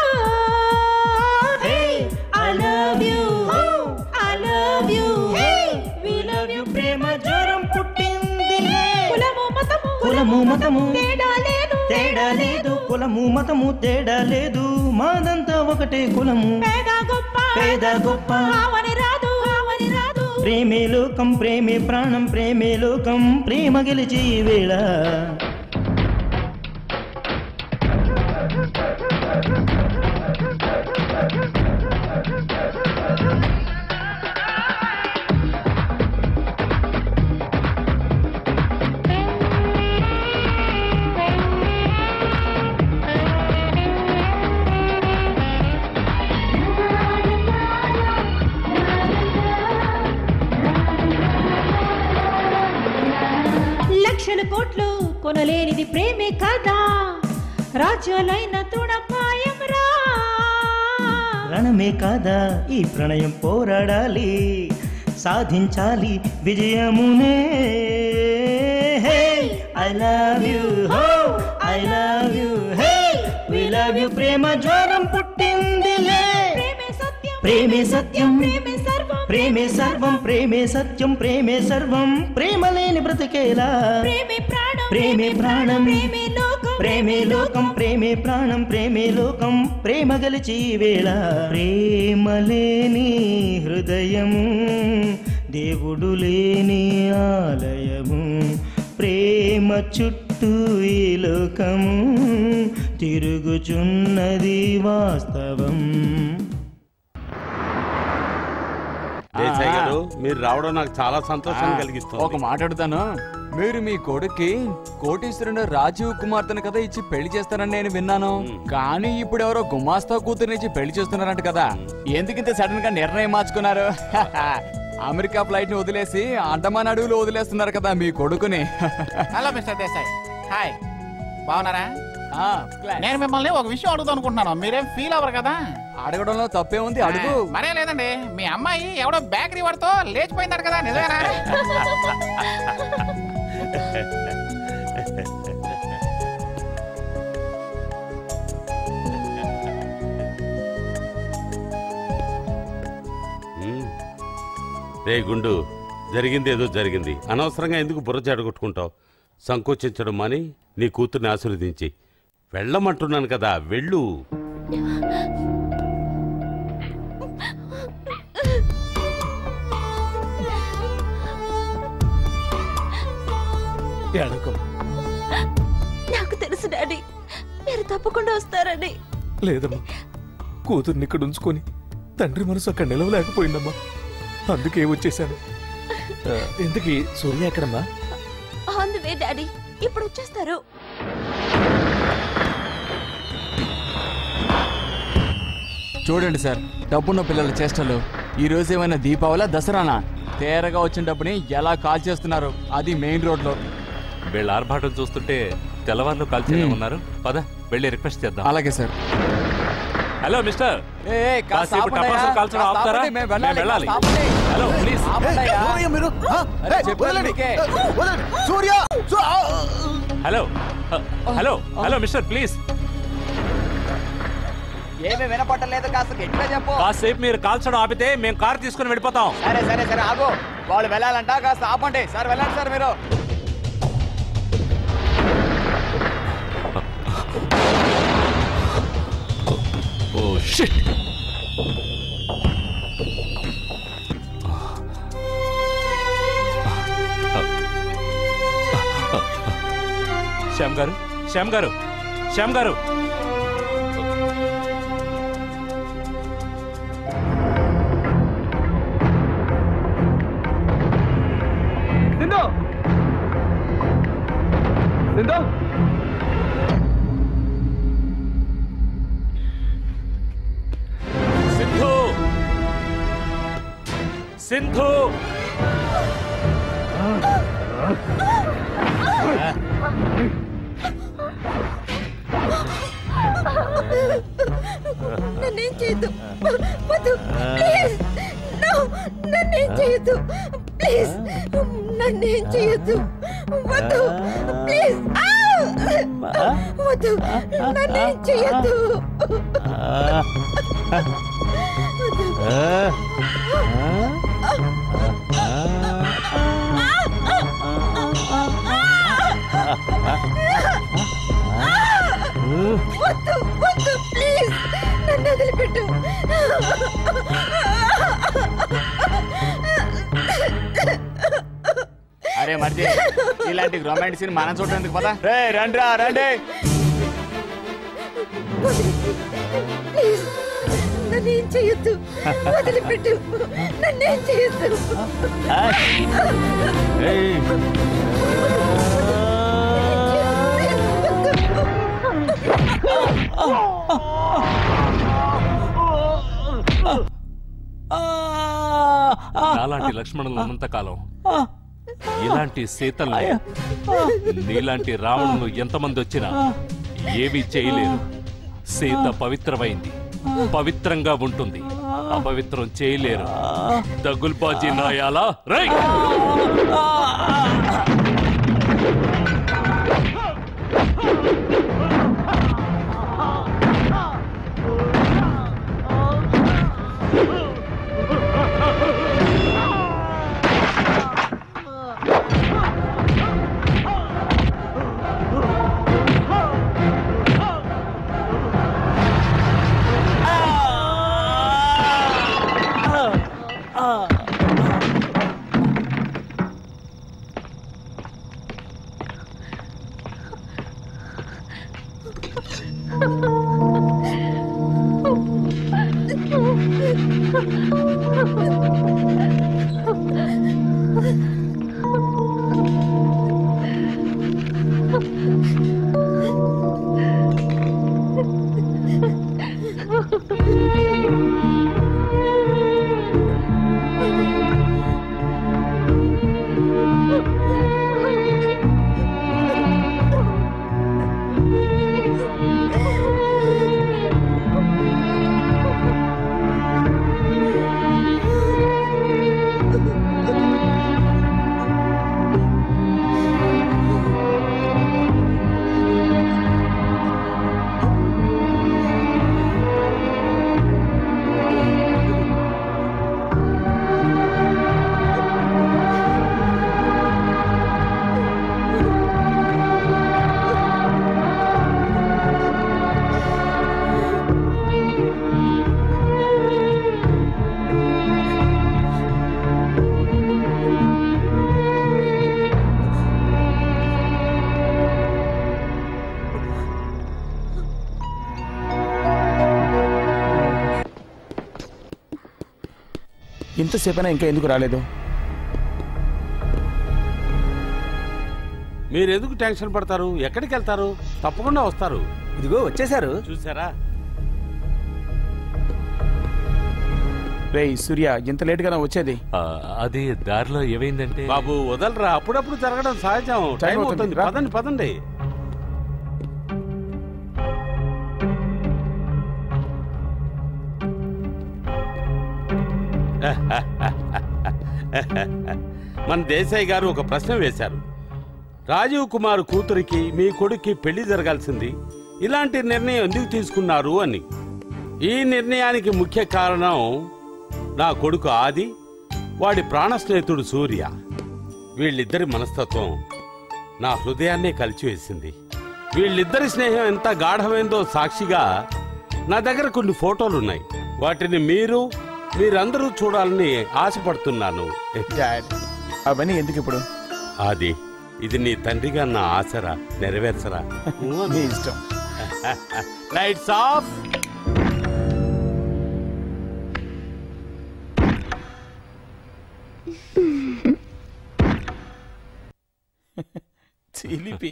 I love you I love you we love you ప్రేమ జ్వరం పుట్టింది కులము మతము కులము మతము తేడా లేదు తేడా లేదు కులము మతము తేడా లేదు మాదంతా ఒకటే కులము పేద గొప్ప పేద గొప్ప ఆవని రాదు ఆవని రాదు ప్రేమే లోకం ప్రేమే ప్రాణం ప్రేమే లోకం ప్రేమ గెలిచి ఈ వేళ లక్షల కోట్లు కొనలేనిది ప్రేమే కదా రాజ్యాలైన తృణప్రాయం రా రణమే కాదా ఈ ప్రణయం పోరాడాలి సాధించాలి విజయమునే ఐ లవ్ యు హో I love you hey we love you ప్రేమ జ్వరం పుట్టిందిలే ప్రేమే సత్యం ప్రేమే సర్వం ప్రేమే సర్వం ప్రేమే సత్యం ప్రేమే సర్వం ప్రేమ లేని బ్రతికేలా ప్రేమే ప్రాణం ప్రేమే ప్రాణం ప్రేమే లోకం ప్రేమే లోకం ప్రేమే ప్రాణం ప్రేమే లోకం ప్రేమ గెలిచి ఈ వేళ ప్రేమ లేని హృదయము దేవుడు లేని ఆలయము ప్రేమ చుట్టూ ఈ లోకము తిరుగుచున్నది వాస్తవం ఏ సైగా గారు మీరు రావడం నాకు చాలా సంతోషం కలిగిస్తుంది ఒక మాట అడుగుతాను మీరు మీ కొడుక్కి కోటీశ్వరుడు రాజీవ్ కుమార్తెను కదా ఇచ్చి పెళ్లి చేస్తారని నేను విన్నాను కానీ ఇప్పుడు ఎవరో గుమాస్తా కూతురుని ఇచ్చి పెళ్లి చేస్తున్నారంట కదా ఎందుకింత సడన్ గా నిర్ణయం మార్చుకున్నారు అమెరికా ఫ్లైట్ ని వదిలేసి అండమాన్ అడవులు వదిలేస్తున్నారు కదా మీ కొడుకుని హలో మిస్టర్ దేశాయ్ హాయ్ బాగున్నారా నేను మిమ్మల్ని ఒక విషయం అడుగుదాం అనుకుంటున్నాను మీరేం ఫీల్ అవ్వరు కదా అడగడంలో తప్పే ఉంది అడుగు ఆ, మరే లేదండి మీ అమ్మాయి ఎవడో బేకరీ వాడితో లేచిపోయిందట కదా నిజమేనా ఉమ్. రే గుండు జరిగింది ఏదో జరిగింది అనవసరంగా ఎందుకు బుర్ర చెడగొట్టుకుంటావు సంకోచించడం మాని నీ కూతుర్ని ఆశీర్వదించి వెళ్ళమంటున్నాను కదా వెళ్ళు ఎడకం నాకు తెలుసు డాడీ మీరు తప్పకుండా వస్తారని లేదమ్మా కూతుర్ని ఇక్కడ ఉంచుకొని తండ్రి మనసు అక్కడ నిలవలేకపోయిందమ్మా అందుకే వచ్చేసాను ఆ, ఇంతకీ సూర్య ఎక్కడమ్మా ఆన్ ది వే డాడీ ఇప్పుడు వచ్చేస్తారు చూడండి సార్ డబ్బున్న పిల్లల చేష్టలు ఈ రోజు ఏమైనా దీపావళి దసరానా తేరగా వచ్చిన డబ్బుని ఎలా కాల్ చేస్తున్నారు అది మెయిన్ రోడ్ లో వీళ్ళ ఆర్భాటం చూస్తుంటే తెల్లవారులు కాల్చేలా ఉన్నారు పద వెళ్ళి రిక్వెస్ట్ చేద్దాం అలాగే సార్ హలో మిస్టర్ ఏ, ఏ, కాస్త కాసేపు ఆపండి టపాసులు అయ్యా. కాల్చడం కాస్త ఆపుతారా? ఆపండి, మేము వెళ్ళాలి, మేము వెళ్ళాలి. కాస్త ఆపండి. హలో ప్లీజ్ ఆపండి అయ్యా. ఎవరయ్యా మీరు ఆ? అరే, ఏయ్, చెప్పాను వదలండి. మీకే. వదలండి. సూర్య సూ- ఆ! హలో హ, హలో హలో మిస్టర్ ప్లీజ్ ఏమీ వినపట్టలేదు కాస్త గట్టిగా చెప్పు కాసేపు మీరు కాల్చడం ఆపితే మేము కార్ తీసుకుని వెళ్ళిపోతాం సరే సరే సరే ఆగు వాళ్ళు వెళ్ళాలంట కాస్త ఆపండి సార్ వెళ్ళండి సార్ మీరు ఓ షిట్ శ్యామ్ గారు శ్యామ్ గారు శ్యామ్ గారు సింధు సింధు సింధు సింధు నన్నేం చేయొద్దు వద్దు ప్లీజ్ నో నన్నేం చేయొద్దు ప్లీజ్ నన్నేం చేయొద్దు వద్దు ప్లీజ్ వద్దు నన్నేం చేయొద్దు వద్దు వద్దు ప్లీజ్ నన్ను వదిలిపెట్టు అరే మర్జీ ఇలాంటి రొమాంటిక్ సీన్ మనం చూడడానికి పదా రే రండి రా రండి ప్లీజ్ నన్నేం చేయొద్దు వదిలిపెట్టు నన్నేం చేయొద్దు నాలాంటి లక్ష్మణులు ఉన్నంత కాలం ఇలాంటి సీతలు నీలాంటి రావణులు ఎంతమంది వచ్చినా ఏమీ చేయలేరు సీత పవిత్రమైంది పవిత్రంగా ఉంటుంది అపవిత్రం చేయలేరు దగుల్బాజీ నాయాలా రై Oh, ఇంతసేపైనా ఇంకా ఎందుకు రాలేదు మీరు ఎందుకు టెన్షన్ పడతారు ఎక్కడికి వెళ్తారు తప్పకుండా వస్తారు ఇదిగో వచ్చేసారు చూసారా రేయ్ సూర్య ఇంత లేట్గా వచ్చేది ఆ, అది దారిలో ఏమైందంటే బాబు వదలరా అప్పుడప్పుడు జరగడం సహజం టైం టైం అవుతుంది, అవుతుంది రా. పదండి పదండి మన దేశాయ్ గారు ఒక ప్రశ్న వేశారు రాజీవ్ కుమార్ కూతురికి మీ కొడుక్కి పెళ్లి జరగాల్సింది ఇలాంటి నిర్ణయం ఎందుకు తీసుకున్నారు అని ఈ నిర్ణయానికి ముఖ్య కారణం నా కొడుకు ఆది వాడి ప్రాణ స్నేహితుడు సూర్య వీళ్ళిద్దరి మనస్తత్వం నా హృదయాన్నే కలిచివేసింది వీళ్ళిద్దరి స్నేహం ఎంత గాఢమైందో సాక్షిగా నా దగ్గర కొన్ని ఫోటోలున్నాయి వాటిని మీరు మీరందరూ చూడాలని ఆశపడుతున్నాను డాడ్ అవన్నీ ఎందుకు ఇప్పుడు ఆది ఇది నీ తండ్రిగా నా ఆశరా నెరవేర్చరా నీ ఇష్టం లైట్స్ ఆఫ్ చిలిపి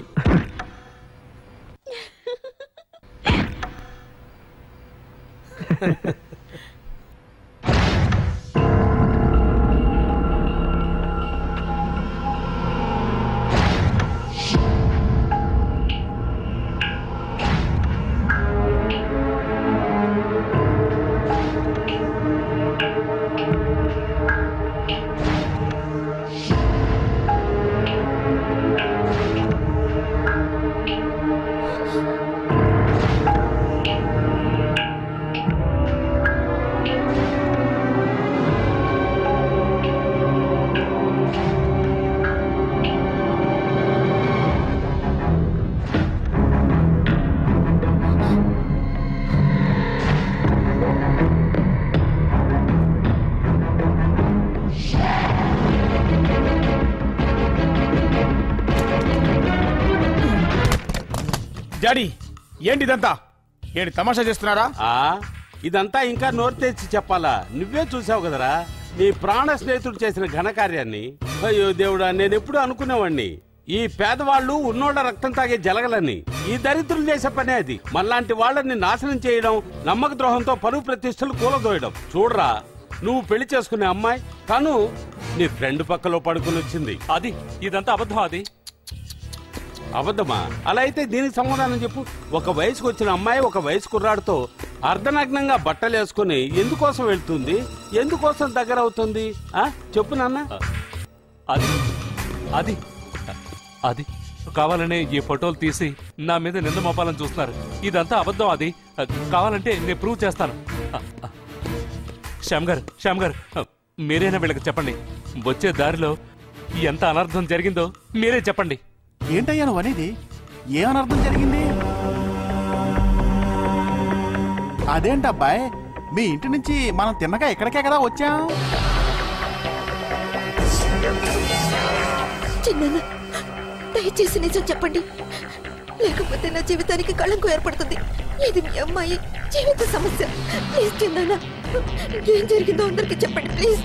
డాడీ ఏంటి ఇదంతా ఏంటి తమాషా చేస్తున్నారా ఆ ఇదంతా ఇంకా నోరు తెచ్చి చెప్పాలా నువ్వే చూసావు కదరా నీ ప్రాణ స్నేహితుడు చేసిన ఘనకార్యాన్ని అయ్యో దేవుడా నేను ఎప్పుడు అనుకునేవాణ్ణి ఈ పేదవాళ్ళు ఉన్నోళ్ళ రక్తం తాగే జలగలని ఈ దరిద్రులు చేసే పనే అది మనలాంటి వాళ్ళని నాశనం చేయడం నమ్మక ద్రోహంతో పరువు ప్రతిష్టలు కూలదోయడం చూడరా నువ్వు పెళ్లి చేసుకునే అమ్మాయి తను నీ ఫ్రెండ్ పక్కలో పడుకుని వచ్చింది అది ఇదంతా అబద్ధం అది అబద్ధమా అలా అయితే దీనికి సమాధానం చెప్పు ఒక వయసుకు వచ్చిన అమ్మాయి ఒక వయసు కుర్రాడితో అర్ధనగ్నంగా బట్టలు వేసుకుని ఎందుకోసం వెళ్తుంది ఎందుకోసం దగ్గర అవుతుంది ఆ చెప్పు నాన్న అది అది అది కావాలనే ఈ ఫోటోలు తీసి నా మీద నింద మోపాలని చూస్తున్నారు ఇదంతా అబద్ధం అది కావాలంటే నేను ప్రూవ్ చేస్తాను శ్యామ్ గారు శ్యామ్ గారు మీరైనా వీళ్ళకి చెప్పండి వచ్చే దారిలో ఎంత అనర్థం జరిగిందో మీరే చెప్పండి ఏంటయ్యా నువ్వు అనేది ఏ అనర్థం జరిగింది అదేంటబ్బాయ్ మీ ఇంటి నుంచి మనం తిన్నగా ఇక్కడికే కదా వచ్చాం చిన్న దయచేసి నిజం చెప్పండి లేకపోతే నా జీవితానికి కళంకు ఏర్పడుతుంది ఇది మీ అమ్మాయి జీవిత సమస్య ప్లీజ్ చిన్న ఏం జరిగిందో అందరికి చెప్పండి ప్లీజ్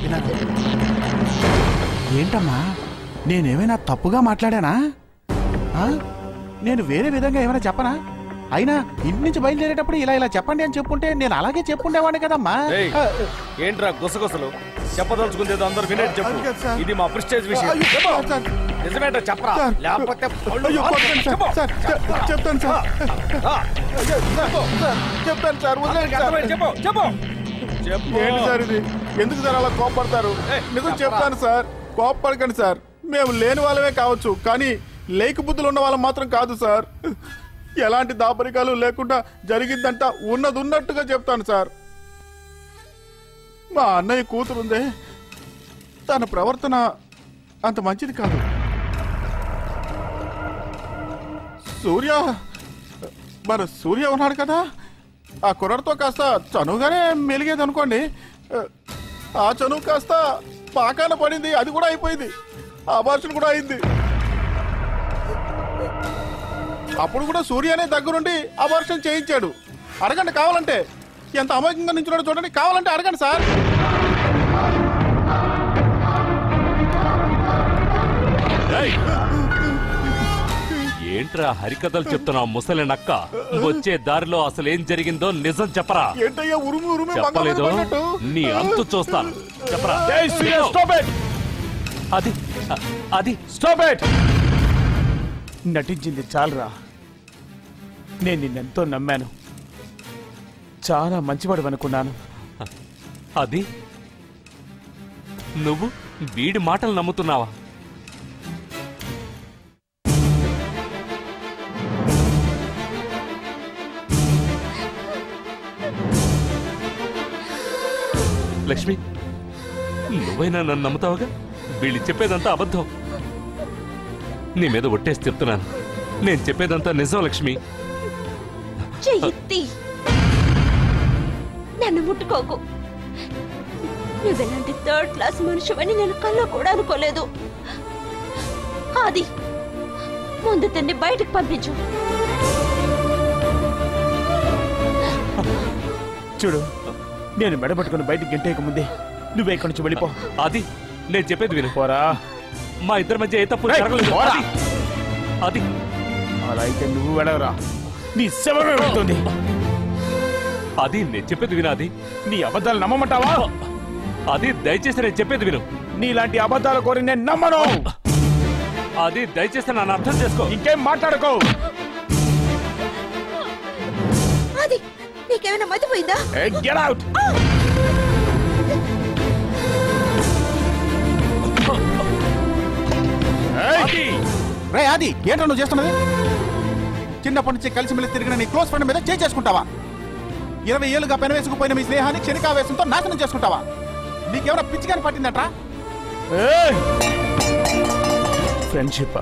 ఏంటమ్మా నేనేమైనా తప్పుగా మాట్లాడానా ఆ? నేను వేరే విధంగా ఏమైనా చెప్పనా అయినా ఇంటి నుంచి బయలుదేరేటప్పుడు ఇలా ఇలా చెప్పండి అని చెప్పుంటే నేను అలాగే చెప్పుండేవాడిని కదమ్మా ఏయ్, ఆ, ఏంట్రా గుసగుసలు చెప్పదలుచుకుంది ఏదో అందరూ వినేది అది కాదు చెప్పు సార్. ఇది మా ప్రిస్టేజ్ విషయం అయ్యో, చెప్పు. Sir, sir. నిజమేంటో చెప్పరా సార్. లేకపోతే పళ్ళు అయ్యో, కొట్టండి సార్. చెప్పు. సార్, చె- చెప్తాను సార్ ఆ, అయ్యో, సార్, సార్, చెప్తాను సార్ వదిలేయండి అందరికీ సార్. అర్థమైంది, చెప్పు చెప్పు చెప్పు ఏంటి సార్ ఇది ఎందుకు సార్ అలా కోపడతారు నిజం చెప్పరా. చెప్తాను సార్ కోపడకండి సార్ మేము లేని వాళ్ళమే కావచ్చు కానీ లేక బుద్ధులు ఉన్న వాళ్ళం మాత్రం కాదు సార్ ఎలాంటి దాపరికాలు లేకుండా జరిగిందంట ఉన్నది ఉన్నట్టుగా చెప్తాను సార్ మా అన్నయ్య కూతురుందే తన ప్రవర్తన అంత మంచిది కాదు సూర్య మన సూర్య ఉన్నాడు కదా ఆ కుర్రడితో కాస్త చనువుగానే మెలిగేది అనుకోండి ఆ చనువు కాస్త పాకాన పడింది అది కూడా అయిపోయింది అబార్షన్ కూడా అయింది అప్పుడు కూడా సూర్యనే దగ్గరుండి అబార్షన్ చేయించాడు అడగండి కావాలంటే ఎంత అమాయకంగా నించున్నాడో చూడండి కావాలంటే అడగండి సార్ ఏంట్రా హరికథలు చెప్తున్నావు ముసలి నక్క వచ్చే దారిలో అసలు ఏం జరిగిందో నిజం చెప్పరా ఏంటయ్యా ఉరుము ఉరుము చెప్పలేదు బంగారం పడినట్టు? నీ అంతు చూస్తాను చెప్పరా ఏయ్, సూర్య, stop it! అది అది స్టాప్ ఇట్ నటించింది చాలరా నేను నిన్నెంతో నమ్మాను చాలా మంచివాడు అనుకున్నాను అది నువ్వు వీడి మాటలు నమ్ముతున్నావా లక్ష్మి నువ్వైనా నన్ను నమ్ముతావుగా వీళ్ళు చెప్పేదంతా అబద్ధం నీ మీద ఒట్టేసి చెప్తున్నాను నేను చెప్పేదంతా నిజం లక్ష్మి చెయ్యి నన్ను ముట్టుకోకు నువ్వెలాంటి థర్డ్ క్లాస్ మనిషివని నేను కల్లో కూడా అనుకోలేదు అది ముందు తిండి బయటకు పంపించు చూడు నేను మెడబట్టుకుని బయటికి గంటేయక ముందే నువ్వే ఇక్కడి నుంచి వెళ్ళిపో అది నేను చెప్పేది విను పోరా మా ఇద్దరి మధ్య ఏ తప్పు రేయ్, జరగలేదు పోరా. అది- అది అలా అయితే నువ్వు వెళ్ళవరా నీ శవమే వెళ్తుంది అది నేను చెప్పేది విను అది నీ అబద్ధాలు నమ్మమంటావా అది దయచేసి నేను చెప్పేది విను నీలాంటి అబద్ధాల కోరి నేను నమ్మను అది దయచేసి నన్ను అర్థం చేసుకో ఇంకేం మాట్లాడుకో అది నీకేమైనా మతిపోయిందా గెట్ అవుట్ రే ఆది ఏంటో నువ్వు చేస్తున్నది చిన్నప్పటి నుంచి కలిసి మెలిసి తిరిగిన నీ క్లోజ్ ఫ్రెండ్ మీద చేయి చేసుకుంటావా ఇరవై ఏళ్ళుగా పెనవేసుకుపోయిన మీ స్నేహాన్ని క్షణికావేశంతో నాశనం చేసుకుంటావా నీకేమైనా పిచ్చిగాని పట్టిందట్రా ఫ్రెండ్షిప్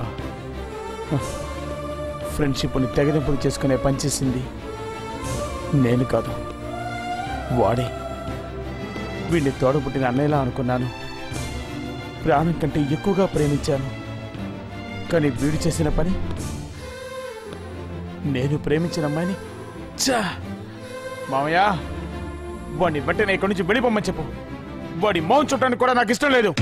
ఫ్రెండ్షిప్ని తెగదింపులు చేసుకునే పనిచేసింది నేను కాదు వాడే వీడిని తోడబుట్టిన అన్నయ్యలా అనుకున్నాను ప్రాణం కంటే ఎక్కువగా ప్రేమించాను కానీ వీడు చేసిన పని నేను ప్రేమించిన అమ్మాయిని చా మామయ్య వాడిని వెంటనే ఇక్కడి నుంచి వెళ్ళిపోమని చెప్పు వాడి మౌన్ చుట్టానికి కూడా నాకు ఇష్టం లేదు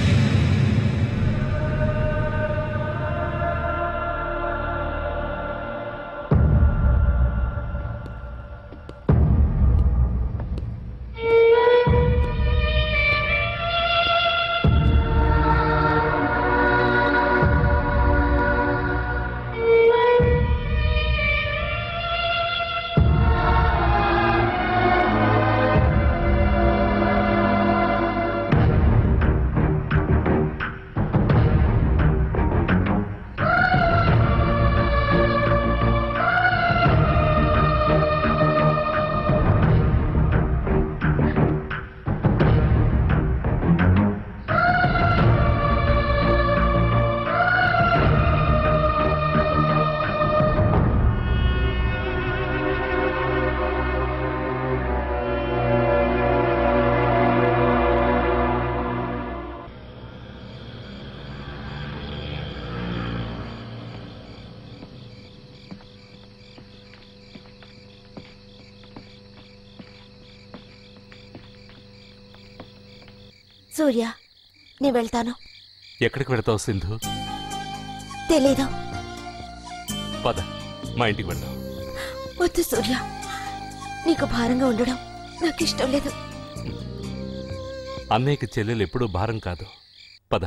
సూర్య నీ వెళ్తాను ఎక్కడికి వెడతావు సింధు తెలీదు పద మా ఇంటికి వెళ్దాం వద్దు సూర్య నీకు భారంగా ఉండడం నాకు ఇష్టం లేదు అన్నయ్యకి చెల్లెలు ఎప్పుడూ భారం కాదు పద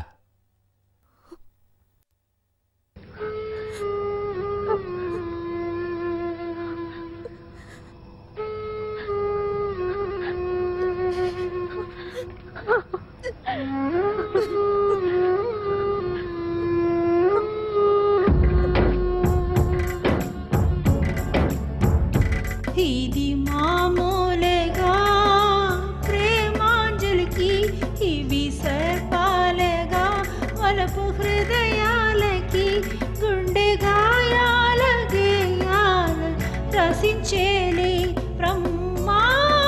ఇది మామూలుగా ప్రేమాంజలికి ఇవి సర్పాలగా వలపు హృదయాలకి గుండె గాయాల గేయాల రసించేలే బ్రహ్మా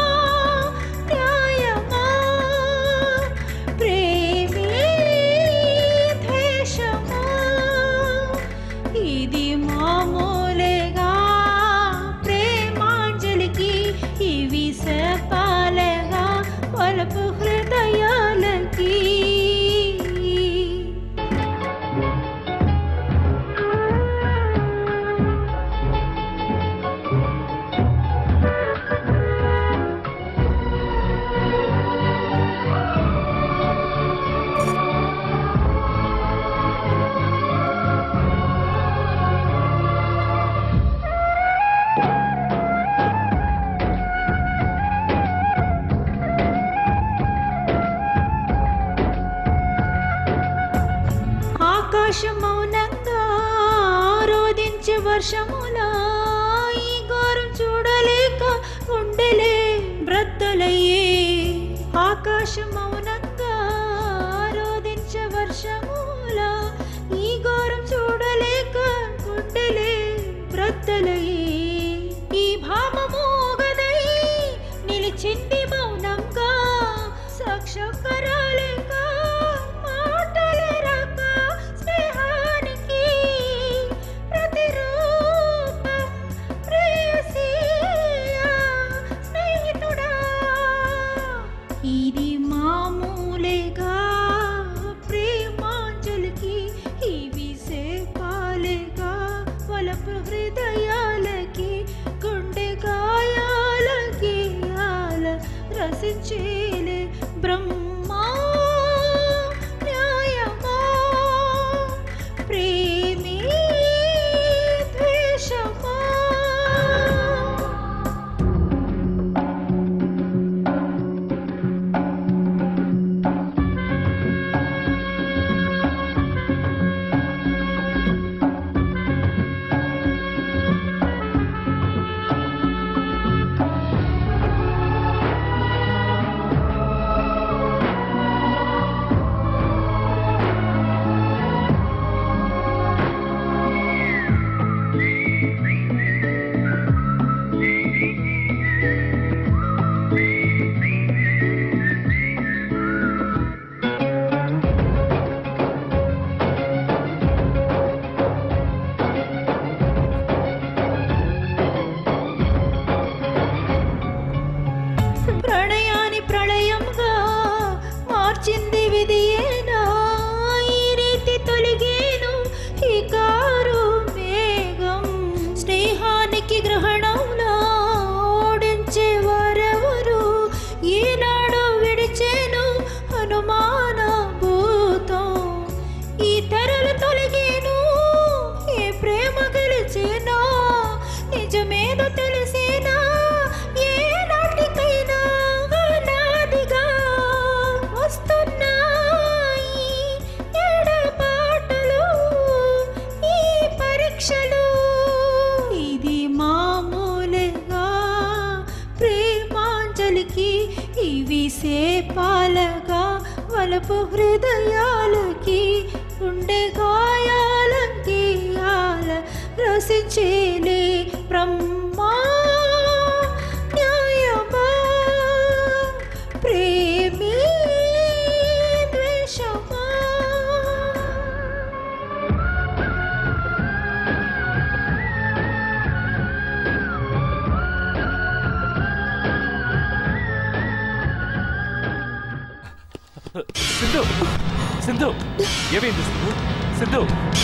న్యాయమా ప్రేమే ద్వేషమా ఇది మామూలుగా ప్రేమాంజలికి వర్షములా ఈ ఘోరం చూడలేక ఉండలే బ్రద్దలయ్యే ఆకాశం మౌనంగా రోదించ వర్షములా ఈ ఘోరం చూడలేక ఉండలే బ్రద్దలయ్యే ఈ భామము గదై నిలిచింది మౌనంగా సాక్షకరాలేక మాటలే రాక స్నేహానికి ప్రతిరూపం ప్రేయసీయా స్నేహితుడా ఇది మామూలేగా ప్రేమాంజలికి ఇవి సేపాలేగా వలపు హృదయాలకి గుండె గాయాలకి ఆల రసించేలే బ్రహ్మా న్యాయమా ప్రేమే ద్వేషమా ప్రణయాన్ని ప్రళయంగా మార్చింది విధియేనా ఈ రీతి తొలిగేను ఈ కారు మేఘం స్నేహానికి గ్రహణంలో ఓడించే వారెవరు ఈనాడు విడిచేను అనుమాన భూతం ఈ తెరలు తొలగేను ఏ ప్రేమ గెలిచేనా నిజమేదో తెలిసేనా ఏ నాటికైనా నాదిగా వస్తున్నాయి ఎడబాటలు ఈ పరీక్షలు ఇది మామూలుగా ప్రేమాంజలికి ఇవి సేపాలగా వలపు హృదయాలకి గుండె గాయాలకి ఆల రసించేలే బ్రహ్మా న్యాయమా ప్రేమే ద్వేషమా సింధు సింధు ఏమైంది సింధు సింధు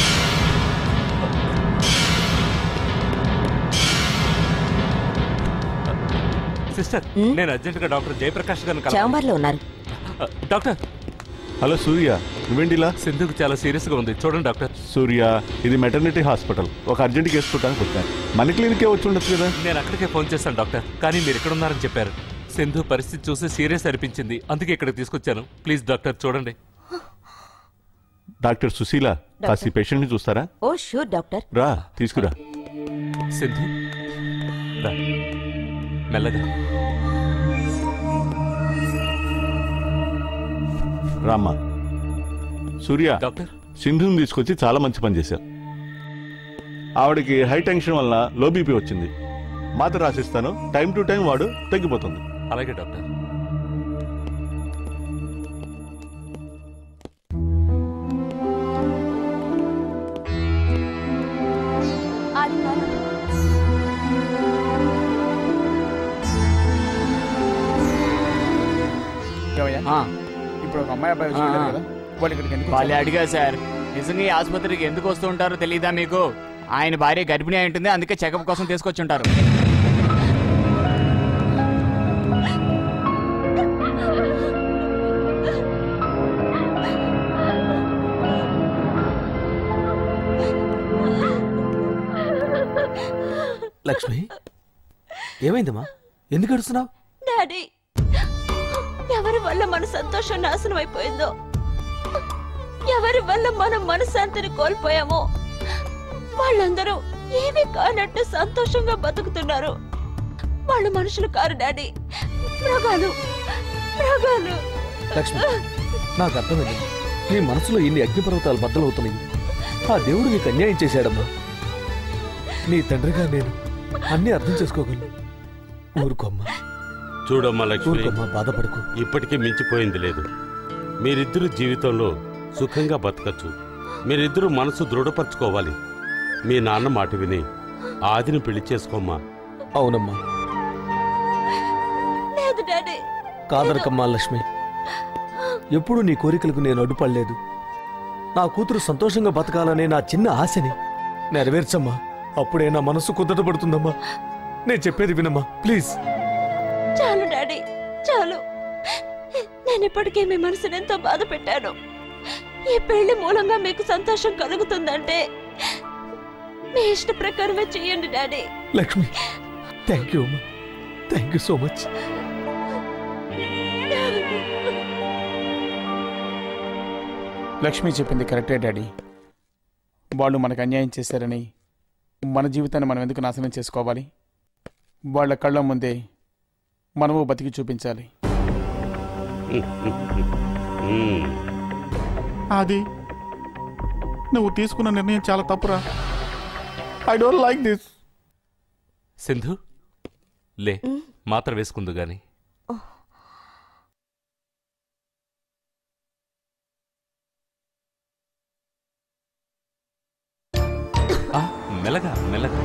సిస్టర్ నేను అర్జెంట్ గా డాక్టర్ జయప్రకాష్ గారిని కలవాలి. చాంబర్లో ఉన్నారు ఆ, డాక్టర్ హలో సూర్య నువ్వేంటిలా సింధుకు చాలా సీరియస్ గా ఉంది చూడండి డాక్టర్ సూర్య ఇది మెటర్నిటీ హాస్పిటల్ ఒక అర్జెంట్ కేసు చూడడానికి వచ్చాను మన క్లినికే వచ్చి ఉండొచ్చు కదా నేను అక్కడికే ఫోన్ చేశాను డాక్టర్ కానీ మీరు ఎక్కడ ఉన్నారని చెప్పారు సింధు పరిస్థితి చూసి సీరియస్ అనిపించింది అందుకే ఇక్కడికి తీసుకొచ్చాను ప్లీజ్ డాక్టర్ చూడండి డాక్టర్ సుశీల కాసి పేషెంట్ ని చూస్తారా ఓ షూర్ డాక్టర్ రా తీసుకురా సింధు రా. మెల్లగా రామ్మా సూర్య డాక్టర్ సింధుని తీసుకొచ్చి చాలా మంచి పని చేశారు ఆవిడకి హై టెన్షన్ వల్ల లో బీపీ వచ్చింది మాత్ర రాసిస్తాను టైం టు టైం వాడు తగ్గిపోతుంది అలాగే డాక్టర్ ఏమయ్యా? ఇప్పుడు ఒక అమ్మాయి అబ్బాయి వచ్చి వెళ్ళారు కదా వాళ్ళు ఇక్కడికి ఎందుకు వాళ్ళు వచ్చారు? అడిగా సార్ నిజంగా ఈ ఆసుపత్రికి ఎందుకు వస్తూ ఉంటారో తెలియదా మీకు ఆయన భార్య గర్భిణి అయి ఉంటుంది అందుకే చెకప్ కోసం తీసుకొచ్చి ఉంటారు లక్ష్మి ఏమైందమ్మా ఎందుకు అడుస్తున్నావు డాడీ ఎవరి వల్ల మన సంతోషం నాశనం అయిపోయిందో ఎవరి వల్ల మనం మనశ్శాంతిని కోల్పోయామో వాళ్ళందరూ ఏమీ కానట్టు సంతోషంగా బతుకుతున్నారు వాళ్ళు మనుషులు కారు డాడీ మృగాలు మృగాలు లక్ష్మి నాకు అర్థమైంది నీ మనసులో ఇన్ని అగ్నిపర్వతాలు బద్దలవుతున్నాయి ఆ దేవుడు నీకు అన్యాయం చేశాడమ్మా నీ తండ్రిగా నేను అన్నీ అర్థం చేసుకోగలను ఊరుకోమ్మా చూడమ్మా లక్ష్మి ఊరుకోమ్మా బాధపడకు ఇప్పటికే మించిపోయింది లేదు మీరిద్దరు జీవితంలో సుఖంగా బతకచ్చు మీరిద్దరూ మనసు దృఢపరచుకోవాలి మీ నాన్న మాట విని ఆదిని పెళ్లి చేసుకోమ్మా అవునమ్మా లేదు డాడీ కాదనకమ్మా లక్ష్మి ఎప్పుడు నీ కోరికలకు నేను అడ్డుపడలేదు నా కూతురు సంతోషంగా బతకాలనే నా చిన్న ఆశని నెరవేర్చమ్మా అప్పుడే నా మనసు కుదటపడుతుందమ్మా నేను చెప్పేది వినమ్మా ప్లీజ్ చాలు డాడీ చాలు నేను ఇప్పటికే మీ మనసుని ఎంతో బాధ పెట్టాను ఈ పెళ్లి మూలంగా మీకు సంతోషం కలుగుతుందంటే మీ ఇష్ట ప్రకారమే చెయ్యండి డాడీ లక్ష్మి థ్యాంక్ యూ అమ్మా thank you so much Lakshmi చెప్పింది కరెక్టే డాడీ వాళ్ళు మనకు అన్యాయం చేశారని మన జీవితాన్ని మనం ఎందుకు నాశనం చేసుకోవాలి వాళ్ళ కళ్ళ ముందే మనము బతికి చూపించాలి అది నువ్వు తీసుకున్న నిర్ణయం చాలా తప్పురా I don't like this Sindhu లే మాత్ర వేసుకుందు గాని ఆ, మెల్లగా మెల్లగా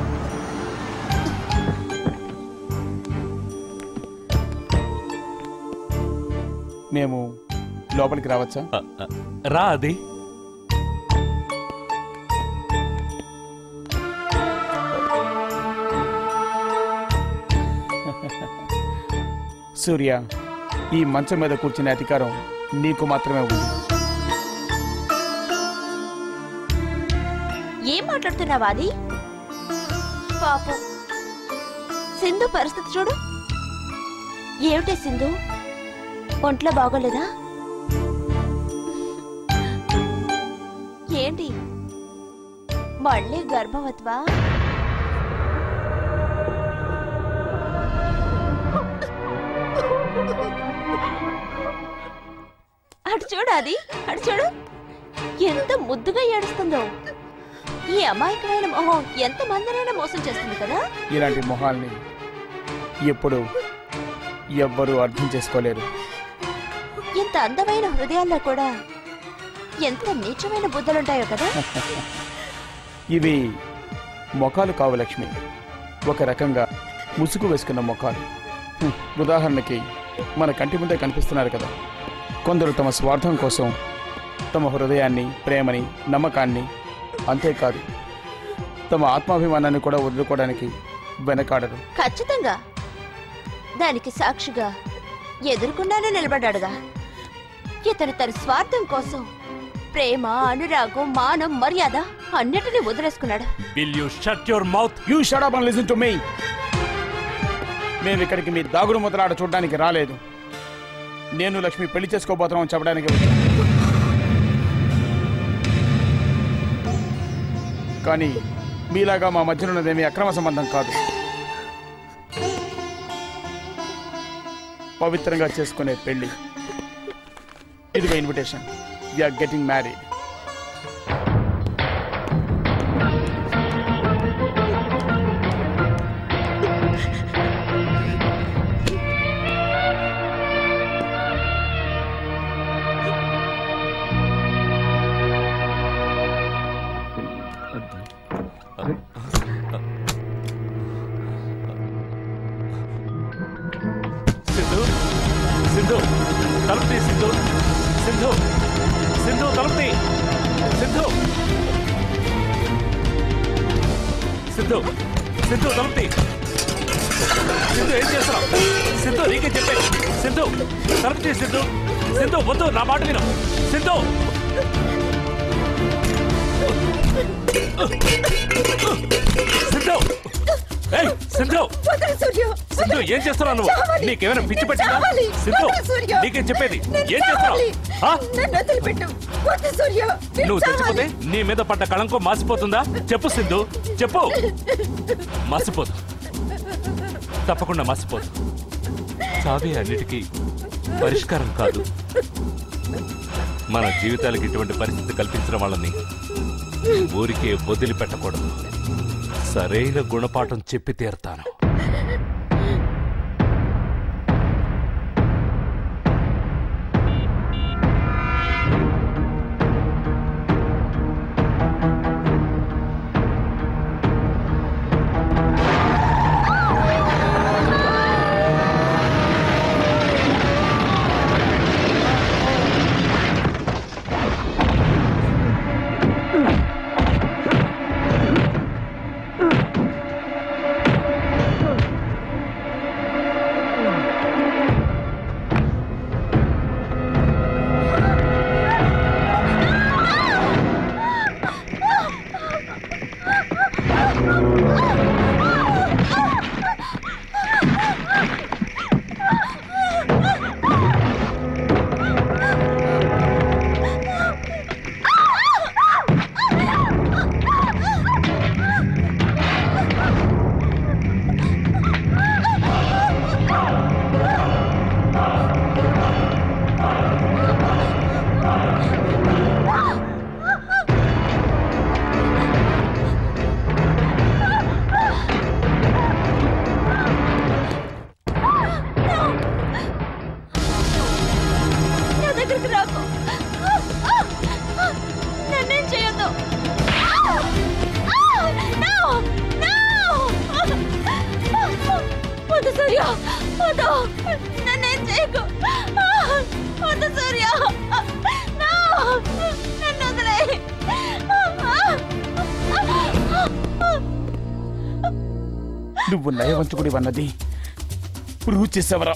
మేము లోపలికి రావచ్చా ఆ, ఆ, రా అది సూర్య ఈ మంచం మీద కూర్చునే అధికారం నీకు మాత్రమే ఉంది ఏం మాట్లాడుతున్నావా అది పాపం సింధు పరిస్థితి చూడు ఏమిటే సింధు ఒంట్లో బాగోలేదా ఏంటి మళ్ళీ గర్భవత్వా అటు చూడు అది అటు చూడు ఎంత ముద్దుగా ఏడుస్తుందో ఈ అమాయకమైన మొహం ఎంత మందినైనా మోసం చేస్తుంది కదా ఇలాంటి మొహాల్ని ఎప్పుడు ఎవ్వరూ అర్థం చేసుకోలేరు ఇంత అందమైన హృదయాల్లో కూడా ఎంత నీచమైన బుద్ధలుంటాయో కదా ఇవి మొఖాలు కావు లక్ష్మి ఒక రకంగా ముసుగు వేసుకున్న మొఖాలు హ్మ్, ఉదాహరణకి మన కంటి ముందే కనిపిస్తున్నారు కదా కొందరు తమ స్వార్థం కోసం తమ హృదయాన్ని ప్రేమని నమ్మకాన్ని అంతేకాదు తమ ఆత్మాభిమానాన్ని కూడా వదులుకోవడానికి వెనకాడరు ఖచ్చితంగా దానికి సాక్షిగా ఎదుర్కొన్నానే నిలబడ్డాడుగా ఇతను తన స్వార్థం కోసం ప్రేమ అనురాగం మానం మర్యాద అన్నిటినీ వదిలేసుకున్నాడు will you shut your mouth you shut up and listen to me మేము ఇక్కడికి మీ దాగుడు ముద్రాట చూడడానికి రాలేదు నేను లక్ష్మి పెళ్లి చేసుకోబోతున్నాం చెప్పడానికి వచ్చాను కానీ మీలాగా మా మధ్యన ఉన్నదేమీ అక్రమ సంబంధం కాదు పవిత్రంగా చేసుకునే పెళ్లి ఇదిగో invitation are getting married Sindhu Sindhu తలుపు తీ సింధు సింధు సింధు తలుపు తీ సింధు సింధు సింధు తలుపు తీ సింధు ఏం చేస్తున్నావు సింధు నీకే చెప్పే సింధు తలుపు తీ సింధు సింధు వద్దు నా మాట విను సింధు సింధు ఏయ్ సింధు వదలు సూర్య సింధు ఏం చేస్తున్నావు నువ్వు చావాలి. నీకేమైనా పిచ్చి నేను పట్టిందా చావాలి. సింధు వదలు సూర్య. నీకేం చెప్పేది నేను ఏం చేస్తున్నావు చావాలి. ఆ? నన్ను వదిలిపెట్టు వద్దు సూర్య నేను నువ్వు చావాలి. చచ్చిపోతే నీ మీద పడ్డ కళంకం మాసిపోతుందా చెప్పు సింధు చెప్పు మాసిపోదు తప్పకుండా మాసిపోదు చావే అన్నిటికీ పరిష్కారం కాదు మన జీవితాలకి ఇటువంటి పరిస్థితి కల్పించిన వాళ్ళని ఊరికే వదిలిపెట్టకూడదు సరైన గుణపాఠం చెప్పి తీరుతాను నా దగ్గరికి రాకు నన్నేం చేయొద్దు వద్దు సూర్య వద్దు నన్నేం చేయకు వద్దు సూర్య No! నన్ను వదిలేయ్. నువ్వు నయవంచకుడి అన్నది ప్రూవ్ చేసేవరా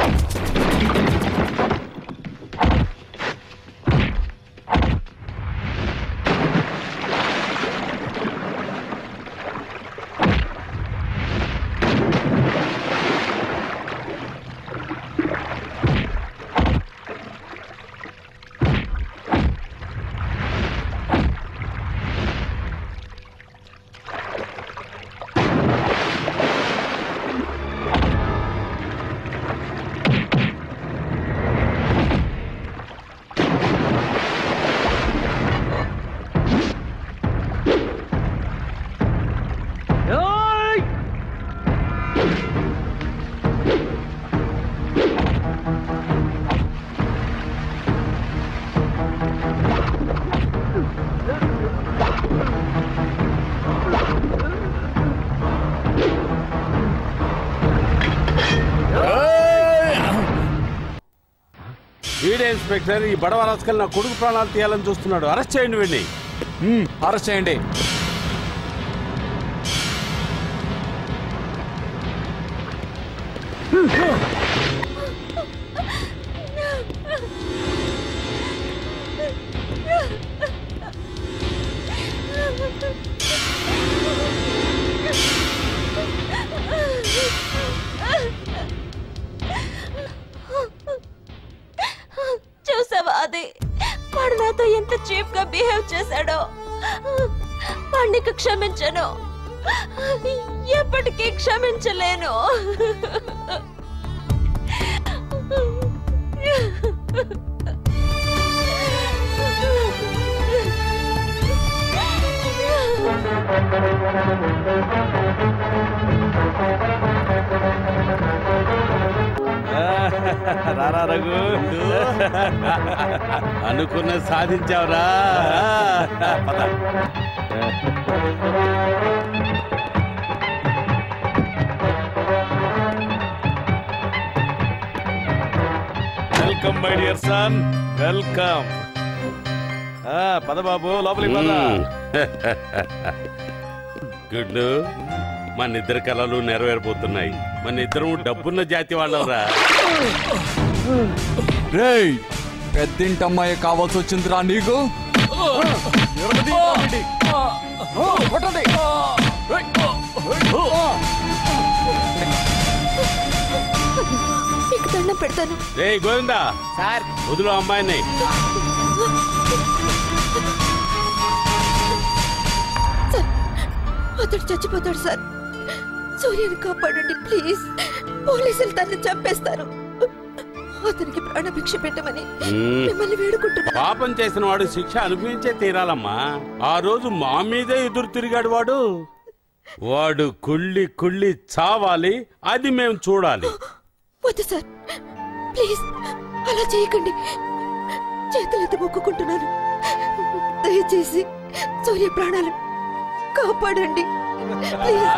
వీడే ఇన్స్పెక్టర్ ఈ బడవ రాసుకెళ్ళి నా కొడుకు ప్రాణాలు తీయాలని చూస్తున్నాడు అరెస్ట్ చేయండి వీడిని అరెస్ట్ చేయండి చూసావా అది వాడు నాతో ఎంత చీప్ గా బిహేవ్ చేశాడో వాడిని క్షమించను ఎప్పటికీ క్షమించలేను రారా రఘు అనుకున్నది సాధించావురా పద welcome my dear son welcome పద బాబు లోపలికి పద గుడ్డు మన ఇద్దరు కళలు నెరవేరబోతున్నాయి మన ఇద్దరం డబ్బున్న జాతి వాళ్ళవరా రేయ్ పెద్దింటమ్మాయి కావాల్సి వచ్చిందిరా నీకు కొట్టండి దండం పెడతాను రే గోవిందా సార్ వదులు అమ్మాయిని సార్ అతడు చచ్చిపోతాడు సార్ సూర్యని కాపాడండి ప్లీజ్ పోలీసులు తనని చంపేస్తారు అతనికి ప్రాణభిక్ష పెట్టమని మ్మ్. మిమ్మల్ని వేడుకుంటున్నా పాపం చేసిన వాడు శిక్ష అనుభవించే తీరాలమ్మా ఆ రోజు మా మీదే ఎదురు తిరిగాడు వాడు వాడు కుళ్ళి కుళ్ళి చావాలి అది మేము చూడాలి వద్దు సార్ ప్లీజ్ అలా చేయకండి చేతులెత్తి మొక్కుకుంటున్నాను దయచేసి సూర్య ప్రాణాలు కాపాడండి ప్లీజ్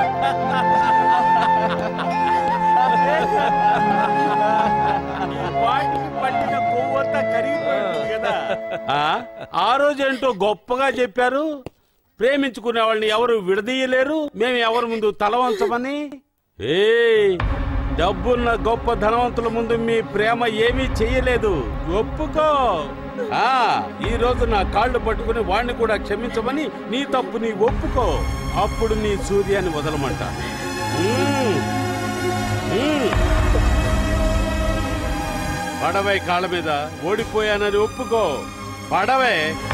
వాటికి పట్టిన కొవ్వంతా కరిగిపోయింది కదా ఆ? ఆ రోజు ఏంటో గొప్పగా చెప్పారు ప్రేమించుకునే వాళ్ళని ఎవరు విడదీయలేరు మేము ఎవరి ముందు తల వంచమని ఏ డబ్బున్న గొప్ప ధనవంతుల ముందు మీ ప్రేమ ఏమీ చెయ్యలేదు ఒప్పుకో ఆ ఈ రోజు నా కాళ్ళు పట్టుకుని వాణ్ణి కూడా క్షమించమని నీ తప్పు నీ ఒప్పుకో అప్పుడు నీ సూర్యాన్ని వదలమంట మ్మ్. మ్మ్. పడవే కాళ్ళ మీద ఓడిపోయానని ఒప్పుకో పడవే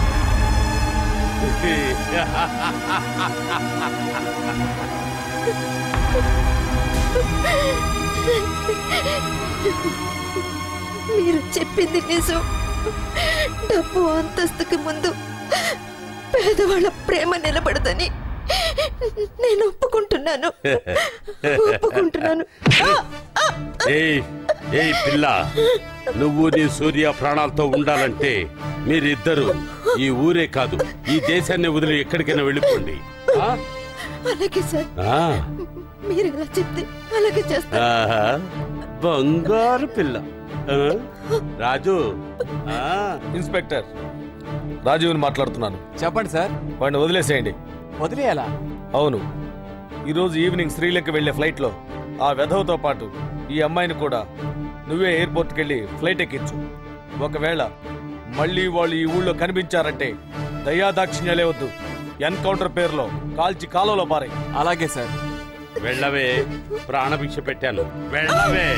మీరు చెప్పింది నిజం డబ్బు అంతస్తుకి ముందు పేదవాళ్ళ ప్రేమ నిలబడదని నేను ఒప్పుకుంటున్నాను ఒప్పుకుంటున్నాను ఏయ్ ఏయ్ పిల్ల నువ్వు నీ సూర్య ప్రాణాలతో ఉండాలంటే మీరిద్దరు ఈ ఊరే కాదు ఈ దేశాన్ని వదిలి ఎక్కడికైనా వెళ్ళిపోండి ఆ? అలాగే సార్ ఆ. మీరు ఎలా చెప్తే అలాగే చేస్తాను ఆహా. బంగారు పిల్ల ఆ? రాజు ఆ. ఇన్స్పెక్టర్ రాజీవ్ని మాట్లాడుతున్నాను చెప్పండి సార్ వాడిని వదిలేసేయండి వదిలేయాలా అవును ఈరోజు ఈవినింగ్ శ్రీలంక వెళ్లే ఫ్లైట్ లో ఆ వెధవతో పాటు ఈ అమ్మాయిని కూడా నువ్వే ఎయిర్పోర్ట్కి వెళ్ళి ఫ్లైట్ ఎక్కించు ఒకవేళ మళ్ళీ వాళ్ళు ఈ ఊళ్ళో కనిపించారంటే దయాదాక్షిణ్యాలే వద్దు ఎన్కౌంటర్ పేరులో కాల్చి కాలంలో పారే అలాగే సార్ వెళ్ళవే ప్రాణభిక్ష పెట్టాను వెళ్ళవే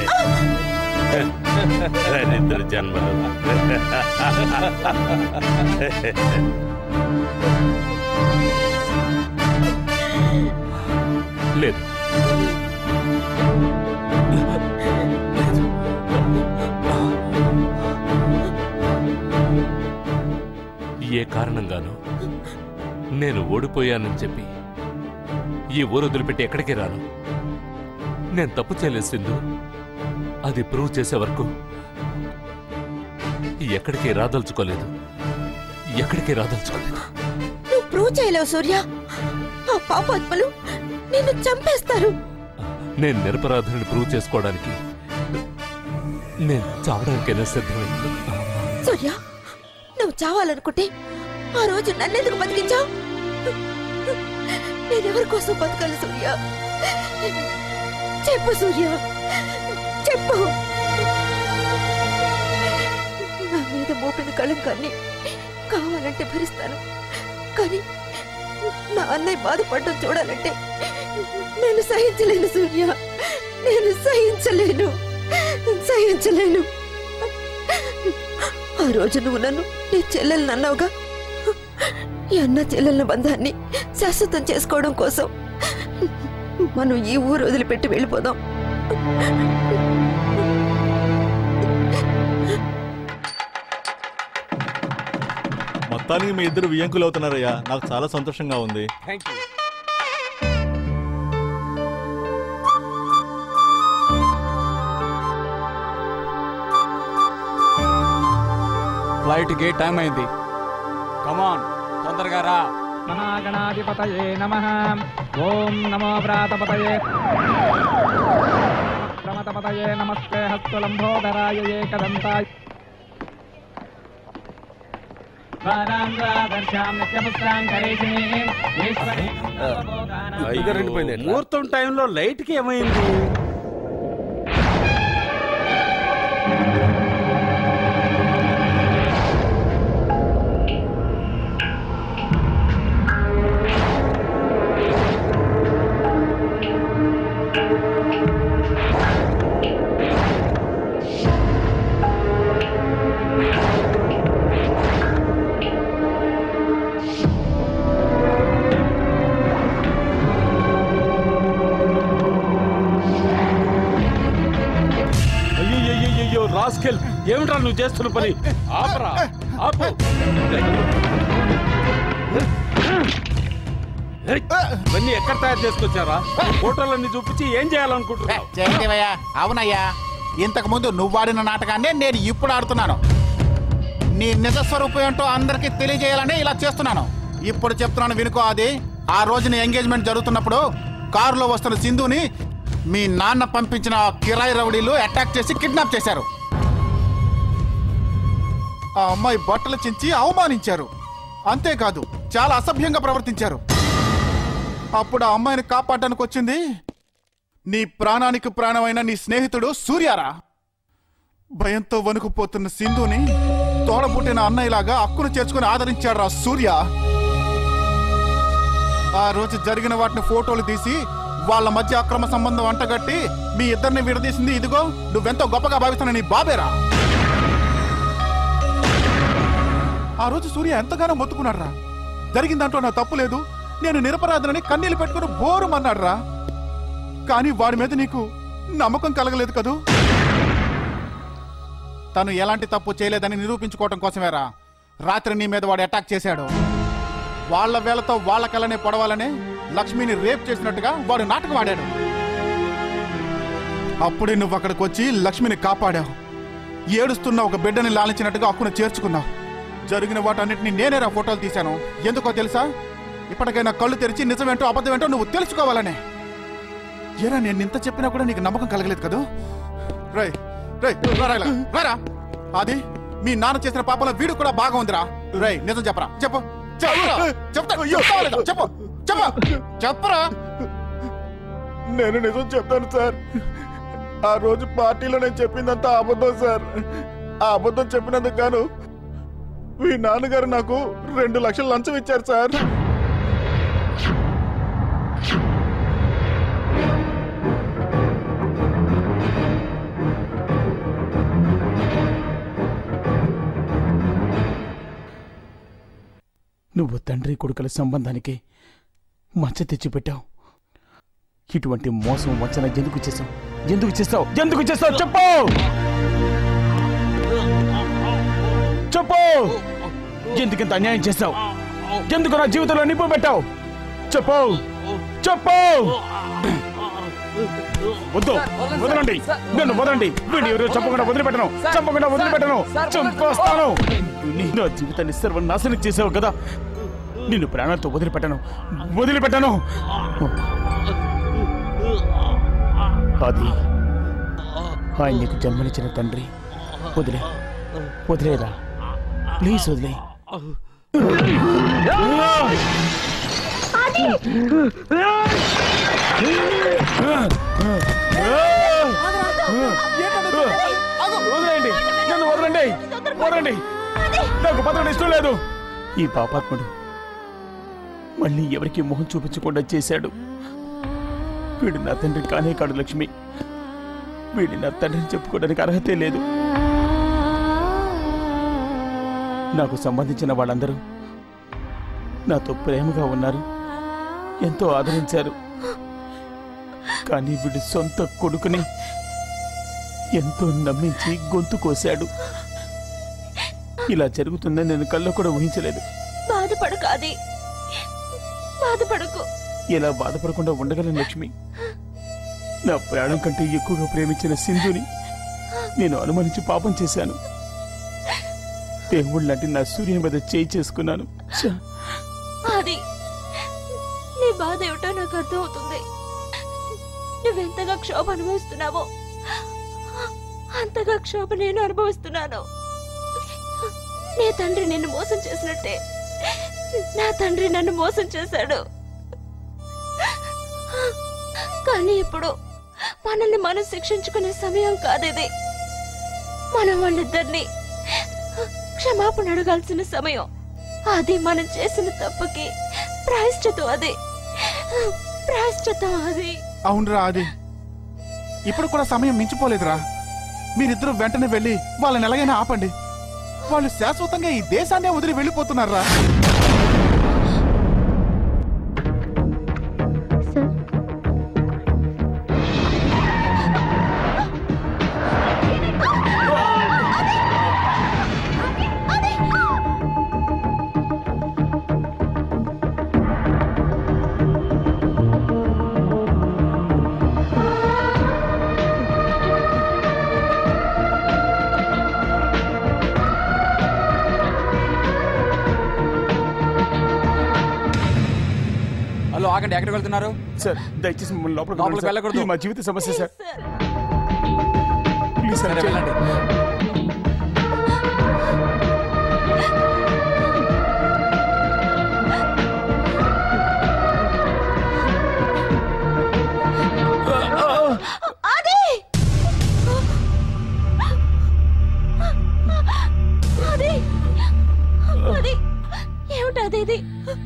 దరిద్ర జన్మలు లేదు ఏ కారణంగానూ నేను ఓడిపోయానని చెప్పి ఈ ఊరు వదిలిపెట్టి ఎక్కడికి రాను నేను తప్పు చేయలేదు సింధు అది ప్రూవ్ చేసే వరకు ఎక్కడికి రాదలుచుకోలేదు ఎక్కడికి రాదలుచుకోలేదు నువ్వు ప్రూవ్ చేయలేవు సూర్య ఆ పాపాత్మలు నిన్ను చంపేస్తారు నేను నిరపరాధుని ప్రూవ్ చేసుకోవడానికి నేను చావడానికైనా సిద్ధమైంది సూర్య నువ్వు చావాలనుకుంటే ఆ రోజు నన్నెందుకు బతికించావు నేనెవరి కోసం బతకాలి సూర్య చెప్పు సూర్య చెప్పు నా మీద మోపిన కళంకాన్ని కావాలంటే భరిస్తాను కానీ నా అన్నయ్య బాధపడడం చూడాలంటే నేను సహించలేను సూర్య నేను సహించలేను సహించలేను ఆ రోజు నువ్వు నన్ను నీ చెల్లెల్ని అన్నావుగా ఈ అన్న చెల్లెల బంధాన్ని శాశ్వతం చేసుకోవడం కోసం మనం ఈ ఊరు వదిలిపెట్టి వెళ్ళిపోదాం మొత్తానికి మీ ఇద్దరు వియంకులు అవుతున్నారయ్యా నాకు చాలా సంతోషంగా ఉంది thank you flight gate time అయింది కమాన్ తొందరగా రా మహాగణాధిపతయే నమ ఓం నమో వ్రాతపతయే ప్రమతపతయే నమస్తే హస్తలంబోదరాయ ఏకదంతాయ అయ్యో, ముహూర్తం టైంలో లైట్ కి ఏమైంది అయ్యయ్యో రాస్కెల్ ఏమిట్రా నువ్వు చేస్తున్న పని ఆపరా ఆపు ఏయ్, ఇవన్నీ ఎక్కడ తయారు చేసుకొచ్చారా ఫోటోలన్నీ చూపించి ఏం చేయాలనుకుంటున్నావు జయదేవయ్యా అవునయ్యా ఇంతకు ముందు నువ్వు ఆడిన నాటకాన్ని నేను ఇప్పుడు ఆడుతున్నాను నీ నిజ స్వరూపం ఏంటో అందరికీ తెలియజేయాలని ఇలా చేస్తున్నాను ఇప్పుడు చెప్తున్నాను వినుకో అది ఆ రోజున ఎంగేజ్మెంట్ జరుగుతున్నప్పుడు కారులో వస్తున్న సింధుని మీ నాన్న పంపించిన కిరాయి రౌడీలు అటాక్ చేసి కిడ్నాప్ చేశారు ఆ అమ్మాయి బట్టలు చించి అవమానించారు అంతేకాదు చాలా అసభ్యంగా ప్రవర్తించారు అప్పుడు ఆ అమ్మాయిని కాపాడడానికి వచ్చింది నీ ప్రాణానికి ప్రాణమైన నీ స్నేహితుడు సూర్యారా భయంతో వణుకుపోతున్న సింధుని తోడబుట్టిన అన్నయ్యలాగా అక్కును చేర్చుకుని ఆదరించాడు రా సూర్య ఆ రోజు జరిగిన వాటిని ఫోటోలు తీసి వాళ్ళ మధ్య అక్రమ సంబంధం అంటగట్టి మీ ఇద్దరిని విడదీసింది ఇదిగో నువ్వెంతో గొప్పగా భావిస్తున్న నీ బాబేరా ఆ రోజు సూర్య ఎంతగానో మొత్తుకున్నాడు రా జరిగిన దాంట్లో నా తప్పు లేదు నేను నిరపరాధనని కన్నీళ్లు పెట్టుకుని బోరుమన్నాడు రా కానీ వాడి మీద నీకు నమ్మకం కలగలేదు కదూ తను ఎలాంటి తప్పు చేయలేదని నిరూపించుకోవటం కోసమేరా రాత్రి నీ మీద వాడు అటాక్ చేశాడు వాళ్ళ వేళతో వాళ్ళ కళ్ళనే పొడవాలని లక్ష్మిని రేప్ చేసినట్టుగా వాడు నాటకం ఆడాడు అప్పుడే నువ్వు అక్కడికి వచ్చి లక్ష్మిని కాపాడావు ఏడుస్తున్న ఒక బిడ్డని లాలించినట్టుగా అక్కును చేర్చుకున్నావు జరిగిన వాటన్నిటిని నేనేరా ఫోటోలు తీశాను ఎందుకో తెలుసా ఇప్పటికైనా కళ్ళు తెరిచి నిజమేంటో అబద్ధమేంటో నువ్వు తెలుసుకోవాలనే ఏరా నేను ఇంత చెప్పినా కూడా నీకు నమ్మకం కలగలేదు కదూ రై రై రారా ఇలా, రారా అది మీ నాన్న చేసిన పాపంలో వీడు కూడా బాగా ఉందిరా రై నిజం చెప్పరా చెప్పు చెప్పురా చెప్తా చెప్తావా లేదా? చెప్పు చెప్పు చెప్పరా నేను నిజం చెప్తాను సార్ ఆ రోజు పార్టీలో నేను చెప్పిందంతా అబద్ధం సార్ ఆ అబద్ధం చెప్పినందుకు గాను మీ నాన్నగారు నాకు రెండు లక్షలు లంచం ఇచ్చారు సార్ నువ్వు తండ్రి కొడుకుల సంబంధానికి మచ్చ తెచ్చిపెట్టావు ఇటువంటి మోసం వంచన ఎందుకు చేసావు ఎందుకు చేస్తావు ఎందుకు చేస్తావు చెప్పు చెప్పు ఎందుకంత అన్యాయం చేస్తావు ఎందుకు నా జీవితంలో నిప్పు పెట్టావు చెప్పు చెప్పు వద్దు వదలండి నన్ను వదలండి వీడిని ఎవరు చంపకుండా వదిలిపెట్టను చంపకుండా వదిలిపెట్టను చంపేస్తాను నీ- నా జీవితాన్ని సర్వనాశనం చేసావు కదా నిన్ను ప్రాణాలతో వదిలిపెట్టను వదిలిపెట్టను అది ఆయన నీకు జన్మనిచ్చిన తండ్రి వదిలే వదిలేరా ప్లీజ్ వదిలే వదిలేయండి నన్ను వదలండి వదలండి నాకు బతకడం ఇష్టం లేదు ఈ పాపాత్ముడు మళ్ళీ ఎవరికి మొహం చూపించకుండా చేశాడు వీడు నా తండ్రి కానే కాడు లక్ష్మి వీడి నా తండ్రిని చెప్పుకోవడానికి అర్హతే లేదు నాకు సంబంధించిన వాళ్ళందరూ నాతో ప్రేమగా ఉన్నారు ఎంతో ఆదరించారు కానీ వీడి సొంత కొడుకుని ఎంతో నమ్మించి గొంతు కోశాడు ఇలా జరుగుతుందని నేను కల్లో కూడా ఊహించలేదు బాధపడకు అది బాధపడకు ఇలా బాధపడకుండా ఉండగలను లక్ష్మి నా ప్రాణం కంటే ఎక్కువగా ప్రేమించిన సింధుని నేను అనుమానించి పాపం చేశాను దేవుళ్ళ లాంటి నా సూర్యుని మీద చేయి చేసుకున్నాను ఛ! అది నీ బాధ ఏమిటో నాకు అర్థమవుతుంది నువ్వెంతగా క్షోభ అనుభవిస్తున్నావో అంతగా క్షోభ నేను అనుభవిస్తున్నాను నీ తండ్రి నిన్ను మోసం చేసినట్టే నా తండ్రి నన్ను మోసం చేశాడు కానీ ఇప్పుడు మనల్ని మనం శిక్షించుకునే సమయం కాదిది మనం వాళ్ళిద్దరిని క్షమాపణ అడగాల్సిన సమయం అది మనం చేసిన తప్పుకి ప్రాయశ్చితం అది ప్రాయశ్చితం అది అవునరా అది ఇప్పుడు కూడా సమయం మించిపోలేదురా మీరిద్దరూ వెంటనే వెళ్ళి వాళ్ళని ఎలాగైనా ఆపండి వాళ్ళు శాశ్వతంగా ఈ దేశాన్నే వదిలి వెళ్ళిపోతున్నారా ఆ ఆగండి ఎక్కడికి వెళ్తున్నారు సార్ దయచేసి మమ్మల్ని లోపలికి లోపలికి వెళ్ళండి, సార్. వెళ్ళకూడదు. ఇది మా జీవిత సమస్య సార్ ప్లీజ్ సార్ సరే, వెళ్ళండి. అది అది అది ఏమిటది ఇది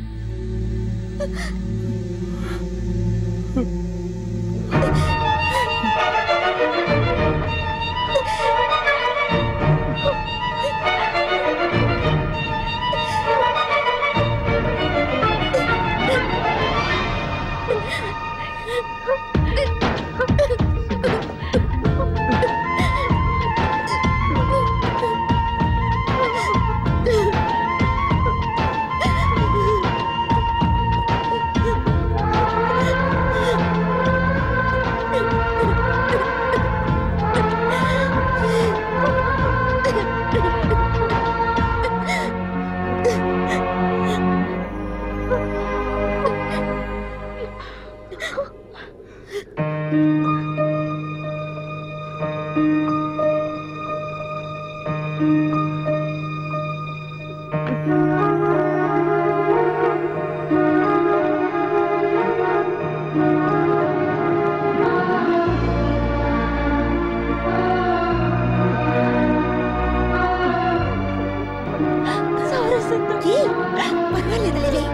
సరస్వతి పర్వాలేదులే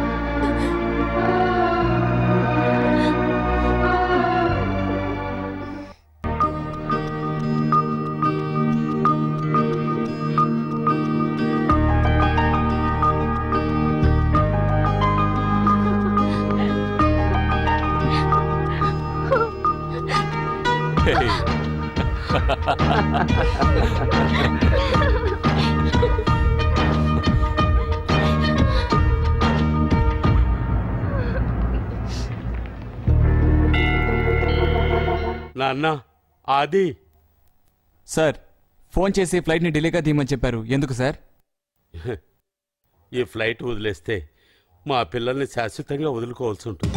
నాన్న అది సార్ ఫోన్ చేసి ఫ్లైట్ని డిలేగా తీయమని చెప్పారు ఎందుకు సార్ ఈ ఫ్లైట్ వదిలేస్తే మా పిల్లల్ని శాశ్వతంగా వదులుకోవాల్సి ఉంటుంది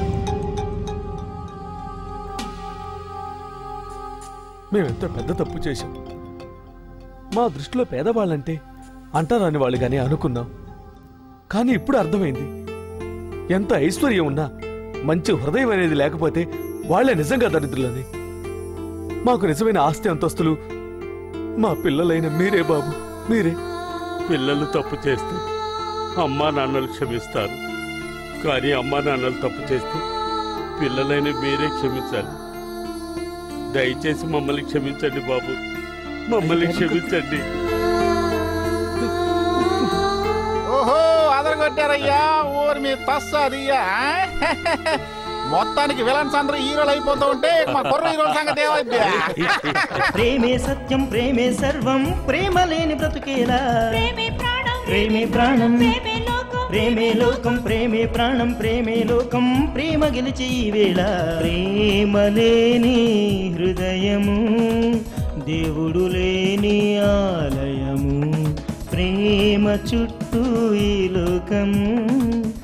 మేమెంత పెద్ద తప్పు చేశాం మా దృష్టిలో పేదవాళ్ళంటే అంటారాని వాళ్ళు గాని అనుకున్నాం కానీ ఇప్పుడు అర్థమైంది ఎంత ఐశ్వర్యం ఉన్నా మంచి హృదయం అనేది లేకపోతే వాళ్ళే నిజంగా దరిద్రులని మాకు నిజమైన ఆస్తి అంతస్తులు మా పిల్లలైన మీరే బాబు మీరే పిల్లలు తప్పు చేస్తే అమ్మా నాన్నలు క్షమిస్తారు కానీ అమ్మా నాన్నలు తప్పు చేస్తే పిల్లలైన మీరే క్షమించాలి దయచేసి మమ్మల్ని క్షమించండి బాబు మమ్మల్ని క్షమించండి ఓహో అదరగొట్టారయ్యా ఊరి మీ తస్సాదియ్యా మొత్తానికి విలన్స్ అందరూ హీరోలు అయిపోతూ ఉంటే మా కుర్ర హీరోల సంగతి ఏమైంది ప్రేమే సత్యం ప్రేమే సర్వం ప్రేమ లేని బ్రతుకేలా ప్రేమే ప్రాణం ప్రేమే ప్రాణం ప్రేమే లోకం ప్రేమే లోకం ప్రేమే ప్రాణం ప్రేమే లోకం ప్రేమ గెలిచి ఈ వేళ ప్రేమ లేని హృదయము దేవుడు లేని ఆలయము ప్రేమ చుట్టూ ఈ లోకము